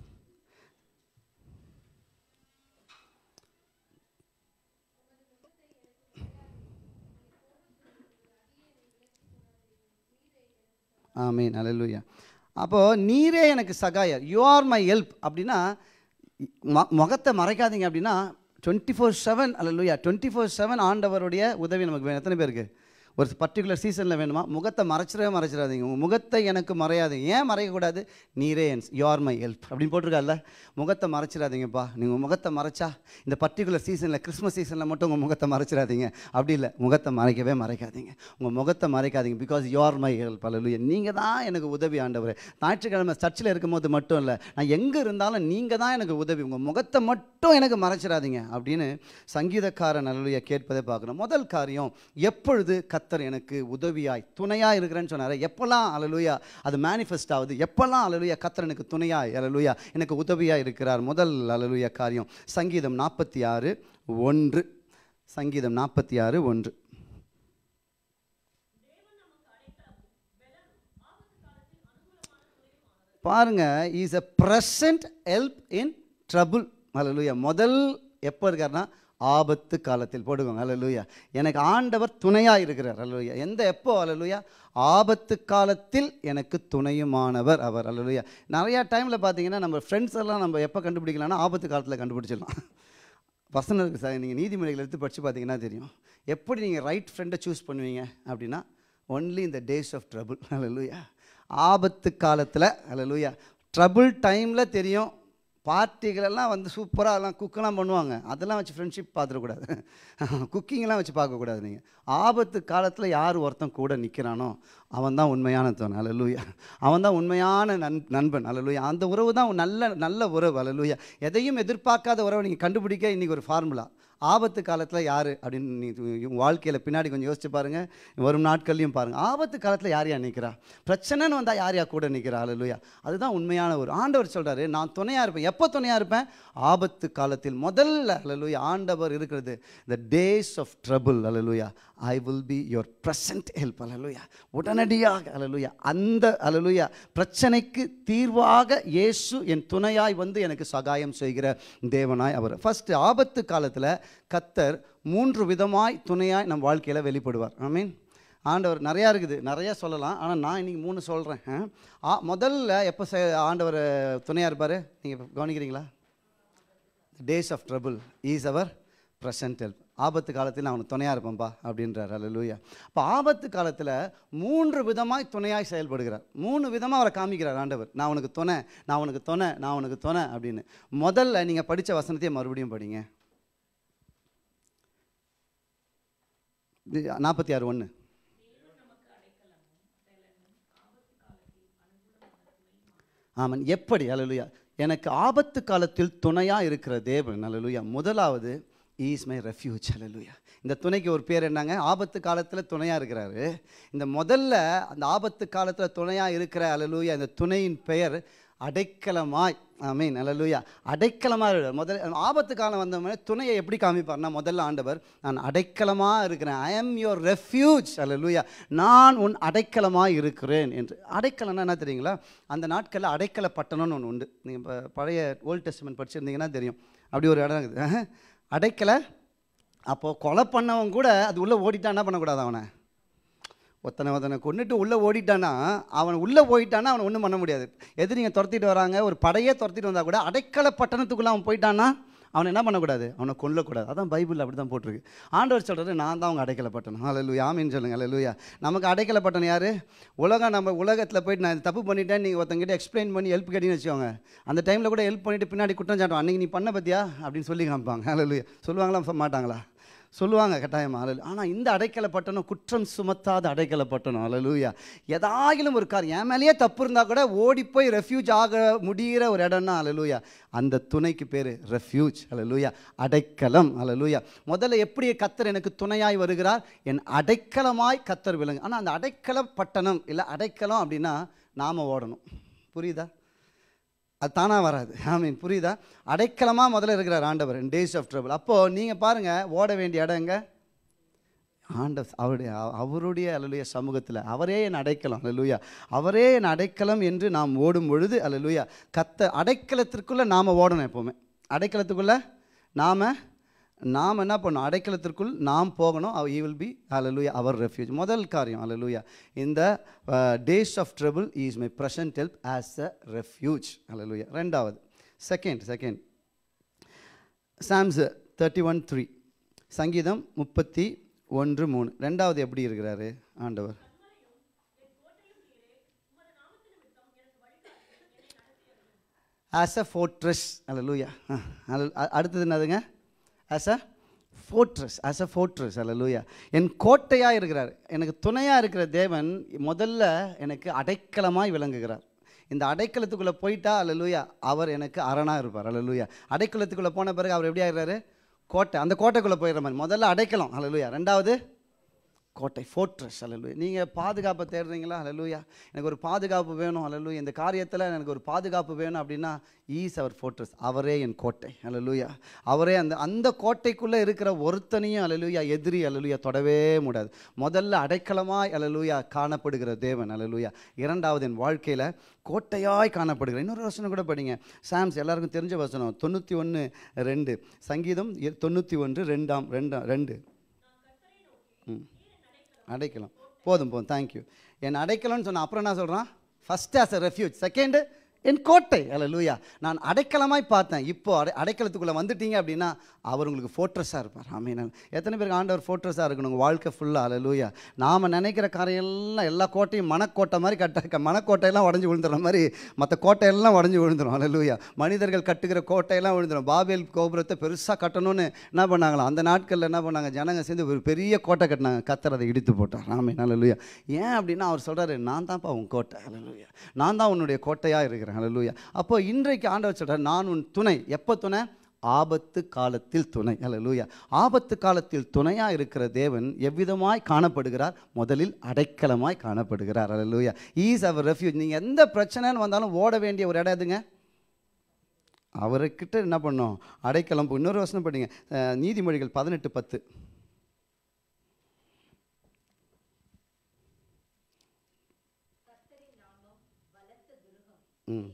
C: ஆமீன் அல்லேலூயா அப்போது நீரே எனக்கு சகாயர் யூ ஆர் மை ஹெல்ப் அப்படின்னா ம- முகத்தை மறைக்காதீங்க அப்படின்னா டுவெண்ட்டி ஃபோர் செவன் அல்லேலூயா டுவெண்ட்டி ஃபோர் செவன் ஆண்டவருடைய உதவி நமக்கு வேணும் எத்தனை பேருக்கு ஒரு பர்டிகுலர் சீசனில் வேணுமா முகத்தை மறைச்சிடவே மறைச்சிடாதீங்க உங்கள் முகத்தை எனக்கு மறையாதீங்க ஏன் மறைக்கக்கூடாது நீரே என் யூ ஆர் மை ஹெல்ப் அப்படின்னு போட்டிருக்கால முகத்தை மறைச்சிடாதீங்கப்பா நீங்கள் முகத்தை மறைச்சா இந்த பர்டிகுலர் சீசனில் கிறிஸ்மஸ் சீசனில் மட்டும் உங்கள் முகத்தை மறைச்சிடாதீங்க அப்படி இல்லை முகத்தை மறைக்கவே மறைக்காதீங்க உங்கள் முகத்தை மறைக்காதீங்க because you are my help அல்ல நீங்கள் தான் எனக்கு உதவி ஆண்டவர் ஞாயிற்றுக்கிழமை சர்ச்சில் இருக்கும்போது மட்டும் இல்லை நான் எங்கே இருந்தாலும் நீங்கள் தான் எனக்கு உதவி உங்கள் முகத்தை மட்டும் எனக்கு மறைச்சிடாதீங்க அப்படின்னு சங்கீதக்காரன் அல்லையா கேட்பதை பார்க்கணும் முதல் காரியம் எப்பொழுது கத்தர் எனக்கு உதவியாய் துணையாக இருக்கிறேன்னு சொன்னார் எப்போல்லாம் அலலுயா அது மேனிஃபெஸ்ட் ஆகுது எப்போல்லாம் அலலுயா கத்தர் எனக்கு துணையாய் அலலுயா எனக்கு உதவியாக இருக்கிறார் முதல் அலலுயா காரியம் சங்கீதம் நாற்பத்தி ஆறு ஒன்று சங்கீதம் நாற்பத்தி ஆறு ஒன்று பாருங்க is a present help in trouble ஹalleluya முதல் எப்போ இருக்காருன்னா ஆபத்து காலத்தில் போடுவோங்க ஹalleluya எனக்கு ஆண்டவர் துணையாக இருக்கிறார் ஹalleluya எந்த எப்போ ஹalleluya ஆபத்து காலத்தில் எனக்கு துணையுமானவர் அவர் ஹalleluya நிறையா டைமில் பார்த்தீங்கன்னா நம்ம ஃப்ரெண்ட்ஸ் எல்லாம் நம்ம எப்போ கண்டுபிடிக்கலாம்னா ஆபத்து காலத்தில் கண்டுபிடிச்சிடலாம் வசனம் இருக்குது சார் நீங்கள் நீதிமொழிகள் எடுத்து படித்து பார்த்தீங்கன்னா தெரியும் எப்படி நீங்கள் ரைட் ஃப்ரெண்டை சூஸ் பண்ணுவீங்க அப்படின்னா ஒன்லி இந்த டேஸ் ஆஃப் ட்ரபுள் ஹalleluya ஆபத்து காலத்தில் ஹalleluya ட்ரபுள் டைமில் தெரியும் பார்ட்டிகளெல்லாம் வந்து சூப்பராக எல்லாம் குக்கெல்லாம் பண்ணுவாங்க அதெல்லாம் வச்சு ஃப்ரெண்ட்ஷிப் பார்த்துடக்கூடாது குக்கிங்லாம் வச்சு பார்க்கக்கூடாது நீங்கள் ஆபத்து காலத்தில் யார் ஒருத்தன் கூட நிற்கிறானோ அவன் தான் உண்மையான தோன் அலலுயா அவன் தான் உண்மையான நண் நண்பன் அலலுயா அந்த உறவு தான் நல்ல நல்ல உறவு அலலுயா எதையும் எதிர்பார்க்காத உறவை நீங்கள் கண்டுபிடிக்க இன்றைக்கி ஒரு ஃபார்முலா ஆபத்து காலத்தில் யார் அப்படின்னு நீ உங்கள் வாழ்க்கையில் பின்னாடி கொஞ்சம் யோசிச்சு பாருங்கள் வரும் நாட்கள்லையும் பாருங்கள் ஆபத்து காலத்தில் யார் யார் நிற்கிறா பிரச்சனைன்னு வந்தால் யார் யார் கூட நிற்கிறா அலலுயா அதுதான் உண்மையான ஒரு ஆண்டவர் சொல்கிறாரு நான் துணையாக இருப்பேன் எப்போ துணையாக இருப்பேன் ஆபத்து காலத்தில் முதல்ல அலலுயா ஆண்டவர் இருக்கிறது the டேஸ் ஆஃப் ட்ரபுள் அலலுயா I will be your present help அலலுயா உடனடியாக அலலுயா அந்த அலலுயா பிரச்சனைக்கு தீர்வாக இயேசு என் துணையாய் வந்து எனக்கு சகாயம் செய்கிற தேவனாய் அவர் ஃபஸ்ட்டு ஆபத்து காலத்தில் கத்தர் மூன்று விதமாய் துணையாய் நம் வாழ்க்கையில் வெளிப்படுவார் ஐ மீன் ஆண்டவர் நிறையா இருக்குது நிறையா சொல்லலாம் ஆனால் நான் இன்றைக்கி மூணு சொல்கிறேன் ஆ முதல்ல எப்போ செ ஆண்டவர் துணையாக இருப்பார் நீங்கள் கவனிக்கிறீங்களா days of trouble is our present help ஆபத்து காலத்தில் நான் அவனுக்கு துணையாக இருப்பேன்ப்பா அப்படின்றார் அல்லூயா அப்போ ஆபத்து காலத்தில் மூன்று விதமாய் துணையாய் செயல்படுகிறார் மூணு விதமாக அவரை காமிக்கிறார் ஆண்டவர் நான் உனக்கு துணை நான் உனக்கு துணை நான் உனக்கு துணை அப்படின்னு முதல்ல நீங்கள் படித்த வசனத்தையே மறுபடியும் படிங்க நாற்பத்தி ஆறு ஒன்று ஆமாம் எப்படி அலலுயா எனக்கு ஆபத்து காலத்தில் துணையாக இருக்கிற தேவன் அலலுயா முதலாவது ஈஸ் மை ரெஃப்யூஜ் அலலுயா இந்த துணைக்கு ஒரு பேர் என்னங்க ஆபத்து காலத்தில் துணையாக இருக்கிறாரு இந்த முதல்ல அந்த ஆபத்து காலத்தில் துணையாக இருக்கிற அலலுயா இந்த துணையின் பெயர் அடைக்கலமாய் ஆமீன் அல்லலுயா அடைக்கலமாக முதல்ல ஆபத்து காலம் வந்தவங்க துணையை எப்படி காமிப்பார்னா முதல்ல ஆண்டவர் நான் அடைக்கலமாக இருக்கிறேன் ஐ எம் யுவர் ரெஃப்யூஜ் அல்லலுயா நான் உன் அடைக்கலமாக இருக்கிறேன் என்று அடைக்கலம்னா என்ன தெரியுங்களா அந்த நாட்களில் அடைக்கல பட்டணம்னு ஒன்று உண்டு நீங்கள் இப்போ பழைய ஓல்ட் டெஸ்ட்மெண்ட் படிச்சிருந்தீங்கன்னா தெரியும் அப்படி ஒரு இடம் இருக்குது அஹ், அடைக்கல அப்போது கொலை பண்ணவன் கூட அது உள்ளே ஓடிட்டா என்ன பண்ணக்கூடாது அவனை ஒருத்தனை ஒருத்தனை கொண்டுட்டு உள்ளே ஓடிட்டானா அவன் உள்ளே போயிட்டானா அவனை ஒன்றும் பண்ண முடியாது எதிரிங்க துரத்திட்டு வராங்க ஒரு படையே துரத்திட்டு வந்தால் கூட அடைக்கல பட்டணத்துக்குள்ளே அவன் போயிட்டானா அவனை என்ன பண்ணக்கூடாது அவனை கொல்லக்கூடாது அதான் பைபிள் அப்படி தான் போட்டிருக்கு ஆண்டவர் சொல்கிறது நான் தான் அவங்க அடைக்கலப்பட்டேன் ஹalleluya ஆமீன் சொல்லுங்க ஹalleluya நமக்கு அடைக்கலப்பட்டன் யார் உலகம் நம்ம உலகத்தில் போயிட்டு நான் இது தப்பு பண்ணிட்டேன் நீங்கள் ஒருத்தங்கிட்ட எக்ஸ்பிளைன் பண்ணி ஹெல்ப் கேட்டீங்கன்னு வச்சுக்கோங்க அந்த டைமில் கூட ஹெல்ப் பண்ணிட்டு பின்னாடி குற்றம் சாட்டும் அன்றைக்கி நீ பண்ண பத்தியா அப்படின்னு சொல்லி காமிப்பாங்க ஹalleluya சொல்லுவாங்களா சொல்ல மாட்டாங்களா சொல்லுவாங்க கட்டாயமா அலலு ஆனால் இந்த அடைக்கலப்பட்டனும் குற்றம் சுமத்தாத அடைக்கலப்பட்டனும் அலலூயா எதாகிலும் ஒரு கார் என் மேலேயே தப்பு இருந்தால் கூட ஓடி போய் ரெஃப்யூஜ் ஆக முடிகிற ஒரு இடம்னா அலலூயா அந்த துணைக்கு பேர் ரெஃப்யூஜ் அலலூயா அடைக்கலம் அலலூயா முதல்ல எப்படி கத்தர் எனக்கு துணையாய் வருகிறார் என் அடைக்கலமாய் கத்தர் விளங்கு ஆனால் அந்த அடைக்கல பட்டணம் இல்லை அடைக்கலம் அப்படின்னா நாம் ஓடணும் புரியுதா அது தானாக வராது ஐ மீன் புரியுதா அடைக்கலமாக முதல்ல இருக்கிறார் ஆண்டவர் இன் டேஸ் ஆஃப் ட்ரபிள் அப்போது நீங்கள் பாருங்கள் ஓட வேண்டிய இடம் எங்க ஆண்டவர் அவருடைய அவ- அவருடைய அல்லலுயா சமூகத்தில் அவரே என் அடைக்கலம் அல்லலுயா அவரே என் அடைக்கலம் என்று நாம் ஓடும் பொழுது அல்லலுயா கத்த அடைக்கலத்திற்குள்ளே நாம் ஓடணும் எப்போவுமே அடைக்கலத்துக்குள்ளே நாம் நாம் என்ன பண்ணணும் அடைக்கலத்திற்குள் நாம் போகணும் ஈ வில் பி அல்லலுயா அவர் ரெஃப்யூஜ் முதல் காரியம் அல்லலுயா இந்த days of trouble is my present help as a refuge அல்லலுயா ரெண்டாவது second second psalms thirty one three சங்கீதம் முப்பத்தி ஒன்று மூணு ரெண்டாவது எப்படி இருக்கிறாரு ஆண்டவர் ஆஸ் அ ஃபோர்ட்ரஸ் அல்லூயா அடுத்தது என்னதுங்க as a fortress as a fortress அல்லூயா என் கோட்டையாக இருக்கிறார் எனக்கு துணையாக இருக்கிற தேவன் முதல்ல எனக்கு அடைக்கலமாய் விளங்குகிறார் இந்த அடைக்கலத்துக்குள்ளே போயிட்டா அல்லூயா அவர் எனக்கு அரணாக இருப்பார் அல்லூயா அடைக்கலத்துக்குள்ளே போன பிறகு அவர் எப்படி ஆகிறாரு கோட்டை அந்த கோட்டைக்குள்ளே போயிடுற மாதிரி முதல்ல அடைக்கலம் அல்லூயா ரெண்டாவது கோட்டை ஃபோர்ட்ரஸ் அல்லலுயா நீங்கள் பாதுகாப்பை தேடுறீங்களா அல்லலுயா எனக்கு ஒரு பாதுகாப்பு வேணும் அல்லலுயா இந்த காரியத்தில் எனக்கு ஒரு பாதுகாப்பு வேணும் அப்படின்னா ஈஸ் அவர் ஃபோர்ட்ரஸ் அவரே என் கோட்டை அல்லலுயா அவரே அந்த அந்த கோட்டைக்குள்ளே இருக்கிற ஒருத்தனையும் அல்லலுயா எதிரி அல்லலுயா தொடவே முடியாது முதல்ல அடைக்கலமாய் அல்லலுயா காணப்படுகிற தேவன் அல்லலுயா இரண்டாவது என் வாழ்க்கையில் கோட்டையாய் காணப்படுகிற இன்னொரு வசனம் கூட படிங்க சாம்ஸ் எல்லாருக்கும் தெரிஞ்ச வசனம் தொண்ணூற்றி ஒன்று ரெண்டு சங்கீதம் இ- தொண்ணூற்றி ஒன்று ரெண்டாம் ரெண்டாம் ரெண்டு ம் அடைக்கலம் போதும் போதும் தேங்க்யூ என் அடைக்கலம்னு சொன்ன அப்புறம் என்ன சொல்கிறான் first as a refuge second என் கோட்டை அல்ல லூயா நான் அடைக்கலமாய் பார்த்தேன் இப்போ அடை அடைக்கலத்துக்குள்ளே வந்துட்டீங்க அப்படின்னா அவர் உங்களுக்கு ஃபோர்ட்ரஸாக இருப்பார் ஆமீன் எத்தனை பேருக்கு ஆண்டவர் ஃபோர்ட்ரஸாக இருக்கணும் உங்கள் வாழ்க்கை ஃபுல்லாக அல்ல லூயா நாம் நினைக்கிற காரியம் எல்லாம் எல்லா கோட்டையும் மனக்கோட்டை மாதிரி கட்ட மனக்கோட்டையெல்லாம் உடஞ்சி விழுந்துற மாதிரி மற்ற கோட்டையெல்லாம் உடஞ்சி விழுந்துரும் அல்ல லூயா மனிதர்கள் கட்டுகிற கோட்டையெல்லாம் விழுந்துரும் பாபேல் கோபுரத்தை பெருசாக கட்டணும்னு என்ன பண்ணாங்களாம் அந்த நாட்களில் என்ன பண்ணாங்க ஜனங்க சேர்ந்து ஒரு பெரிய கோட்டை கட்டினாங்க கத்தர் அதை இடித்து போட்டார் ஆமே நல்லலுயா ஏன் அப்படின்னா அவர் சொல்கிறாரு நான் தான்ப்பா உன் கோட்டை அல்லலுயா நான் தான் உன்னுடைய கோட்டையாக இருக்கிறேன் அல்லலுயா அப்போ இன்றைக்கு ஆண்டவர் சொல்கிறார் நான் உன் துணை எப்போ துணை ஆபத்து காலத்தில் துணை அல்லலுயா ஆபத்து காலத்தில் துணையாக இருக்கிற தேவன் எவ்விதமாய் காணப்படுகிறார் முதலில் அடைக்கலமாய் காணப்படுகிறார் அல்லலுயா ஈஸ் அவர் ரெஃப்யூஜ் நீங்கள் எந்த பிரச்சனைன்னு வந்தாலும் ஓட வேண்டிய ஒரு இடம் எதுங்க அவர்கிட்ட என்ன பண்ணோம் அடைக்கலம் போ- இன்னொரு வசனம் படிங்க அஹ், நீதிமொழிகள் பதினெட்டு பத்து ம்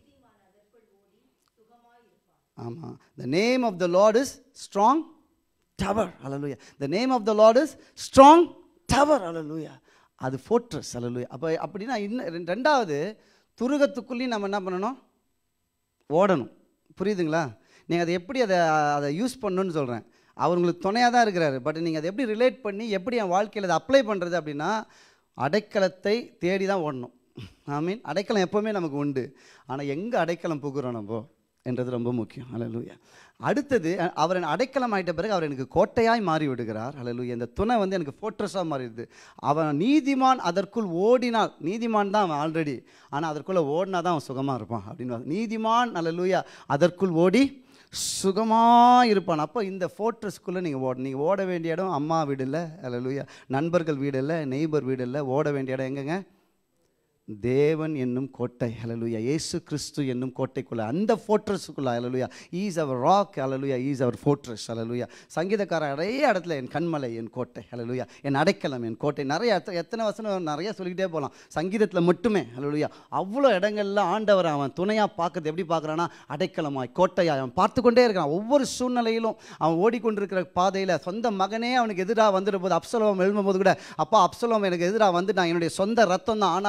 C: ஆமாம் the name of the Lord is strong tower அலலுயா the name of the Lord is strong tower அலலுயா அது ஃபோர்ட்ரஸ் அலலுயா அப்போ அப்படின்னா இன்னும் ரெண்டாவது துருகத்துக்குள்ளேயும் நம்ம என்ன பண்ணணும் ஓடணும் புரியுதுங்களா நீங்கள் அதை எப்படி அதை அதை யூஸ் பண்ணணும்னு சொல்கிறேன் அவர் உங்களுக்கு துணையாக தான் இருக்கிறாரு பட் நீங்கள் அதை எப்படி ரிலேட் பண்ணி எப்படி என் வாழ்க்கையில் அதை அப்ளை பண்ணுறது அப்படின்னா அடைக்கலத்தை தேடி தான் ஓடணும் ஐ மீன் அடைக்கலம் எப்போவுமே நமக்கு உண்டு ஆனால் எங்கே அடைக்கலம் புகுறோம் நம்ம என்றது ரொம்ப முக்கியம் அலலூயா அடுத்தது அ- அவர் என் அடைக்கலம் ஆயிட்ட பிறகு அவர் எனக்கு கோட்டையாய் மாறி விடுகிறார் அலலூயா இந்த துணை வந்து எனக்கு ஃபோர்ட்ரஸாக மாறிடுது அவன் நீதிமான் அதற்குள் ஓடினால் நீதிமான் தான் அவன் ஆல்ரெடி ஆனால் அதற்குள்ளே ஓடினா தான் அவன் சுகமாக இருப்பான் அப்படின்னு நீதிமான் அலலூயா அதற்குள் ஓடி சுகமாக இருப்பான் அப்போ இந்த ஃபோர்ட்ரஸ்க்குள்ளே நீங்கள் ஓட நீங்கள் ஓட வேண்டிய இடம் அம்மா வீடு இல்லை அலலூயா நண்பர்கள் வீடு இல்லை நெய்பர் வீடு இல்லை ஓட வேண்டிய இடம் எங்கங்க தேவன் என்னும் கோட்டை ஹalleluya இயேசு கிறிஸ்து என்னும் கோட்டைக்குள்ள அந்த ஃபோர்ட்ரஸுக்குள்ள ஹalleluya ஈஸ் அவர் ராக் ஹalleluya ஈஸ் அவர் ஃபோர்ட்ரஸ் ஹalleluya சங்கீதக்காரர் நிறைய இடத்துல என் கண்மலை என் கோட்டை ஹalleluya என் அடைக்கலம் என் கோட்டை நிறைய எத்த- எத்தனை வசனம் நிறைய சொல்லிக்கிட்டே போகலாம் சங்கீதத்தில் மட்டுமே ஹalleluya அவ்வளோ இடங்கள்ல ஆண்டவர் அவன் துணையாக பார்க்கறது எப்படி பார்க்குறான்னா அடைக்கலமாய் கோட்டையாய் அவன் பார்த்து கொண்டே இருக்கான் ஒவ்வொரு சூழ்நிலையிலும் அவன் ஓடிக்கொண்டிருக்கிற பாதையில் சொந்த மகனே அவனுக்கு எதிராக வந்துடும் போது அப்சலோம் எழும்பும்போது கூட அப்பா அப்சலோம் எனக்கு எதிராக வந்துட்டான் என்னுடைய சொந்த ரத்தம் தான் ஆனால் நீங்கள்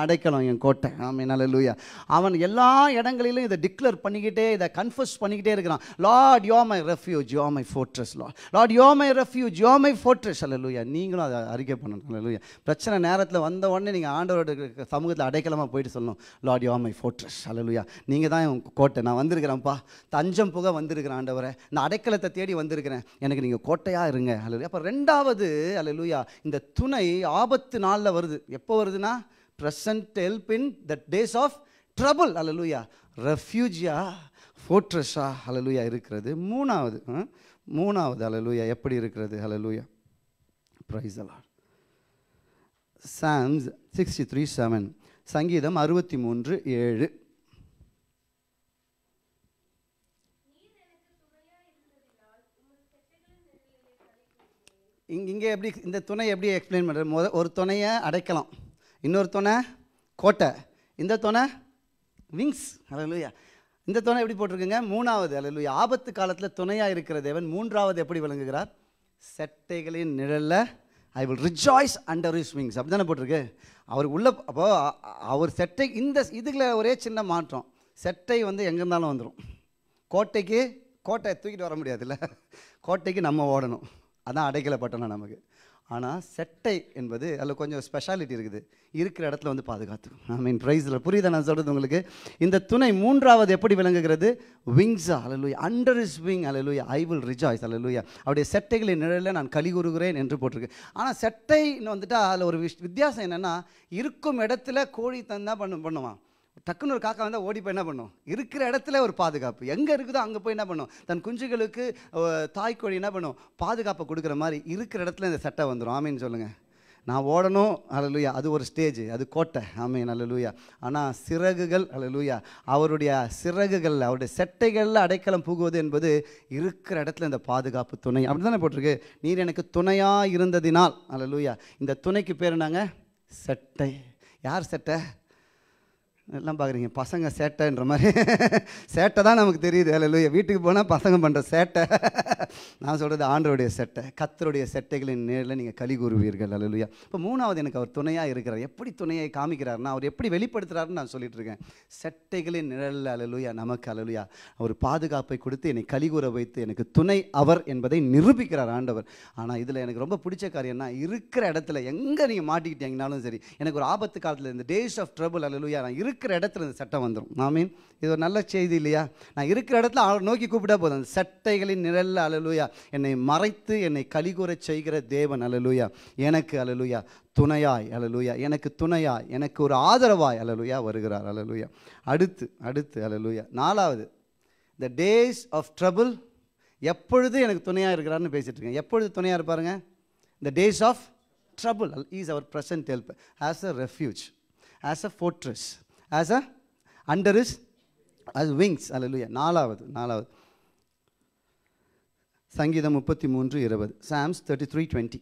C: அடைக்கலம் என் கோட்டை ஆமே நல்ல அவன் எல்லா இடங்களிலும் இதை டிக்ளேர் பண்ணிக்கிட்டே இதை கன்ஃபர்ஸ் பண்ணிக்கிட்டே இருக்கிறான் Lord you're my refuge you're my fortress Lord Lord you're my refuge you're my fortress அல்ல நீங்களும் அதை அறிக்கை பண்ணணும் அல்ல பிரச்சனை நேரத்தில் வந்த உடனே நீங்கள் ஆண்டவரோட சமூகத்தில் அடைக்கலமாக போயிட்டு சொல்லணும் லார்ட் யோ மை ஃபோர்ட்ரஸ் அல்ல நீங்கள் தான் என் கோட்டை நான் வந்திருக்கிறேன்ப்பா தஞ்சம் புக வந்திருக்கிறேன் ஆண்டவரை இந்த அடைக்கலத்தை தேடி வந்திருக்கிறேன் எனக்கு நீங்கள் கோட்டையாக இருங்க அல்ல அப்போ ரெண்டாவது அல்ல இந்த துணை ஆபத்து நாளில் வருது எப்போ வருதுன்னா present help in the days of trouble அல்ல ரெஃப்யூஜியா ஃபோர்ட்ரஸா ஹலலூயா இருக்கிறது மூணாவது ஆ? மூணாவது ஹலலூயா எப்படி இருக்கிறது ஹலலூயா praise a lot psalms sixty three seven சங்கீதம் அறுபத்தி மூன்று ஏழு இங்க இங்கே எப்படி இந்த துணை எப்படி எக்ஸ்பிளைன் பண்ணுறது முத ஒரு துணையை அடைக்கலாம் இன்னொரு துணை கோட்டை இந்த துணை விங்ஸ் ஹalleluya இந்த துணை எப்படி போட்டிருக்குங்க மூணாவது ஹalleluya ஆபத்து காலத்தில் துணையாக இருக்கிற தேவன் மூன்றாவது எப்படி விளங்குகிறார் செட்டைகளின் நிழல்ல I will rejoice under his wings அப்படி தானே போட்டிருக்கு அவர் உள்ள அப்போ அ- அவர் செட்டை இந்த இதுல ஒரே சின்ன மாற்றம் செட்டை வந்து எங்கே இருந்தாலும் வந்துடும் கோட்டைக்கு கோட்டையை தூக்கிட்டு வர முடியாதுல்ல கோட்டைக்கு நம்ம ஓடணும் அதான் அடைக்கல பட்டணம் நமக்கு ஆனால் செட்டை என்பது அதில் கொஞ்சம் ஸ்பெஷாலிட்டி இருக்குது இருக்கிற இடத்துல வந்து பாதுகாத்து ஐ மீன் ப்ரைஸில் புரியுதா நான் சொல்கிறது உங்களுக்கு இந்த துணை மூன்றாவது எப்படி விளங்குகிறது விங்ஸா அலலுயா அண்டர் இஸ் விங் அலலுயா ஐ வில் ரிஜாய்ஸ் அலலுயா அவருடைய செட்டைகளின் நிழலில் நான் கலி கூறுகிறேன் என்று போட்டிருக்கு ஆனால் செட்டைன்னு வந்துட்டா அதில் ஒரு விஷ் வித்தியாசம் என்னென்னா இருக்கும் இடத்துல கோழி தந்தா பண்ணு பண்ணுவான் டக்குன்னு ஒரு காக்கா வந்தால் ஓடி போய் என்ன பண்ணும் இருக்கிற இடத்துல ஒரு பாதுகாப்பு எங்கே இருக்குதோ அங்கே போய் என்ன பண்ணும் தன் குஞ்சுகளுக்கு அஹ், தாய்க்கோழி என்ன பண்ணும் பாதுகாப்பை கொடுக்குற மாதிரி இருக்கிற இடத்துல இந்த சட்டை வந்துடும் ஆமீன்னு சொல்லுங்கள் நான் ஓடணும் அல்லலுயா அது ஒரு ஸ்டேஜ் அது கோட்டை ஆமீன் அல்லலுயா ஆனால் சிறகுகள் அல்லலுயா அவருடைய சிறகுகள் அவருடைய செட்டைகளில் அடைக்கலம் புகுவது என்பது இருக்கிற இடத்துல இந்த பாதுகாப்பு துணை அப்படி தானே போட்டிருக்கு நீர் எனக்கு துணையாக இருந்ததினால் அல்லலுயா இந்த துணைக்கு பேர் என்னங்க செட்டை யார் செட்டை எல்லாம் பார்க்குறீங்க பசங்க சேட்டைன்ற மாதிரி சேட்டை தான் நமக்கு தெரியுது அல்ல வீட்டுக்கு போனால் பசங்க பண்ணுற சேட்டை நான் சொல்கிறது ஆண்டருடைய செட்டை கத்தருடைய செட்டைகளின் நேரில் நீங்கள் கலி கூறுவீர்கள் அல்லலுயா இப்போ மூணாவது எனக்கு அவர் துணையாக இருக்கிறார் எப்படி துணையை காமிக்கிறாருன்னா அவர் எப்படி வெளிப்படுத்துறாருன்னு நான் சொல்லிட்டு இருக்கேன் செட்டைகளின் நிழலில் அல்லலுயா நமக்கு அல்லலுயா அவர் பாதுகாப்பை கொடுத்து என்னை கலி கூற வைத்து எனக்கு துணை அவர் என்பதை நிரூபிக்கிறார் ஆண்டவர் ஆனால் இதில் எனக்கு ரொம்ப பிடிச்ச காரியம்னா இருக்கிற இடத்துல எங்கே நீங்கள் மாட்டிக்கிட்டீங்கனாலும் சரி எனக்கு ஒரு ஆபத்து காலத்தில் இந்த டேஸ் ஆஃப் ட்ரபிள் அல்லலுயா நான் இருக்கிற இடத்துல இந்த சட்டம் வந்துடும் ஆமீன் இது ஒரு நல்ல செய்தி இல்லையா நான் இருக்கிற இடத்துல அவர் நோக்கி கூப்பிட்டா போதும் அந்த சட்டைகளின் நிழல்ல அலலுயா என்னை மறைத்து என்னை கலிகூறச் செய்கிற தேவன் அலலுயா எனக்கு அலலுயா துணையாய் அலலுயா எனக்கு துணையாய் எனக்கு ஒரு ஆதரவாய் அலலுயா வருகிறார் அலலுயா அடுத்து அடுத்து அலலுயா நாலாவது த டேஸ் ஆஃப் ட்ரபிள் எப்பொழுது எனக்கு துணையாக இருக்கிறாருன்னு பேசிட்டு இருக்கேன் எப்பொழுது துணையாக இருப்பாருங்க the days of trouble is our present help as a refuge as a fortress as a under his as wings அல்லலுயா நாலாவது நாலாவது சங்கீதம் முப்பத்தி மூன்று இருபது சாம்ஸ் தேர்ட்டி த்ரீ டுவெண்ட்டி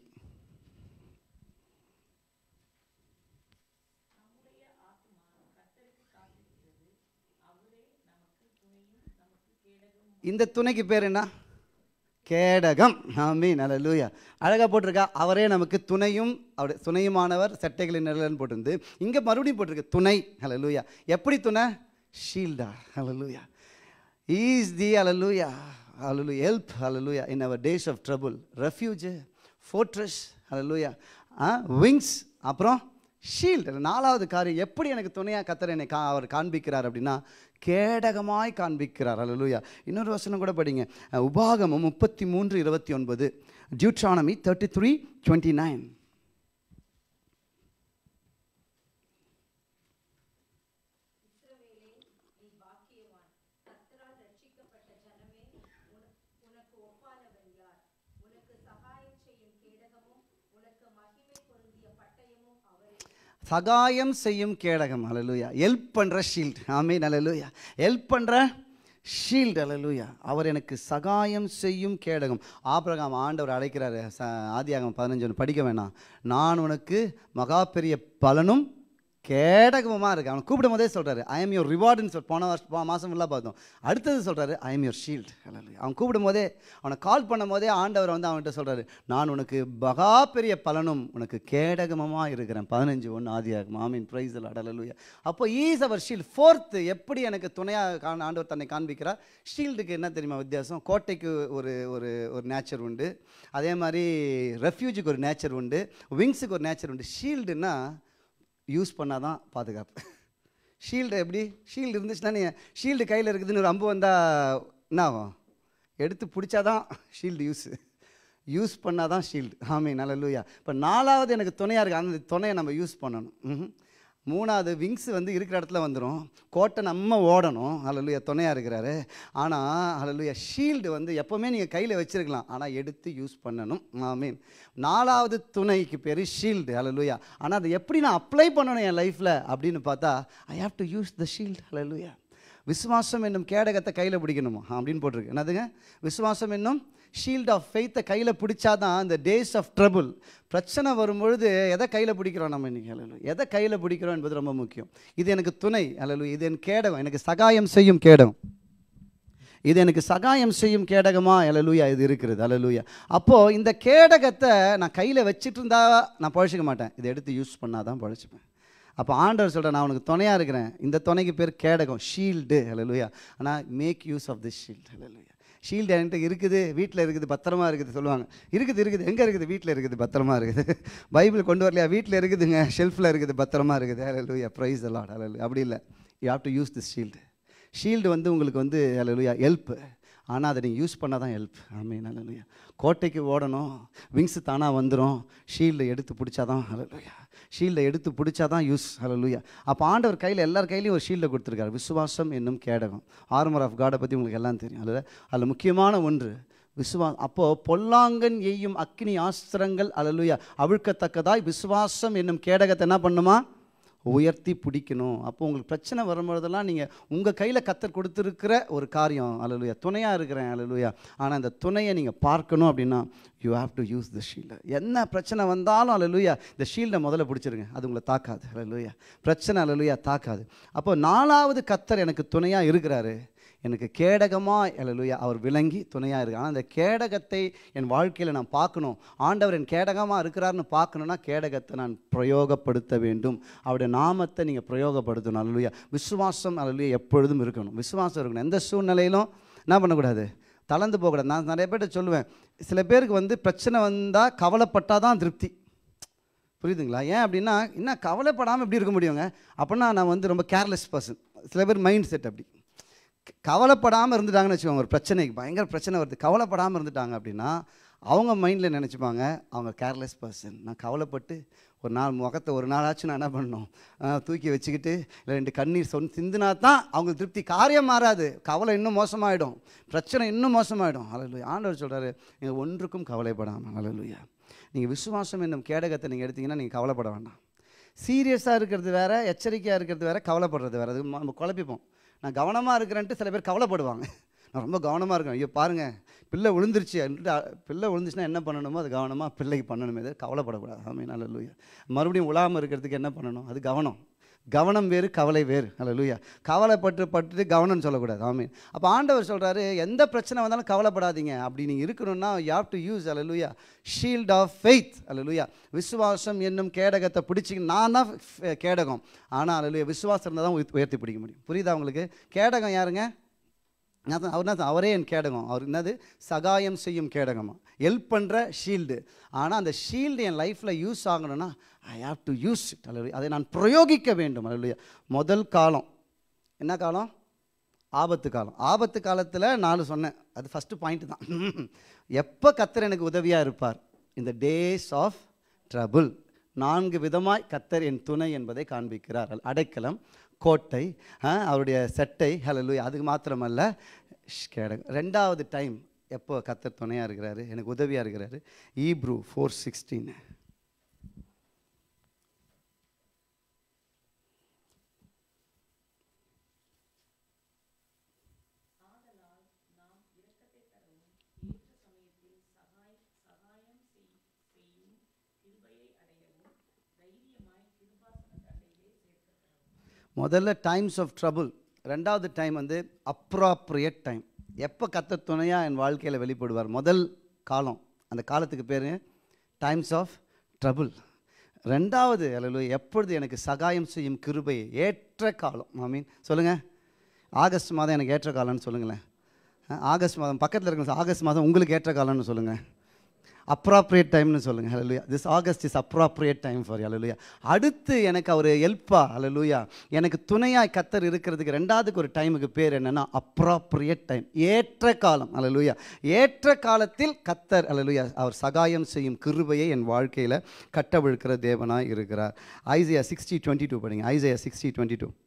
C: இந்த துணைக்கு பேர் என்ன கேடகம் ஆமீன் அல்லேலூயா அழகாக போட்டிருக்கா அவரே நமக்கு துணையும் அவருடைய துணையுமானவர் சட்டைகளின் நிழல்னு போட்டிருந்து இங்கே மறுபடியும் போட்டிருக்கு துணை அல்லேலூயா எப்படி துணை ஷீல்டா அல்லேலூயா ஈஸ் தி அல்லேலூயா அல்லேலூயா ஹெல்ப் அல்லேலூயா in our days of trouble refuge fortress அல்லேலூயா விங்ஸ் அப்புறம் ஷீல்டு நாலாவது காரியம் எப்படி எனக்கு துணையாக கத்தர் என்னை கா அவர் காண்பிக்கிறார் அப்படின்னா கேடகமாய் காண்பிக்கிறார் அல்லேலூயா இன்னொரு வசனம் கூட படிங்க அஹ், உபாகமம் முப்பத்தி மூன்று இருபத்தி ஒன்பது Deuteronomy thirty three twenty nine சகாயம் செய்யும் கேடகம் அலலுயா ஹெல்ப் பண்ணுற ஷீல்ட் ஆமீன் அலலுயா ஹெல்ப் பண்ணுற ஷீல்ட் அலலுயா அவர் எனக்கு சகாயம் செய்யும் கேடகம் ஆபிரகாம் ஆண்டவர் அழைக்கிறாரு ச ஆதியாகம் பதினஞ்சு ஒன்று படிக்க வேணாம் நான் உனக்கு மகா பெரிய பலனும் கேடகமாக இருக்கு அவன் கூப்பிடும் போதே சொல்கிறாரு ஐ எம் யோர் ரிவார்டுன்னு சொல் போன வருஷம் போன மாதம் ஃபுல்லாக பார்த்தோம் அடுத்தது சொல்கிறாரு ஐ எம் யோர் ஷீல்ட் அவன் கூப்பிடும் போதே அவனை கால் பண்ணும் போதே ஆண்டவர் வந்து அவன்கிட்ட சொல்கிறாரு நான் உனக்கு மகா பெரிய பலனும் உனக்கு கேடகமமாக இருக்கிறேன் பதினஞ்சு ஒன்று ஆதியாகும் ஆமீன் ப்ரைஸ் அடலலுயா அப்போ ஈஸ் அவர் ஷீல்ட் ஃபோர்த்து எப்படி எனக்கு துணையாக காண ஆண்டவர் தன்னை காண்பிக்கிறார் ஷீல்டுக்கு என்ன தெரியுமா வித்தியாசம் கோட்டைக்கு ஒரு ஒரு ஒரு நேச்சர் உண்டு அதே மாதிரி ரெஃப்யூஜுக்கு ஒரு நேச்சர் உண்டு விங்ஸுக்கு ஒரு நேச்சர் உண்டு ஷீல்டுன்னா யூஸ் பண்ணால் தான் பாதுகாப்பு ஷீல்டு எப்படி ஷீல்டு இருந்துச்சுன்னா நீங்கள் ஷீல்டு கையில் இருக்குதுன்னு ஒரு அம்பு வந்தால் என்ன ஆகும் எடுத்து பிடிச்சாதான் ஷீல்டு யூஸ் யூஸ் பண்ணால் தான் ஷீல்டு ஆமே நல்ல இப்போ நாலாவது எனக்கு துணையாக இருக்குது அந்த துணையை நம்ம யூஸ் பண்ணணும் ம்ஹும். மூணாவது விங்ஸ் வந்து இருக்கிற இடத்துல வந்துடும் கோட்டை நம்ம ஓடணும் அலலுயா துணையாக இருக்கிறாரு ஆனால் அலலுயா ஷீல்டு வந்து எப்போவுமே நீங்கள் கையில் வச்சிருக்கலாம் ஆனால் எடுத்து யூஸ் பண்ணணும் ஆமீன் நாலாவது துணைக்கு பேர் ஷீல்டு அலலுயா ஆனால் அதை எப்படி நான் அப்ளை பண்ணணும் என் லைஃப்பில் அப்படின்னு பார்த்தா I have to use the shield அலலுயா விசுவாசம் என்னும் கேடகத்தை கையில் பிடிக்கணுமா அப்படின்னு போட்டிருக்கு என்னதுங்க விசுவாசம் என்னும் ஷீல்ட் ஆஃப் ஃபெய்த்தை கையில் பிடிச்சாதான் அந்த டேஸ் ஆஃப் ட்ரபுள் பிரச்சனை வரும்பொழுது எதை கையில் பிடிக்கிறோம் நம்ம இன்னைக்கு அலலு எதை கையில் பிடிக்கிறோம் என்பது ரொம்ப முக்கியம் இது எனக்கு துணை அலலு இது என் கேடகம் எனக்கு சகாயம் செய்யும் கேடகம் இது எனக்கு சகாயம் செய்யும் கேடகமா அலலூயா இது இருக்கிறது அலலூயா அப்போது இந்த கேடகத்தை நான் கையில் வச்சிட்டு இருந்தா நான் பழச்சிக்க மாட்டேன் இதை எடுத்து யூஸ் பண்ணாதான் தான் பழச்சிப்பேன் அப்போ ஆண்டவர் சொல்கிறேன் நான் உனக்கு துணையாக இருக்கிறேன் இந்த துணைக்கு பேர் கேடகம் ஷீல்டு அலலுயா ஆனால் make use of this shield அலலுயா ஷீல்டு என்கிட்ட இருக்குது வீட்டில் இருக்குது பத்திரமா இருக்குது சொல்லுவாங்க இருக்குது இருக்குது எங்கே இருக்குது வீட்டில் இருக்குது பத்திரமா இருக்குது பைபிள் கொண்டு வரலையா வீட்டில் இருக்குதுங்க ஷெல்ஃபில் இருக்குது பத்திரமா இருக்குது அலலுயா ப்ரைஸ் அலாட் அலலு அப்படி இல்லை you have to use this shield shield வந்து உங்களுக்கு வந்து அலலுயா ஹெல்ப் ஆனால் அதை நீங்கள் யூஸ் பண்ணால் தான் ஹெல்ப் ஆமீன் அலலுயா கோட்டைக்கு ஓடணும் விங்ஸ் தானாக வந்துடும் ஷீல்டை எடுத்து பிடிச்சாதான் அலலுயா ஷீல்டை எடுத்து பிடிச்சாதான் யூஸ் அலலுயா அப்போ ஆண்டவர் கையில் எல்லார் கையிலையும் ஒரு ஷீல்டை கொடுத்துருக்காரு விசுவாசம் என்னும் கேடகம் ஆர்மர் ஆஃப் காடை பற்றி உங்களுக்கு எல்லாம் தெரியும் அதில் அதில் முக்கியமான ஒன்று விசுவா அப்போது பொல்லாங்கன் எய்யும் அக்னி ஆஸ்திரங்கள் அலலுயா அவிழ்க்கத்தக்கதாய் விசுவாசம் என்னும் கேடகத்தை என்ன பண்ணுமா உயர்த்தி பிடிக்கணும் அப்போ உங்களுக்கு பிரச்சனை வரும்பொழுதெல்லாம் நீங்கள் உங்கள் கையில் கத்தர் கொடுத்துருக்கிற ஒரு காரியம் அலலுயா துணையாக இருக்கிறேன் அலலுயா ஆனால் அந்த துணையை நீங்கள் பார்க்கணும் அப்படின்னா you have to use the ஷீல்டை என்ன பிரச்சனை வந்தாலும் அலலுயா இந்த ஷீல்டை முதல்ல பிடிச்சிருங்க அது உங்களை தாக்காது அலலுயா பிரச்சனை அலலுயா தாக்காது அப்போ நாலாவது கத்தர் எனக்கு துணையாக இருக்கிறாரு எனக்கு கேடகமாக அலலுயா அவர் விளங்கி துணையாக இருக்கு ஆனால் அந்த கேடகத்தை என் வாழ்க்கையில் நான் பார்க்கணும் ஆண்டவர் என் கேடகமாக இருக்கிறாருன்னு பார்க்கணுன்னா கேடகத்தை நான் பிரயோகப்படுத்த வேண்டும் அவருடைய நாமத்தை நீங்கள் பிரயோகப்படுத்தணும் அலலுயா விசுவாசம் அலலுயா எப்பொழுதும் இருக்கணும் விசுவாசம் இருக்கணும் எந்த சூழ்நிலையிலும் என்ன பண்ணக்கூடாது தளர்ந்து போகக்கூடாது நான் நிறைய பேர்ட்ட சொல்லுவேன் சில பேருக்கு வந்து பிரச்சனை வந்தால் கவலைப்பட்டால் தான் திருப்தி புரியுதுங்களா ஏன் அப்படின்னா என்ன கவலைப்படாமல் எப்படி இருக்க முடியுங்க அப்படின்னா நான் வந்து ரொம்ப கேர்லெஸ் பர்சன் சில பேர் மைண்ட் செட் அப்படி கவலைப்படாமல் இருந்துட்டாங்கன்னு வச்சுக்கோங்க ஒரு பிரச்சனைக்கு பயங்கர பிரச்சனை வருது கவலைப்படாமல் இருந்துட்டாங்க அப்படின்னா அவங்க மைண்டில் நினச்சிப்பாங்க அவங்க கேர்லெஸ் பர்சன் நான் கவலைப்பட்டு ஒரு நாள் முகத்தை ஒரு நாளாச்சும் நான் என்ன பண்ணணும் ஆஹ் தூக்கி வச்சுக்கிட்டு இல்லை ரெண்டு கண்ணீர் சொன் சிந்தினா தான் அவங்க திருப்தி காரியம் மாறாது கவலை இன்னும் மோசமாயிடும் பிரச்சனை இன்னும் மோசமாயிடும் அலலுயா ஆண்டவர் சொல்கிறாரு நீங்கள் ஒன்றுக்கும் கவலைப்படாமல் அலலுயா நீங்கள் விசுவாசம் என்னும் கேடகத்தை நீங்கள் எடுத்தீங்கன்னா நீங்கள் கவலைப்பட வேண்டாம் சீரியஸாக இருக்கிறது வேற எச்சரிக்கையாக இருக்கிறது வேற கவலைப்படுறது வேற அது நம்ம குழப்பிப்போம் நான் கவனமாக இருக்கிறேன்ட்டு சில பேர் கவலைப்படுவாங்க நான் ரொம்ப கவனமாக இருக்கேன் ஐயோ பாருங்கள் பிள்ளை விழுந்துருச்சு அப்படின்ட்டு அ- பிள்ளை விழுந்துச்சுன்னா என்ன பண்ணணுமோ அது கவனமாக பிள்ளைக்கு பண்ணணுமே இது கவலைப்படக்கூடாது ஆமே நல்ல மறுபடியும் உழாமல் இருக்கிறதுக்கு என்ன பண்ணணும் அது கவனம் கவனம் வேறு கவலை வேறு அல்ல கவலைப்பட்டு பட்டு கவனம்னு சொல்லக்கூடாது ஆமீன் அப்போ ஆண்டவர் சொல்கிறாரு எந்த பிரச்சனை வந்தாலும் கவலைப்படாதீங்க அப்படி நீங்கள் இருக்கணும்னா யூ ஹாவ் டு யூஸ் அல்ல ஷீல்ட் ஆஃப் ஃபெய்த் அல்ல விசுவாசம் என்னும் கேடகத்தை பிடிச்சிங்க நான் தான் ஃப- கேடகம் ஆனால் அல்ல விசுவாசம் இருந்தால் தான் உயர்த்தி- உயர்த்தி பிடிக்க முடியும் புரியுதா உங்களுக்கு கேடகம் யாருங்க நான் தான் அவர் என்ன தான் அவரே என் கேடகம் அவர் என்னது சகாயம் செய்யும் கேடகமா ஹெல்ப் பண்ணுற ஷீல்டு ஆனால் அந்த ஷீல்டு என் லைஃப்பில் யூஸ் ஆகணும்னா I have to use it அல்ல அதை நான் பிரயோகிக்க வேண்டும் அல்ல முதல் காலம் என்ன காலம் ஆபத்து காலம் ஆபத்து காலத்தில் நாலு சொன்னேன் அது ஃபஸ்ட்டு பாயிண்ட் தான் எப்போ கத்தர் எனக்கு உதவியாக இருப்பார் இந்த டேஸ் ஆஃப் ட்ரபுள் நான்கு விதமாய் கத்தர் என் துணை என்பதை காண்பிக்கிறார் அடைக்கலம் கோட்டை ஆ, அவருடைய செட்டை ஹலலூயா அதுக்கு மாத்திரமல்ல ஷ், கேடகம் ரெண்டாவது டைம் எப்போ கத்தர் துணையாக இருக்கிறாரு எனக்கு உதவியாக இருக்கிறாரு ஈப்ரூ ஃபோர் சிக்ஸ்டீன் முதல்ல டைம்ஸ் ஆஃப் ட்ரபுள் ரெண்டாவது டைம் வந்து அப்ராப்ரியேட் டைம் எப்போ கத்த துணையாக என் வாழ்க்கையில் வெளிப்படுவார் முதல் காலம் அந்த காலத்துக்கு பேர் டைம்ஸ் ஆஃப் ட்ரபுள் ரெண்டாவது அல்ல எப்பொழுது எனக்கு சகாயம் செய்யும் கிருபை ஏற்ற காலம் ஐ மீன் சொல்லுங்கள் ஆகஸ்ட் மாதம் எனக்கு ஏற்ற காலம்னு சொல்லுங்களேன் அஹ், ஆகஸ்ட் மாதம் பக்கத்தில் இருக்கிற ஆகஸ்ட் மாதம் உங்களுக்கு ஏற்ற காலம்னு சொல்லுங்கள் அப்ராப்ரியேட் டைம்னு சொல்லுங்கள் ஹalleluya this August is appropriate time for ஹalleluya அடுத்து எனக்கு அவர் ஹெல்ப்பா ஹalleluya எனக்கு துணையாய் கத்தர் இருக்கிறதுக்கு ரெண்டாவதுக்கு ஒரு டைமுக்கு பேர் என்னன்னா அப்ராப்ரியேட் டைம் ஏற்ற காலம் ஹalleluya ஏற்ற காலத்தில் கத்தர் ஹalleluya அவர் சகாயம் செய்யும் கிருபையை என் வாழ்க்கையில் கட்டவிழ்க்கிற தேவனாய் இருக்கிறார் ஐசியா சிக்ஸ்டி டுவெண்ட்டி டூ படிங்க ஐசியா சிக்ஸ்டி டுவெண்ட்டி டூ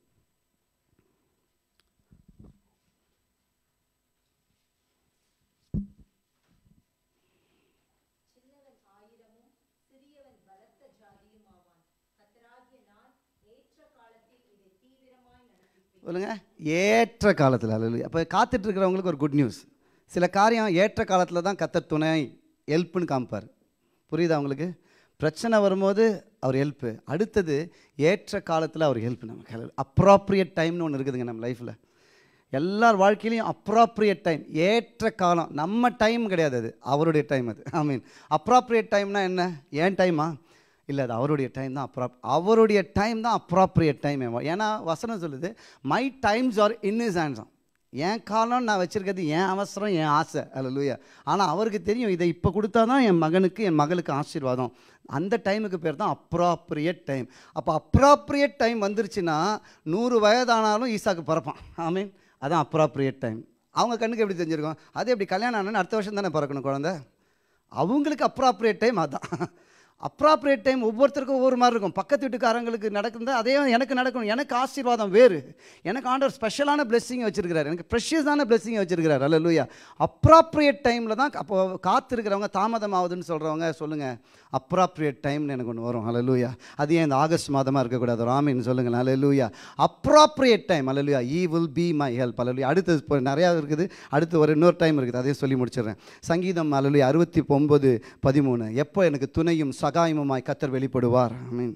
C: சொல்லுங்க ஏற்ற காலத்தில் அல்ல அப்போ காத்துட்டு இருக்கிறவங்களுக்கு ஒரு குட் நியூஸ் சில காரியம் ஏற்ற காலத்தில் தான் கத்தர் துணை ஹெல்ப்னு காமிப்பார் புரியுதா உங்களுக்கு பிரச்சனை வரும்போது அவர் ஹெல்ப்பு அடுத்தது ஏற்ற காலத்தில் அவர் ஹெல்ப் நமக்கு அப்ராப்ரியேட் டைம்னு ஒன்று இருக்குதுங்க நம்ம லைஃப்பில் எல்லார் வாழ்க்கையிலையும் அப்ராப்ரியேட் டைம் ஏற்ற காலம் நம்ம டைம் கிடையாது அது அவருடைய டைம் அது ஐ மீன் அப்ராப்ரியேட் டைம்னா என்ன ஏன் டைமா இல்லை அது அவருடைய டைம் தான் அப்ரா அவருடைய டைம் தான் அப்ராப்ரியேட் டைம் ஏன்னா வசனம் சொல்லுது my times are in his hands என் காலம் நான் வச்சுருக்கிறது என் அவசரம் என் ஆசை அல்ல ஆனால் அவருக்கு தெரியும் இதை இப்போ கொடுத்தா தான் என் மகனுக்கு என் மகளுக்கு ஆசீர்வாதம் அந்த டைமுக்கு பேர் தான் அப்ராப்ரியேட் டைம் அப்போ அப்ராப்ரியேட் டைம் வந்துருச்சுன்னா நூறு வயதானாலும் ஈசாக்கு பிறப்பான் ஐ மீன் அதான் அப்ராப்ரியேட் டைம் அவங்க கண்ணுக்கு எப்படி தெரிஞ்சிருக்கும் அது எப்படி கல்யாணம் ஆனால் அடுத்த வருஷம் தானே பிறக்கணும் குழந்தை அவங்களுக்கு அப்ராப்ரியேட் டைம் அதான் அப்ராப்ரியேட் டைம் ஒவ்வொருத்தருக்கும் ஒவ்வொரு மாதிரி இருக்கும் பக்கத்து வீட்டுக்காரங்களுக்கு நடக்குது அதே எனக்கு நடக்கணும் எனக்கு ஆசீர்வாதம் வேறு எனக்கு ஆண்டவர் ஸ்பெஷலான பிளெஸ்ஸிங்கை வச்சிருக்கிறார் எனக்கு ப்ரெஷியஸான பிளெஸ்ஸிங்கை வச்சிருக்கிறார் அல்ல லூயா அப்ராப்ரியேட் டைமில் தான் அப்போ காத்திருக்கிறவங்க தாமதம் ஆகுதுன்னு சொல்கிறவங்க சொல்லுங்கள் அப்ராப்ரியேட் டைம்னு எனக்கு ஒன்று வரும் அல்ல அது ஏன் இந்த ஆகஸ்ட் மாதமாக இருக்கக்கூடாது ராமின்னு சொல்லுங்கள் அல்ல லூயா அப்ராப்ரியேட் டைம் அல்ல லூயா he will be my help அல்ல அடுத்தது இப்போ நிறையா இருக்குது அடுத்து ஒரு இன்னொரு டைம் இருக்குது அதையும் சொல்லி முடிச்சிடுறேன் சங்கீதம் அல்ல அறுபத்தி ஒம்பது பதிமூணு எப்போ எனக்கு துணையும் சகாயமுமாய் கத்தர் வெளிப்படுவார் ஐ மீன்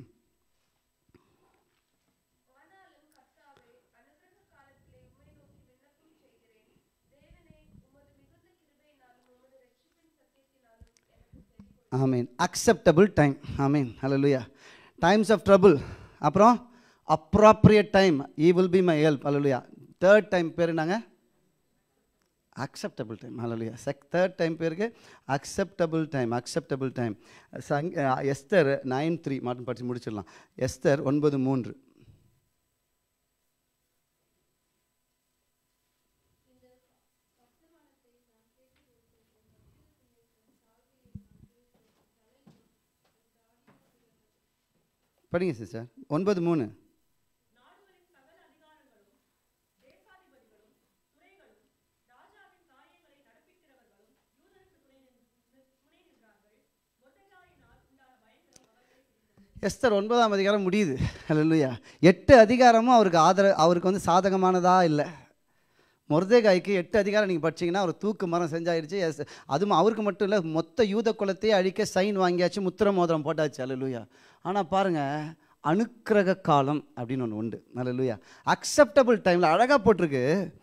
C: ஆமீன் அக்செப்டபிள் டைம் ஆமீன் ஹalleluya டைம்ஸ் ஆஃப் ட்ரபிள் அப்புறம் appropriate time he will be my help ஹalleluya தேர்ட் டைம் பேர் என்னங்க அக்செப்டபிள் டைம் ஹalleluya செக் தேர்ட் டைம் பேருக்கு அக்செப்டபிள் டைம் அக்செப்டபிள் டைம் சங் எஸ்தர் நைன் த்ரீ மட்டும் படித்து முடிச்சிடலாம் எஸ்தர் ஒன்பது மூன்று படிங்க சிஸ்டர் ஒன்பது மூணு எஸ்தர் ஒன்பதாம் அதிகாரம் முடியுது அல்லையா எட்டு அதிகாரமும் அவருக்கு ஆதர அவருக்கு வந்து சாதகமானதா இல்லை மொர்தேகாய்க்கு எட்டு அதிகாரம் நீங்கள் படிச்சீங்கன்னா அவர் தூக்கு மரம் செஞ்சாயிருச்சு எஸ் அதுவும் அவருக்கு மட்டும் இல்லை மொத்த யூத குலத்தையே அழிக்க சைன் வாங்கியாச்சு முத்திர மோதிரம் போட்டாச்சு அல்லையா ஆனால் பாருங்கள் அனுக்கிரக காலம் அப்படின்னு ஒன்று உண்டு அல்லையா அக்செப்டபிள் டைமில் அழகாக போட்டிருக்கு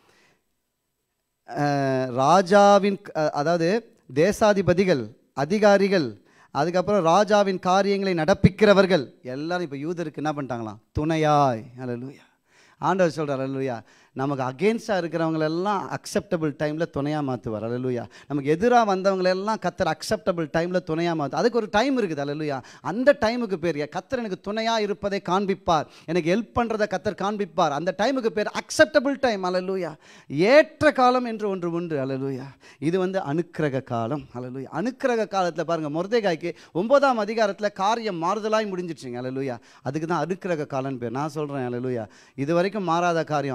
C: அஹ், ராஜாவின் அஹ், அதாவது தேசாதிபதிகள் அதிகாரிகள் அதுக்கப்புறம் ராஜாவின் காரியங்களை நடப்பிக்கிறவர்கள் எல்லாரும் இப்போ யூதருக்கு என்ன பண்ணிட்டாங்களாம் துணையாய் அல்லேலூயா ஆண்டவர் சொல்கிறார் அல்லேலூயா நமக்கு அகேன்ஸ்டாக இருக்கிறவங்களெல்லாம் அக்செப்டபிள் டைமில் துணையாக மாற்றுவார் அல்லேலூயா நமக்கு எதிராக வந்தவங்களெல்லாம் கத்தர் அக்செப்டபிள் டைமில் துணையாக மாற்று அதுக்கு ஒரு டைம் இருக்குது அல்லேலூயா அந்த டைமுக்கு பேர் கத்தர் எனக்கு துணையாக இருப்பதை காண்பிப்பார் எனக்கு ஹெல்ப் பண்ணுறதை கத்தர் காண்பிப்பார் அந்த டைமுக்கு பேர் அக்செப்டபிள் டைம் அல்லேலூயா ஏற்ற காலம் என்று ஒன்று உண்டு அல்லேலூயா இது வந்து அனுக்கிரக காலம் அல்லேலூயா அனுக்கிரக காலத்தில் பாருங்கள் முருதைகாய்க்கு ஒன்பதாம் அதிகாரத்தில் காரியம் மாறுதலாய் முடிஞ்சிடுச்சுங்க அல்லேலூயா அதுக்கு தான் அனுக்கிரக காலம்னு பேர் நான் சொல்கிறேன் அல்லேலூயா இது வரைக்கும் மாறாத காரியம் அனுக்கிரக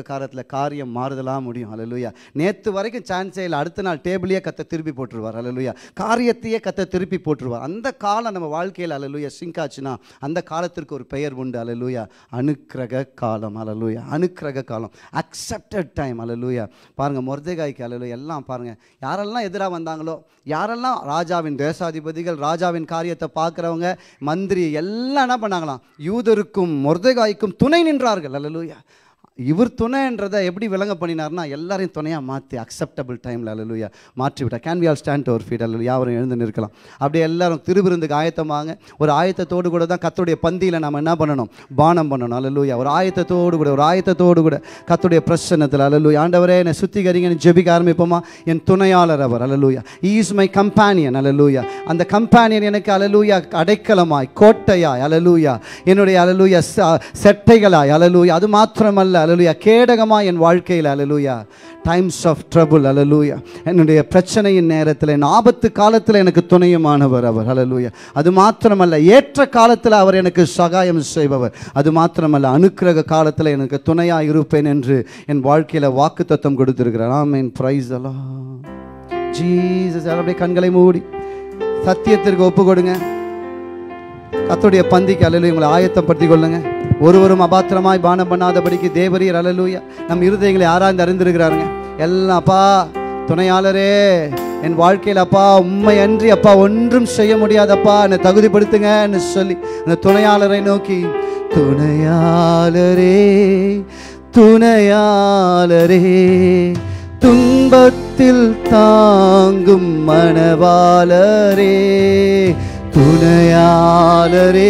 C: காரத்தில் காரியம் மாறுதலாக முடியும் அல்லலுயா நேற்று வரைக்கும் சான்ஸே இல்லை அடுத்த நாள் டேபிளையே கத்த திருப்பி போட்டுருவார் அல்லலுயா காரியத்தையே கத்த திருப்பி போட்டுருவார் அந்த காலம் நம்ம வாழ்க்கையில் அல்லலுயா சிங்க் ஆச்சுன்னா அந்த காலத்திற்கு ஒரு பெயர் உண்டு அல்லலுயா அனுக்கிரக காலம் அல்லலுயா அனுக்கிரக காலம் அக்செப்டட் டைம் அல்லலுயா பாருங்கள் மொர்தேகாய்க்கு அல்லலுயா எல்லாம் பாருங்கள் யாரெல்லாம் எதிராக வந்தாங்களோ யாரெல்லாம் ராஜாவின் தேசாதிபதிகள் ராஜாவின் காரியத்தை பார்க்குறவங்க மந்திரி எல்லாம் என்ன பண்ணாங்களாம் யூதருக்கும் மொர்தேகாய்க்கும் துணை நின்றார்கள் அல்லலுயா இவர் துணைன்றதை எப்படி விளங்க பண்ணினார்னா எல்லாரையும் துணையாக மாற்றி அக்செப்டபிள் டைமில் அல்லலுயா மாற்றி விட்டார் can we all stand over feet அல்லது யாவரும் எழுந்து நிற்கலாம் அப்படியே எல்லாரும் திருவிருந்துக்கு ஆயத்தமாங்க ஒரு ஆயத்தத்தோடு கூட தான் கத்துடைய பந்தியில் நம்ம என்ன பண்ணணும் பானம் பண்ணணும் அல்லலுயா ஒரு ஆயத்தத்தோடு கூட ஒரு ஆயத்தத்தோடு கூட கத்துடைய பிரசன்னத்தில் அல்லலுயா ஆண்டவரே என்னை சுத்திகரிங்கன்னு ஜெபிக்க ஆரம்பிப்போமா என் துணையாளர் அவர் அல்லலுயா இஸ் மை கம்பானியன் அல்லலுயா அந்த கம்பானியன் எனக்கு அலலூயா அடைக்கலமாய் கோட்டையாய் அலலூயா என்னுடைய அலலூயா செட்டைகளாய் அலலூயா அது மாத்திரமல்ல அலலூயா கேடகமாய் என் வாழ்க்கையில் அலலூயா டைம்ஸ் ஆஃப் ட்ரபுள் அலலூயா என்னுடைய பிரச்சனையின் நேரத்தில் என் ஆபத்து காலத்தில் எனக்கு துணையுமானவர் அவர் அலலூயா அது மாத்திரமல்ல ஏற்ற காலத்தில் அவர் எனக்கு சகாயம் செய்பவர் அது மாத்திரமல்ல அனுக்கிரக காலத்தில் எனக்கு துணையாக இருப்பேன் என்று என் வாழ்க்கையில் வாக்கு தத்துவம் கொடுத்திருக்கிறார் ஆமீன் பிரைஸ் எல்லாம் ஜீசஸ் அப்படியே கண்களை மூடி சத்தியத்திற்கு ஒப்பு கொடுங்க கத்துடைய பந்திக்கு அலலு உங்களை ஆயத்தப்படுத்திக் கொள்ளுங்க ஒருவரும் அபாத்திரமாய் பானம் பண்ணாதபடிக்கு தேவரீர் அலலூயா நம் இருதயங்களை ஆராய்ந்து அறிந்திருக்கிறாருங்க எல்லாம் அப்பா துணையாளரே என் வாழ்க்கையில் அப்பா உண்மை அன்றி அப்பா ஒன்றும் செய்ய முடியாதப்பா என்னை தகுதிப்படுத்துங்கன்னு சொல்லி அந்த துணையாளரை நோக்கி துணையாளரே துணையாளரே துன்பத்தில் தாங்கும் மணவாளரே துணையாளரே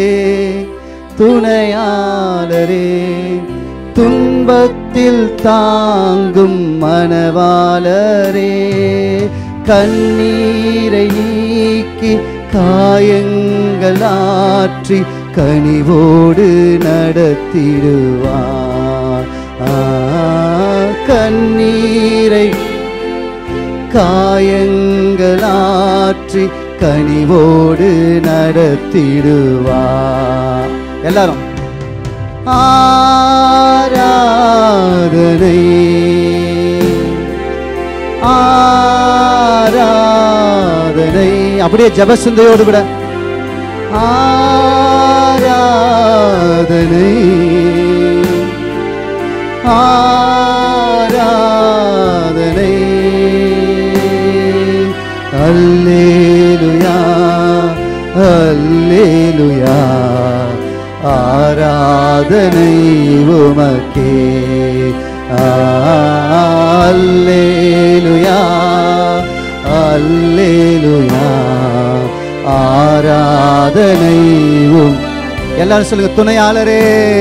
C: துணையாளரே துன்பத்தில் தாங்கும் மணவாளரே கண்ணீரை நீக்கி காயங்கள் ஆற்றி கனிவோடு நடத்திடுவார் ஆ, கண்ணீரை காயங்களாற்றி கனிவோடு நடத்திடுவார் எல்லாரும் ஆராதனை ஆராதனை அப்படியே ஜபசிந்தையோடு கூட ஆராதனை ஆராதனை அல்லேலுயா அல்லேலுயா ஆராதனை உமக்கே அல்லேலுயா அல்லேலுயா ஆராதனை உம் எல்லாரும் சொல்லுங்க துணையாளரே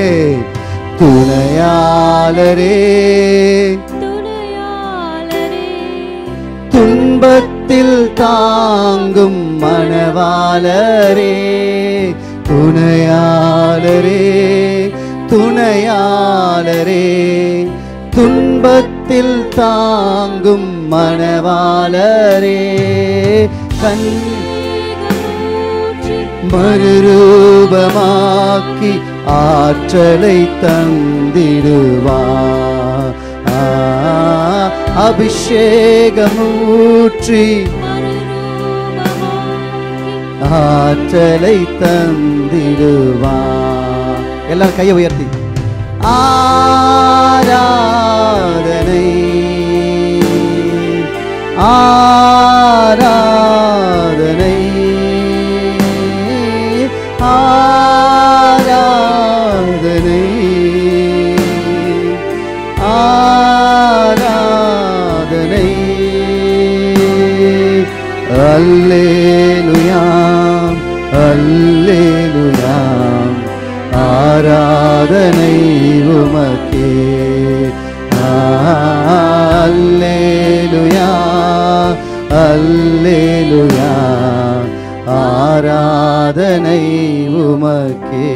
C: துணையாளரே துன்பத்தில் தாங்கும் மணவாளரே துணையாளரே துணையாளரே துன்பத்தில் தாங்கும் மணவாளரே கண் மறுரூபமாக்கி ஆற்றலை தந்திடுவார் ஆ, அபிஷேகமூற்றி ஆற்றலை தந்திடுவார் எல்லாரும் கையை உயர்த்தி ஆராதனை ஆராதனை ஆராதனை ஆராதனை அல்லேலுயா அல்லேலுயா ஆராதனை உமக்கே அல்லேலுயா அல்லேலுயா ஆராதனை உமக்கே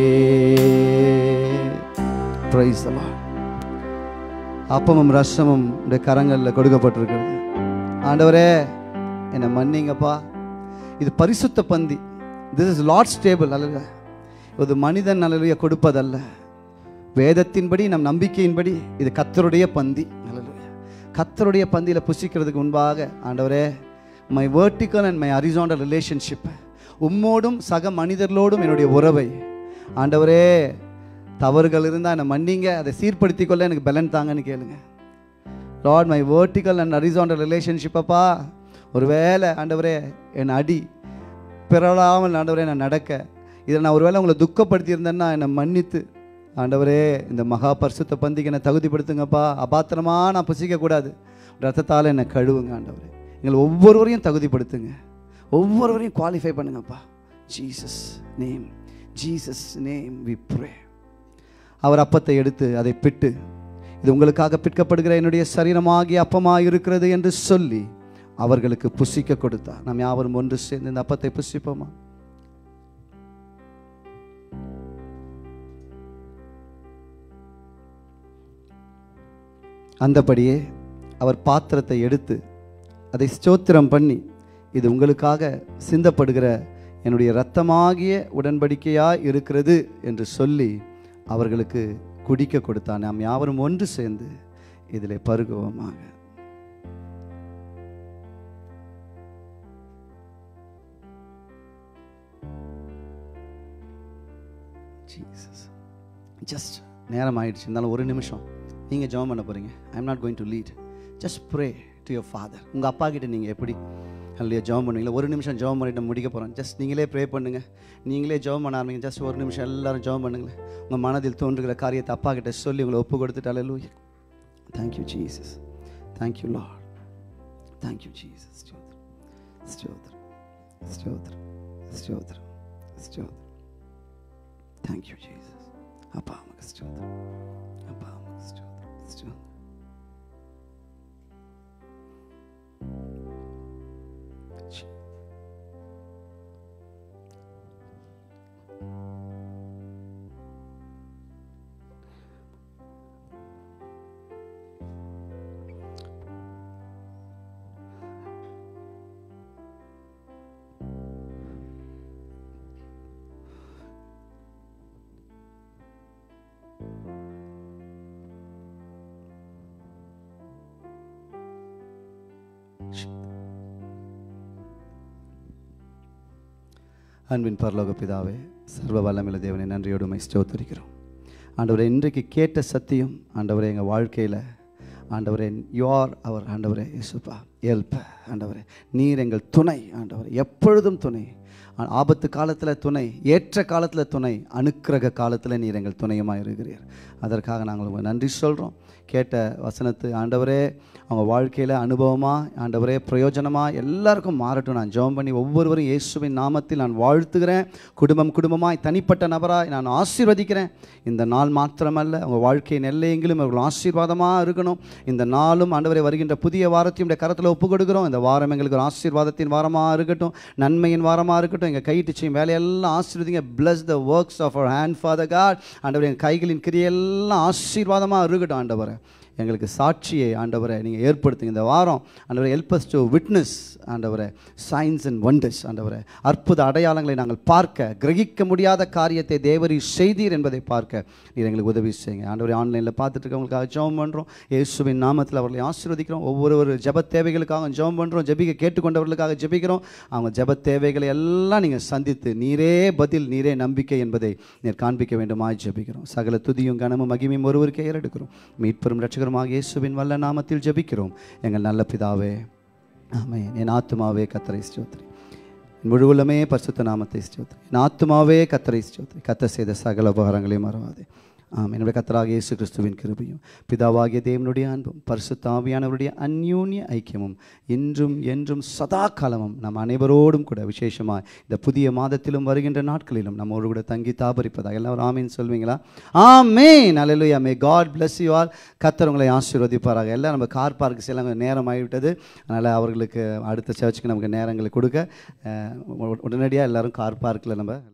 C: பிரைஸ் அப்பமும் ரசமும் இந்த கரங்களில் கொடுக்கப்பட்டிருக்கிறது ஆண்டவரே என்னை மன்னிங்கப்பா இது பரிசுத்த பந்தி திஸ் இஸ் லார்ட்ஸ் டேபிள் அல்ல இது மனிதன் அலலுய கொடுப்பதல்ல வேதத்தின்படி நம் நம்பிக்கையின்படி இது கத்தருடைய பந்தி Hallelujah. கத்தருடைய பந்தியில் புசிக்கிறதுக்கு முன்பாக ஆண்டவரே my vertical and my horizontal relationship உம்மோடும் சக மனிதர்களோடும் என்னுடைய உறவை ஆண்டவரே தவறுகள் இருந்தால் என்னை மன்னிங்க அதை சீர்படுத்திக் கொள்ள எனக்கு பலன் தாங்கன்னு கேளுங்க Lord my vertical and horizontal ரிலேஷன்ஷிப்பப்பா ஒருவேளை ஆண்டவரே என் அடி பிறழாமல் ஆண்டவரே நான் நடக்க இதை நான் ஒருவேளை உங்களை துக்கப்படுத்தியிருந்தேன்னா என்னை மன்னித்து ஆண்டவரே இந்த மகா பரிசுத்த பந்திக்கு என்னை தகுதிப்படுத்துங்கப்பா அபாத்திரமா நான் புசிக்கக்கூடாது ரத்தத்தால் என்னை கழுவுங்க ஆண்டவரே எங்களை ஒவ்வொருவரையும் தகுதிப்படுத்துங்க ஒவ்வொருவரையும் குவாலிஃபை பண்ணுங்கப்பா Jesus name Jesus name we pray அவர் அப்பத்தை எடுத்து அதை பிட்டு இது உங்களுக்காக பிற்கப்படுகிற என்னுடைய சரீரமாகி அப்பமாக இருக்கிறது என்று சொல்லி அவர்களுக்கு புசிக்க கொடுத்தார் நாம் யாவரும் ஒன்று சேர்ந்து இந்த அப்பத்தை புசிப்போமா அந்தபடியே அவர் பாத்திரத்தை எடுத்து அதை ஸ்தோத்திரம் பண்ணி இது உங்களுக்காக சிந்தப்படுகிற என்னுடைய இரத்தமாகிய உடன்படிக்கையாய் இருக்கிறது என்று சொல்லி அவர்களுக்கு குடிக்க கொடுத்தான் நாம் யாவரும் ஒன்று சேர்ந்து இதில் பருகுவோமாக ஜீசஸ் ஜஸ்ட் நேரம் ஆயிடுச்சு இருந்தாலும் ஒரு நிமிஷம் நீங்கள் ஜெபம் பண்ண போகிறீங்க I am not going to lead just pray to your father உங்கள் அப்பா கிட்ட நீங்கள் எப்படி இல்லையா ஜெபம் பண்ணுவீங்களா ஒரு நிமிஷம் ஜெபம் பண்ணிட்டு முடிக்க போகிறோம் ஜஸ்ட் நீங்களே ப்ரே பண்ணுங்க நீங்களே ஜெபம் பண்ண ஆரம்பிங்க ஜஸ்ட் ஒரு நிமிஷம் எல்லாரும் ஜெபம் பண்ணுங்களேன் உங்கள் மனதில் தோன்றுகிற காரியத்தை அப்பா கிட்ட சொல்லி உங்களை ஒப்பு கொடுத்துட்டாலே லூயா thank you Jesus thank you Lord thank you Jesus ஸ்தோத்திரம் ஸ்தோத்திரம் ஸ்தோத்திரம் ஸ்தோத்திரம் ஸ்தோத்திரம் தேங்க்யூ ஜீசஸ் அப்பா உமக்கு ஸ்தோத்திரம் அப்பா உமக்கு ஸ்தோத்திரம் ஸ்தோத்திரம் ஜீ- அன்பின் பரலோக பிதாவே சர்வ வல்லமில்ல தேவனை நன்றியோடு உம்மை ஸ்தோத்தரிக்கிறோம் ஆண்டவரே இன்றைக்கு கேட்ட சத்தியம் ஆண்டவரே எங்கள் வாழ்க்கையில் ஆண்டவரே யுவர் அவர் ஆண்டவரே இசுப்பா எல்ப் ஆண்டவரே நீர் எங்கள் துணை ஆண்டவரே எப்பொழுதும் துணை ஆ- ஆபத்து காலத்தில் துணை ஏற்ற காலத்தில் துணை அனுக்கிரக காலத்தில் நீர் எங்கள் துணையுமாக இருக்கிறீர் அதற்காக நாங்கள் உங்களுக்கு நன்றி சொல்கிறோம் கேட்ட வசனத்து ஆண்டவரே அவங்க வாழ்க்கையில் அனுபவமாக ஆண்டவரே பிரயோஜனமாக எல்லாருக்கும் மாறட்டும் நான் ஜெபம் பண்ணி ஒவ்வொருவரும் இயேசுவின் நாமத்தில் நான் வாழ்த்துகிறேன் குடும்பம் குடும்பமாய் தனிப்பட்ட நபராய் நான் ஆசீர்வதிக்கிறேன் இந்த நாள் மாத்திரமல்ல அவங்க வாழ்க்கையின் எல்லையெங்கிலும் அவர்கள் ஆசீர்வாதமாக இருக்கணும் இந்த நாளும் ஆண்டவரை வருகின்ற புதிய வாரத்தையும் உடைய கரத்தில் ஒப்பு கொடுக்குறோம் இந்த வாரம் எங்களுக்கு ஒரு ஆசீர்வாதத்தின் வாரமாக இருக்கட்டும் நன்மையின் வாரமாக இருக்கட்டும் எங்கள் கையிட்டு செய்யும் வேலையெல்லாம் ஆசீர்வதிங்க bless the works of our hand father God ஆண்டவர் எங்கள் கைகளின் கிரியெல்லாம் ஆசீர்வாதமாக இருக்கட்டும் ஆண்டவரை எங்களுக்கு சாட்சியை ஆண்டவரை நீங்கள் ஏற்படுத்துங்க இந்த வாரம் ஆண்டவரை ஹெல்பஸ் டு விட்னஸ் ஆண்டவரை சயின்ஸ் அண்ட் வண்டர்ஸ் ஆண்டவரை அற்புத அடையாளங்களை நாங்கள் பார்க்க கிரகிக்க முடியாத காரியத்தை தேவரி செய்தீர் என்பதை பார்க்க நீர் எங்களுக்கு உதவி செய்யுங்க ஆண்டவரை ஆன்லைனில் பார்த்துட்டு இருக்கவங்களுக்காக ஜெபம் பண்ணுறோம் இயேசுவின் நாமத்தில் அவர்களை ஆசீர்வதிக்கிறோம் ஒவ்வொரு ஜெப தேவைகளுக்காக ஜெபம் பண்ணுறோம் ஜெபிக்க கேட்டுக்கொண்டவர்களுக்காக ஜெபிக்கிறோம் அவங்க ஜெப தேவைகளை எல்லாம் நீங்கள் சந்தித்து நீரே பதில் நீரே நம்பிக்கை என்பதை நீர் காண்பிக்க வேண்டுமாய் ஜெபிக்கிறோம் சகல துதியும் கனமும் மகிமையும் ஒருவருக்கே ஏறெடுக்கிறோம் மீட்பெரும் ரட்சகருமாக இயேசுவின் வல்ல நாமத்தில் ஜெபிக்கிறோம் எங்கள் நல்ல பிதாவே ஆமென் என் ஆத்துமாவே கத்தரை ஸ்தோத்திரி என் முழுவலுமே பரிசுத்த நாமத்தை ஸ்தோத்திரி என் ஆத்துமாவே கத்தரை ஸ்தோத்திரி கத்த செய்த சகல உபகாரங்களையும் மறவாதே ஆம் என்னுடைய கத்தராக இயேசு கிறிஸ்துவின் கிருபையும் பிதாவாகிய தேவனுடைய அன்பும் பரிசுத்த ஆவியானவருடைய அந்யூன்ய ஐக்கியமும் இன்றும் என்றும் சதா காலமும் நம் அனைவரோடும் கூட விசேஷமாக இந்த புதிய மாதத்திலும் வருகின்ற நாட்களிலும் நம்மோடு கூட தங்கி தாபரிப்பதாக எல்லாரும் ஆமீன் சொல்வீங்களா ஆமேன் அல்லேலூயா may God bless you all கத்தர் உங்களை ஆசீர்வதிப்பாராக எல்லாம் நம்ம கார் பார்க்கு செல்ல நேரம் ஆகிவிட்டது அதனால் அவர்களுக்கு அடுத்த சர்ச்சுக்கு நமக்கு நேரங்களை கொடுக்க அஹ், உடனடியாக எல்லாரும் கார் பார்க்கில் நம்ம